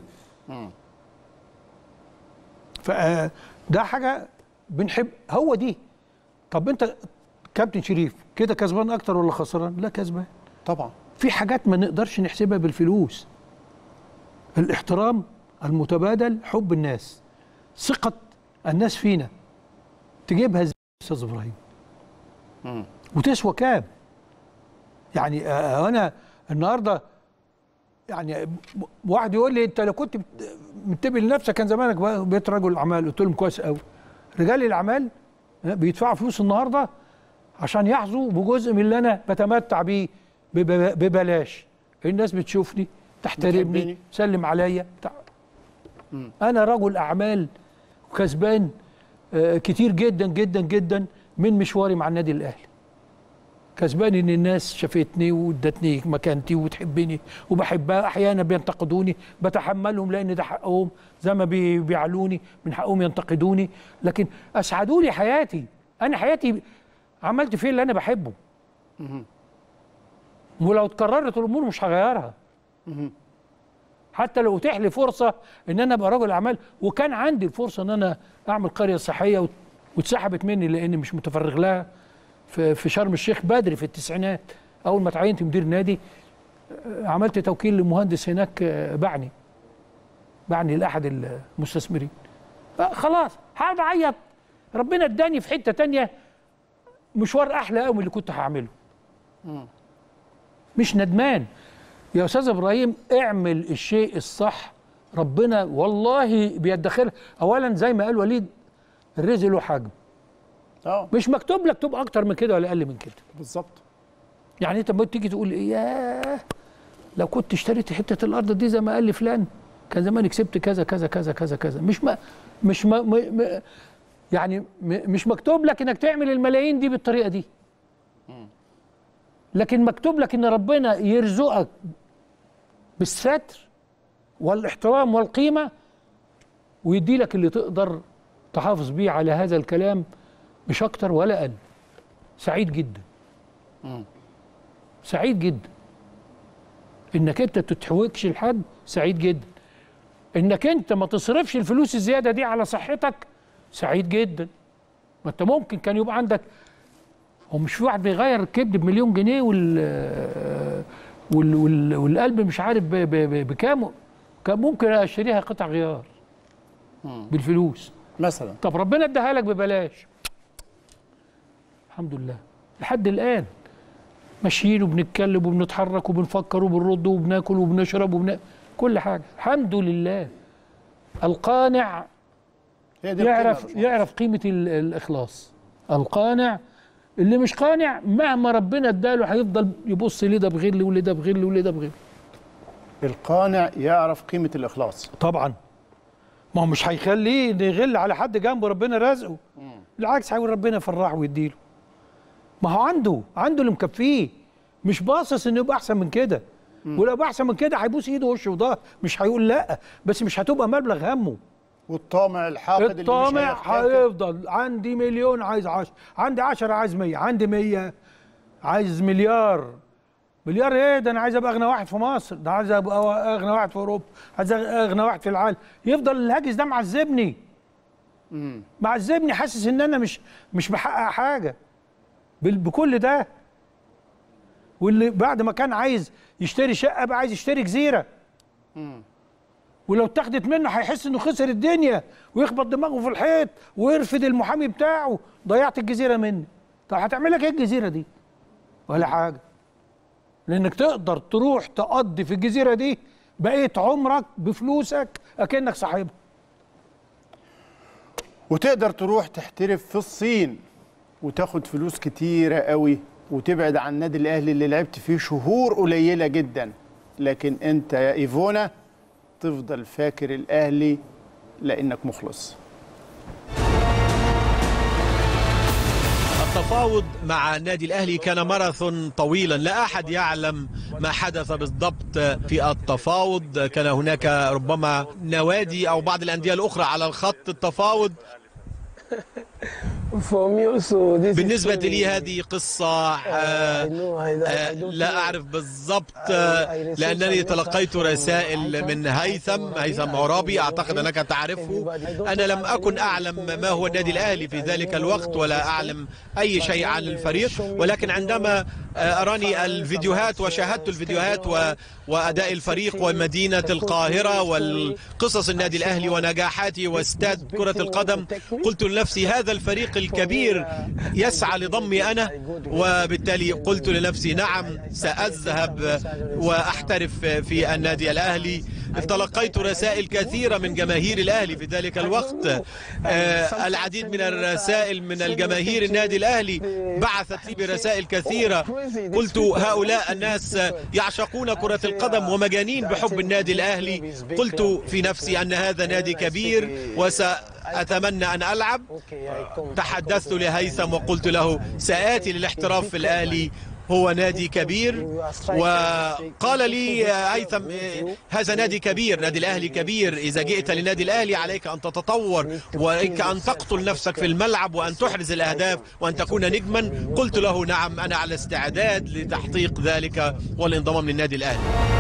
فده حاجه بنحب هو دي طب انت كابتن شريف كده كسبان اكتر ولا خسران لا كسبان طبعا في حاجات ما نقدرش نحسبها بالفلوس الاحترام المتبادل حب الناس ثقة الناس فينا تجيبها ازاي يا استاذ ابراهيم وتسوى كام يعني آه، انا النهارده يعني م- واحد يقول لي انت لو كنت بت- منتبه لنفسك كان زمانك بقى بقيت رجل اعمال قلت لهم كويس قوي رجال الاعمال آه، بيدفعوا فلوس النهارده عشان يحظوا بجزء من اللي انا بتمتع بيه بب- ببلاش الناس بتشوفني تحترمني بتحبني. تسلم عليا بتاع. انا رجل اعمال وكسبان آه، كتير جدا جدا جدا من مشواري مع النادي الاهلي كسبان ان الناس شافتني وادتني مكانتي وتحبني وبحبها احيانا بينتقدوني بتحملهم لان ده حقهم زي ما بي- بيعلوني من حقهم ينتقدوني لكن اسعدوا لي حياتي انا حياتي عملت فيه اللي انا بحبه ولو اتكررت الامور مش هغيرها حتى لو اتيح لي فرصه ان انا ابقى رجل اعمال وكان عندي الفرصه ان انا اعمل قريه صحيه وت- واتسحبت مني لاني مش متفرغ لها في في شرم الشيخ بدري في التسعينات اول ما تعينت مدير نادي آه، عملت توكيل لمهندس هناك آه، بعني بعني لاحد المستثمرين آه، خلاص هقعد اعيط ربنا اداني في حته تانية مشوار احلى قوي من اللي كنت هعمله مش ندمان يا استاذ ابراهيم اعمل الشيء الصح ربنا والله بيدخلها اولا زي ما قال وليد الرزق له حجم اه مش مكتوب لك تبقى اكتر من كده ولا اقل من كده بالظبط يعني انت لما تيجي تقول إيه، ياه لو كنت اشتريت حته الارض دي زي ما قال لي فلان كان زماني كسبت كذا كذا كذا كذا كذا مش ما مش ما م م يعني م مش مكتوب لك انك تعمل الملايين دي بالطريقه دي لكن مكتوب لك ان ربنا يرزقك بالستر والاحترام والقيمه ويدي لك اللي تقدر تحافظ بيه على هذا الكلام مش اكتر ولا اقل سعيد جدا سعيد جدا انك انت تتحوكش لحد سعيد جدا انك انت ما تصرفش الفلوس الزياده دي على صحتك سعيد جدا ما انت ممكن كان يبقى عندك هو مش في واحد بيغير الكبد بمليون جنيه وال وال وال والقلب مش عارف ب- ب- ب- بكام كان ممكن اشتريها قطع غيار بالفلوس مثلا طب ربنا اداها لك ببلاش الحمد لله لحد الان ماشيين وبنتكلم وبنتحرك وبنفكر وبنرد وبناكل وبنشرب وبن... كل حاجه الحمد لله القانع هي دي القيمة يا يعرف باشمهندس. يعرف قيمه ال- الاخلاص القانع اللي مش قانع مهما ربنا اداله هيفضل يبص ليه ده بغل وليه ده بغل وليه ده بغل القانع يعرف قيمه الاخلاص طبعا ما هو مش هيخليه إن يغل على حد جنبه ربنا رزقه بالعكس هيقول ربنا يفرحه ويديله ما هو عنده عنده اللي مكفيه مش باصص انه يبقى احسن من كده ولو يبقى احسن من كده هيبوس ايده وشه وضهر مش هيقول لا بس مش هتبقى مبلغ همه والطامع الحاقد اللي مش الطامع هيختار. هيفضل عندي مليون عايز عشر عندي عشرة عايز مية عندي مية عايز مليار مليار ايه ده انا عايز ابقى اغنى واحد في مصر ده عايز ابقى اغنى واحد في اوروبا عايز اغنى واحد في العالم يفضل الهاجس ده معذبني معذبني حاسس ان انا مش مش بحقق حاجه بال- بكل ده واللي بعد ما كان عايز يشتري شقه بقى عايز يشتري جزيره ولو اتاخدت منه هيحس انه خسر الدنيا ويخبط دماغه في الحيط ويرفد المحامي بتاعه ضيعت الجزيره مني طب هتعمل لك ايه الجزيره دي ولا حاجه لانك تقدر تروح تقضي في الجزيره دي بقيه عمرك بفلوسك اكنك صاحبها وتقدر تروح تحترف في الصين وتاخد فلوس كتيرة قوي وتبعد عن النادي الاهلي اللي لعبت فيه شهور قليلة جدا لكن انت يا ايفونا تفضل فاكر الاهلي لانك مخلص التفاوض مع النادي الأهلي كان ماراثون طويلا لا أحد يعلم ما حدث بالضبط في التفاوض كان هناك ربما نوادي أو بعض الأندية الأخرى على الخط التفاوض بالنسبة لي هذه قصة آه، آه، لا أعرف بالضبط آه، لأنني تلقيت رسائل من هيثم هيثم عرابي أعتقد أنك تعرفه أنا لم أكن أعلم ما هو النادي الأهلي في ذلك الوقت ولا أعلم أي شيء عن الفريق ولكن عندما آه، أراني الفيديوهات وشاهدت الفيديوهات و- وأداء الفريق ومدينة القاهرة والقصص النادي الأهلي ونجاحاته واستاد كرة القدم قلت لنفسي هذا الفريق الكبير يسعى لضمي أنا وبالتالي قلت لنفسي نعم سأذهب وأحترف في النادي الأهلي تلقيت رسائل كثيرة من جماهير الأهلي في ذلك الوقت آه، العديد من الرسائل من الجماهير النادي الأهلي بعثت لي برسائل كثيرة قلت هؤلاء الناس يعشقون كرة القدم ومجانين بحب النادي الأهلي قلت في نفسي أن هذا نادي كبير وسأتمنى أن ألعب تحدثت لهيثم وقلت له سآتي للاحتراف في الأهلي هو نادي كبير وقال لي هيثم هذا نادي كبير نادي الأهلي كبير إذا جئت لنادي الأهلي عليك أن تتطور وعليك أن تقتل نفسك في الملعب وأن تحرز الأهداف وأن تكون نجما قلت له نعم أنا على استعداد لتحقيق ذلك والانضمام للنادي الأهلي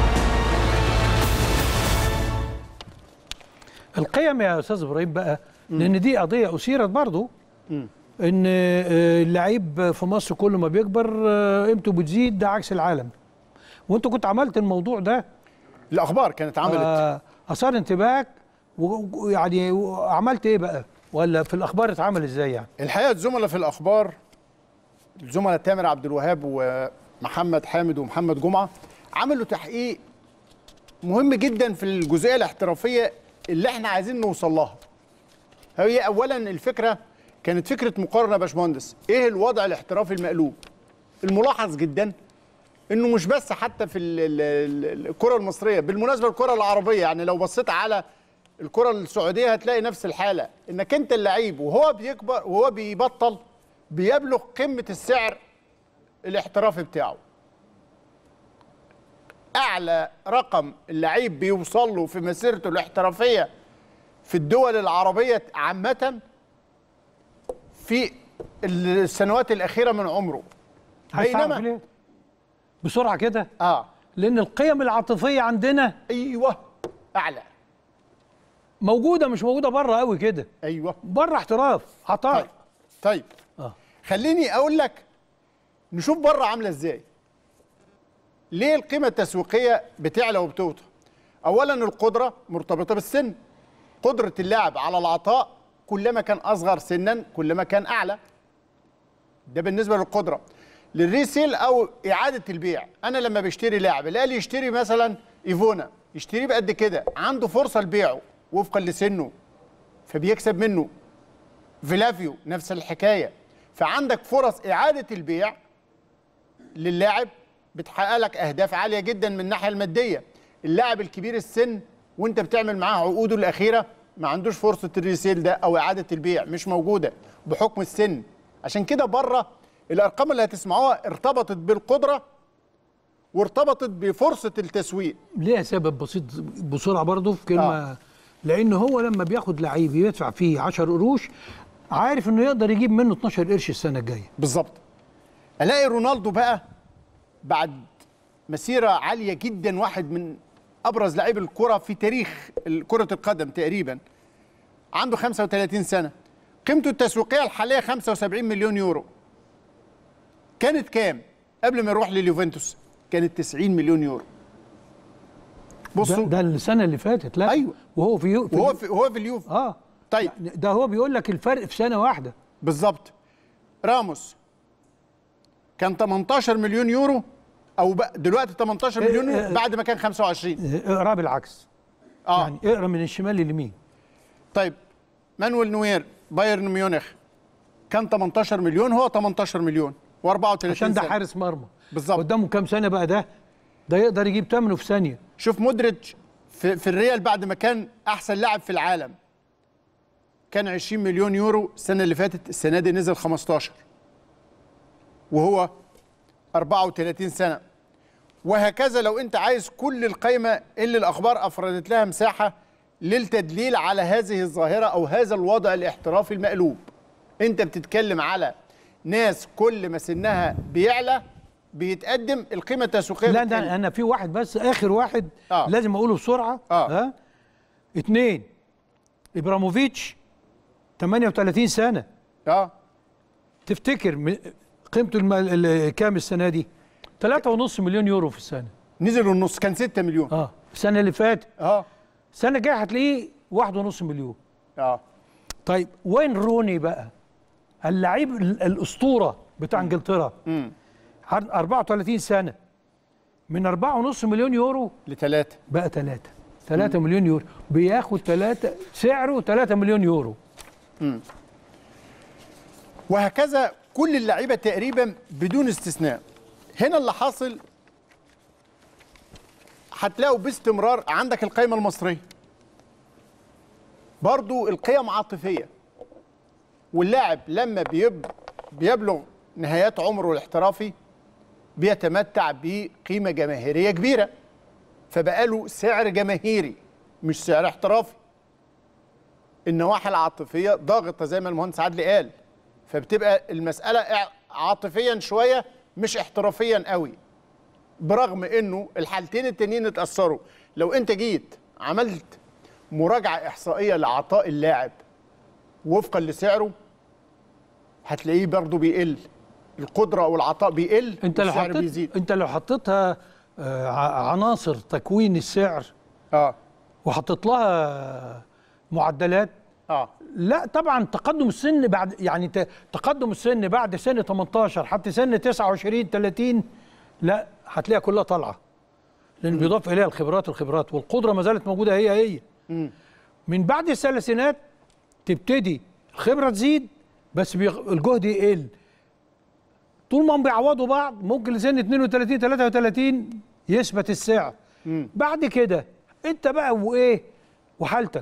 القيم يا استاذ ابراهيم بقى لان دي قضيه اثيرت برضو ان آه، اللعيب في مصر كل ما بيكبر آه، قيمته بتزيد ده عكس العالم وانت كنت عملت الموضوع ده الاخبار كانت عملت آه، اثار انتباهك و- ويعني عملت ايه بقى ولا في الاخبار اتعمل ازاي يعني الحقيقه الزملاء في الاخبار الزملاء تامر عبد الوهاب ومحمد حامد ومحمد جمعه عملوا تحقيق مهم جدا في الجزئيه الاحترافيه اللي احنا عايزين نوصل لها هي اولا الفكره كانت فكره مقارنه يا باشمهندس ايه الوضع الاحترافي المقلوب الملاحظ جدا انه مش بس حتى في ال- ال- ال- الكره المصريه بالمناسبه الكره العربيه يعني لو بصيت على الكره السعوديه هتلاقي نفس الحاله انك انت اللعيب وهو بيكبر وهو بيبطل بيبلغ قمه السعر الاحترافي بتاعه اعلى رقم اللعيب بيوصل له في مسيرته الاحترافيه في الدول العربيه عامه في السنوات الاخيره من عمره عايز تعرف بينما ليه؟ بسرعه كده اه لان القيم العاطفيه عندنا ايوه اعلى موجوده مش موجوده بره قوي كده ايوه بره احتراف عطاء طيب طيب آه. خليني اقول لك نشوف بره عامله ازاي ليه القيمه التسويقيه بتعلى وبتوطى اولا القدره مرتبطه بالسن قدره اللاعب على العطاء كلما كان اصغر سنا كلما كان اعلى ده بالنسبه للقدره للريسيل او اعاده البيع انا لما بشتري لاعب الاقي يشتري مثلا ايفونا يشتريه بقد كده عنده فرصه لبيعه وفقا لسنه فبيكسب منه فيلافيو نفس الحكايه فعندك فرص اعاده البيع للاعب بتحقق لك اهداف عاليه جدا من الناحيه الماديه اللاعب الكبير السن وانت بتعمل معاه عقوده الاخيره ما عندوش فرصه الريسيل ده او اعاده البيع مش موجوده بحكم السن عشان كده بره الارقام اللي هتسمعوها ارتبطت بالقدره وارتبطت بفرصه التسويق ليها سبب بسيط بسرعه برضه في كلمه آه. لان هو لما بياخد لعيب يدفع فيه 10 قروش عارف انه يقدر يجيب منه 12 قرش السنه الجايه بالظبط الاقي رونالدو بقى بعد مسيره عاليه جدا واحد من ابرز لاعبي الكره في تاريخ كره القدم تقريبا عنده 35 سنه قيمته التسويقيه الحاليه 75 مليون يورو كانت كام قبل ما يروح لليوفنتوس كانت 90 مليون يورو ده, بصوا ده السنه اللي فاتت لا أيوة. وهو في, يو في وهو في هو في اليوفي اه طيب ده هو بيقول لك الفرق في سنه واحده بالظبط راموس كان 18 مليون يورو او بق- دلوقتي 18 إيه، مليون إيه، يورو بعد ما كان 25 اقرا بالعكس اه يعني اقرا من الشمال لليمين طيب مانويل نوير بايرن ميونخ كان 18 مليون هو 18 مليون و34 عشان ده سنة. حارس مرمى بالظبط قدامه كام سنه بقى ده ده يقدر يجيب ثمنه في ثانيه شوف مودريتش في, في الريال بعد ما كان احسن لاعب في العالم كان 20 مليون يورو السنه اللي فاتت السنه دي نزل 15 وهو 34 سنه وهكذا لو انت عايز كل القائمه اللي الاخبار افردت لها مساحه للتدليل على هذه الظاهره او هذا الوضع الاحترافي المقلوب انت بتتكلم على ناس كل ما سنها بيعلى بيتقدم القيمه التسويقيه لا بتقل. ده انا في واحد بس اخر واحد آه. لازم اقوله بسرعه آه. ها اتنين ابراموفيتش 38 سنه اه تفتكر م- قيمته الم... ال- كام السنه دي 3.5 مليون يورو في السنه نزلوا النص كان 6 مليون اه السنه اللي فاتت اه السنه الجايه هتلاقيه 1.5 مليون اه طيب وين روني بقى اللعيب ال- الاسطوره بتاع انجلترا امم عن 34 سنه من 4.5 مليون يورو لثلاثة بقى 3 3 مليون يورو بياخد 3 سعره 3 مليون يورو وهكذا كل اللعيبه تقريبا بدون استثناء هنا اللي حاصل هتلاقوا باستمرار عندك القائمه المصريه برضو القيم عاطفيه واللاعب لما بيب بيبلغ نهايات عمره الاحترافي بيتمتع بقيمه جماهيريه كبيره فبقى له سعر جماهيري مش سعر احترافي النواحي العاطفيه ضاغطه زي ما المهندس عادل قال فبتبقى المساله اع- عاطفيا شويه مش احترافيا قوي برغم انه الحالتين التانيين اتاثروا لو انت جيت عملت مراجعه احصائيه لعطاء اللاعب وفقا لسعره هتلاقيه برضه بيقل القدره او العطاء بيقل انت لو والسعر حطيت بيزيد انت لو حطيتها آه، ع- عناصر تكوين السعر اه وحطيت لها معدلات اه لا طبعا تقدم السن بعد يعني ت- تقدم السن بعد سن 18 حتى سن 29 30 لا هتلاقيها كلها طالعه لان بيضاف اليها الخبرات الخبرات والقدره ما زالت موجوده هي هي من بعد الثلاثينات تبتدي الخبره تزيد بس بيغ- الجهد يقل طول ما هم بيعوضوا بعض ممكن لسن 32 33 يثبت السعر بعد كده انت بقى وايه وحالتك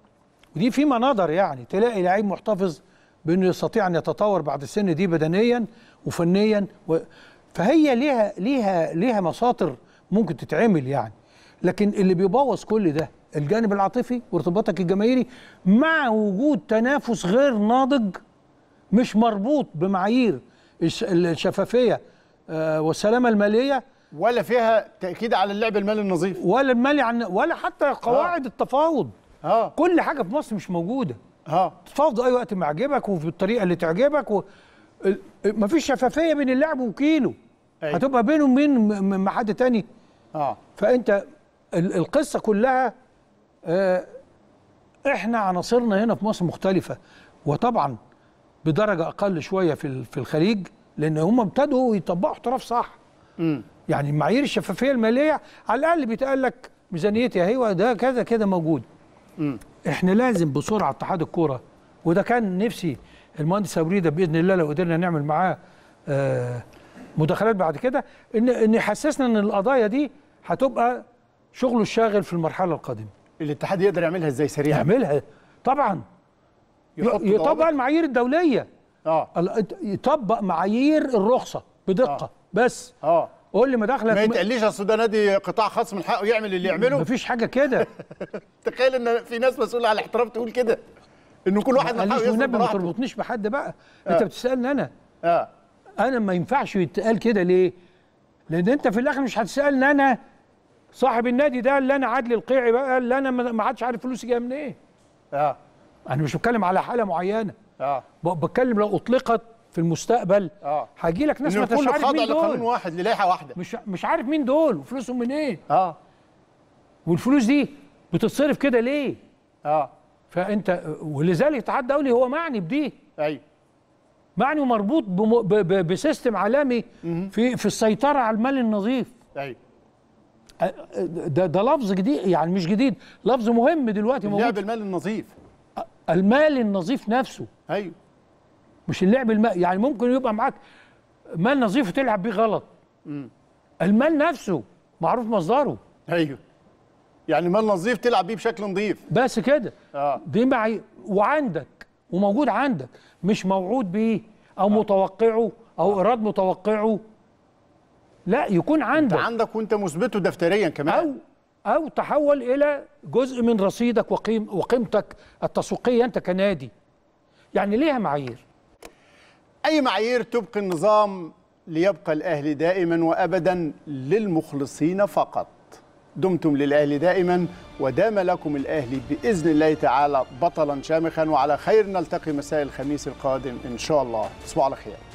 ودي في مناظر يعني تلاقي لعيب محتفظ بانه يستطيع ان يتطور بعد السن دي بدنيا وفنيا و... فهي ليها ليها ليها مساطر ممكن تتعمل يعني لكن اللي بيبوظ كل ده الجانب العاطفي وارتباطك الجماهيري مع وجود تنافس غير ناضج مش مربوط بمعايير الش- الشفافيه آه، والسلامه الماليه ولا فيها تاكيد على اللعب المالي النظيف ولا المالي عن ولا حتى قواعد التفاوض اه كل حاجه في مصر مش موجوده اه تفاوض اي وقت ما يعجبك وفي الطريقه اللي تعجبك و... ال- مفيش شفافيه بين اللاعب ووكيله أيوة. هتبقى بينه وبين م- م- مع حد تاني اه فانت ال- القصه كلها آه، احنا عناصرنا هنا في مصر مختلفه وطبعا بدرجه اقل شويه في ال- في الخليج لان هم ابتدوا يطبقوا احتراف صح يعني معايير الشفافيه الماليه على الاقل بيتقال لك ميزانيتي اهي ده كذا كده موجود احنا لازم بسرعه اتحاد الكوره وده كان نفسي المهندس ابو ريده باذن الله لو قدرنا نعمل معاه آه، مداخلات بعد كده ان ان يحسسنا ان القضايا دي هتبقى شغله الشاغل في المرحله القادمه الاتحاد يقدر يعملها ازاي سريعا يعملها طبعا يحط يطبق ضوابط؟ المعايير الدوليه اه ال- يطبق معايير الرخصه بدقه بس اه قول لي مداخلك ما يتقليش اصل ده نادي قطاع خاص من حقه يعمل اللي يعمله مفيش حاجه كده تخيل ان في ناس مسؤوله على الاحتراف تقول كده انه كل واحد من قاليش حقه يصرف والنبي ما براحته تربطنيش بحد بقى انت بتسالني انا اه انا ما ينفعش يتقال كده ليه لان انت في الاخر مش هتسالني انا صاحب النادي ده اللي انا عادل القيعي بقى اللي انا ما ما عادش عارف فلوسي جايه منين اه انا مش بتكلم على حاله معينه اه ب- بتكلم لو اطلقت في المستقبل اه هيجي لك ناس ان ما انتش الكل عارف خاضع مين لقانون دول واحد للائحه واحده مش مش عارف مين دول وفلوسهم منين اه والفلوس دي بتتصرف كده ليه اه فانت ولذلك الاتحاد الدولي هو معني بدي ايوه معني ومربوط بم- ب- ب- بسيستم عالمي في في السيطره على المال النظيف ايوه ده ده لفظ جديد يعني مش جديد لفظ مهم دلوقتي اللعب موجود المال النظيف المال النظيف نفسه ايوه مش اللعب المال يعني ممكن يبقى معاك مال نظيف وتلعب بيه غلط المال نفسه معروف مصدره ايوه يعني مال نظيف تلعب بيه بشكل نظيف بس كده اه دي معي وعندك وموجود عندك مش موعود بيه او متوقعه او ايراد متوقعه لا يكون انت عندك عندك وانت مثبته دفتريا كمان او او تحول الى جزء من رصيدك وقيم وقيمتك التسويقيه انت كنادي يعني ليها معايير اي معايير تبقي النظام ليبقى الاهلي دائما وابدا للمخلصين فقط دمتم للاهلي دائما ودام لكم الاهلي باذن الله تعالى بطلا شامخا وعلى خير نلتقي مساء الخميس القادم ان شاء الله تصبحوا على خير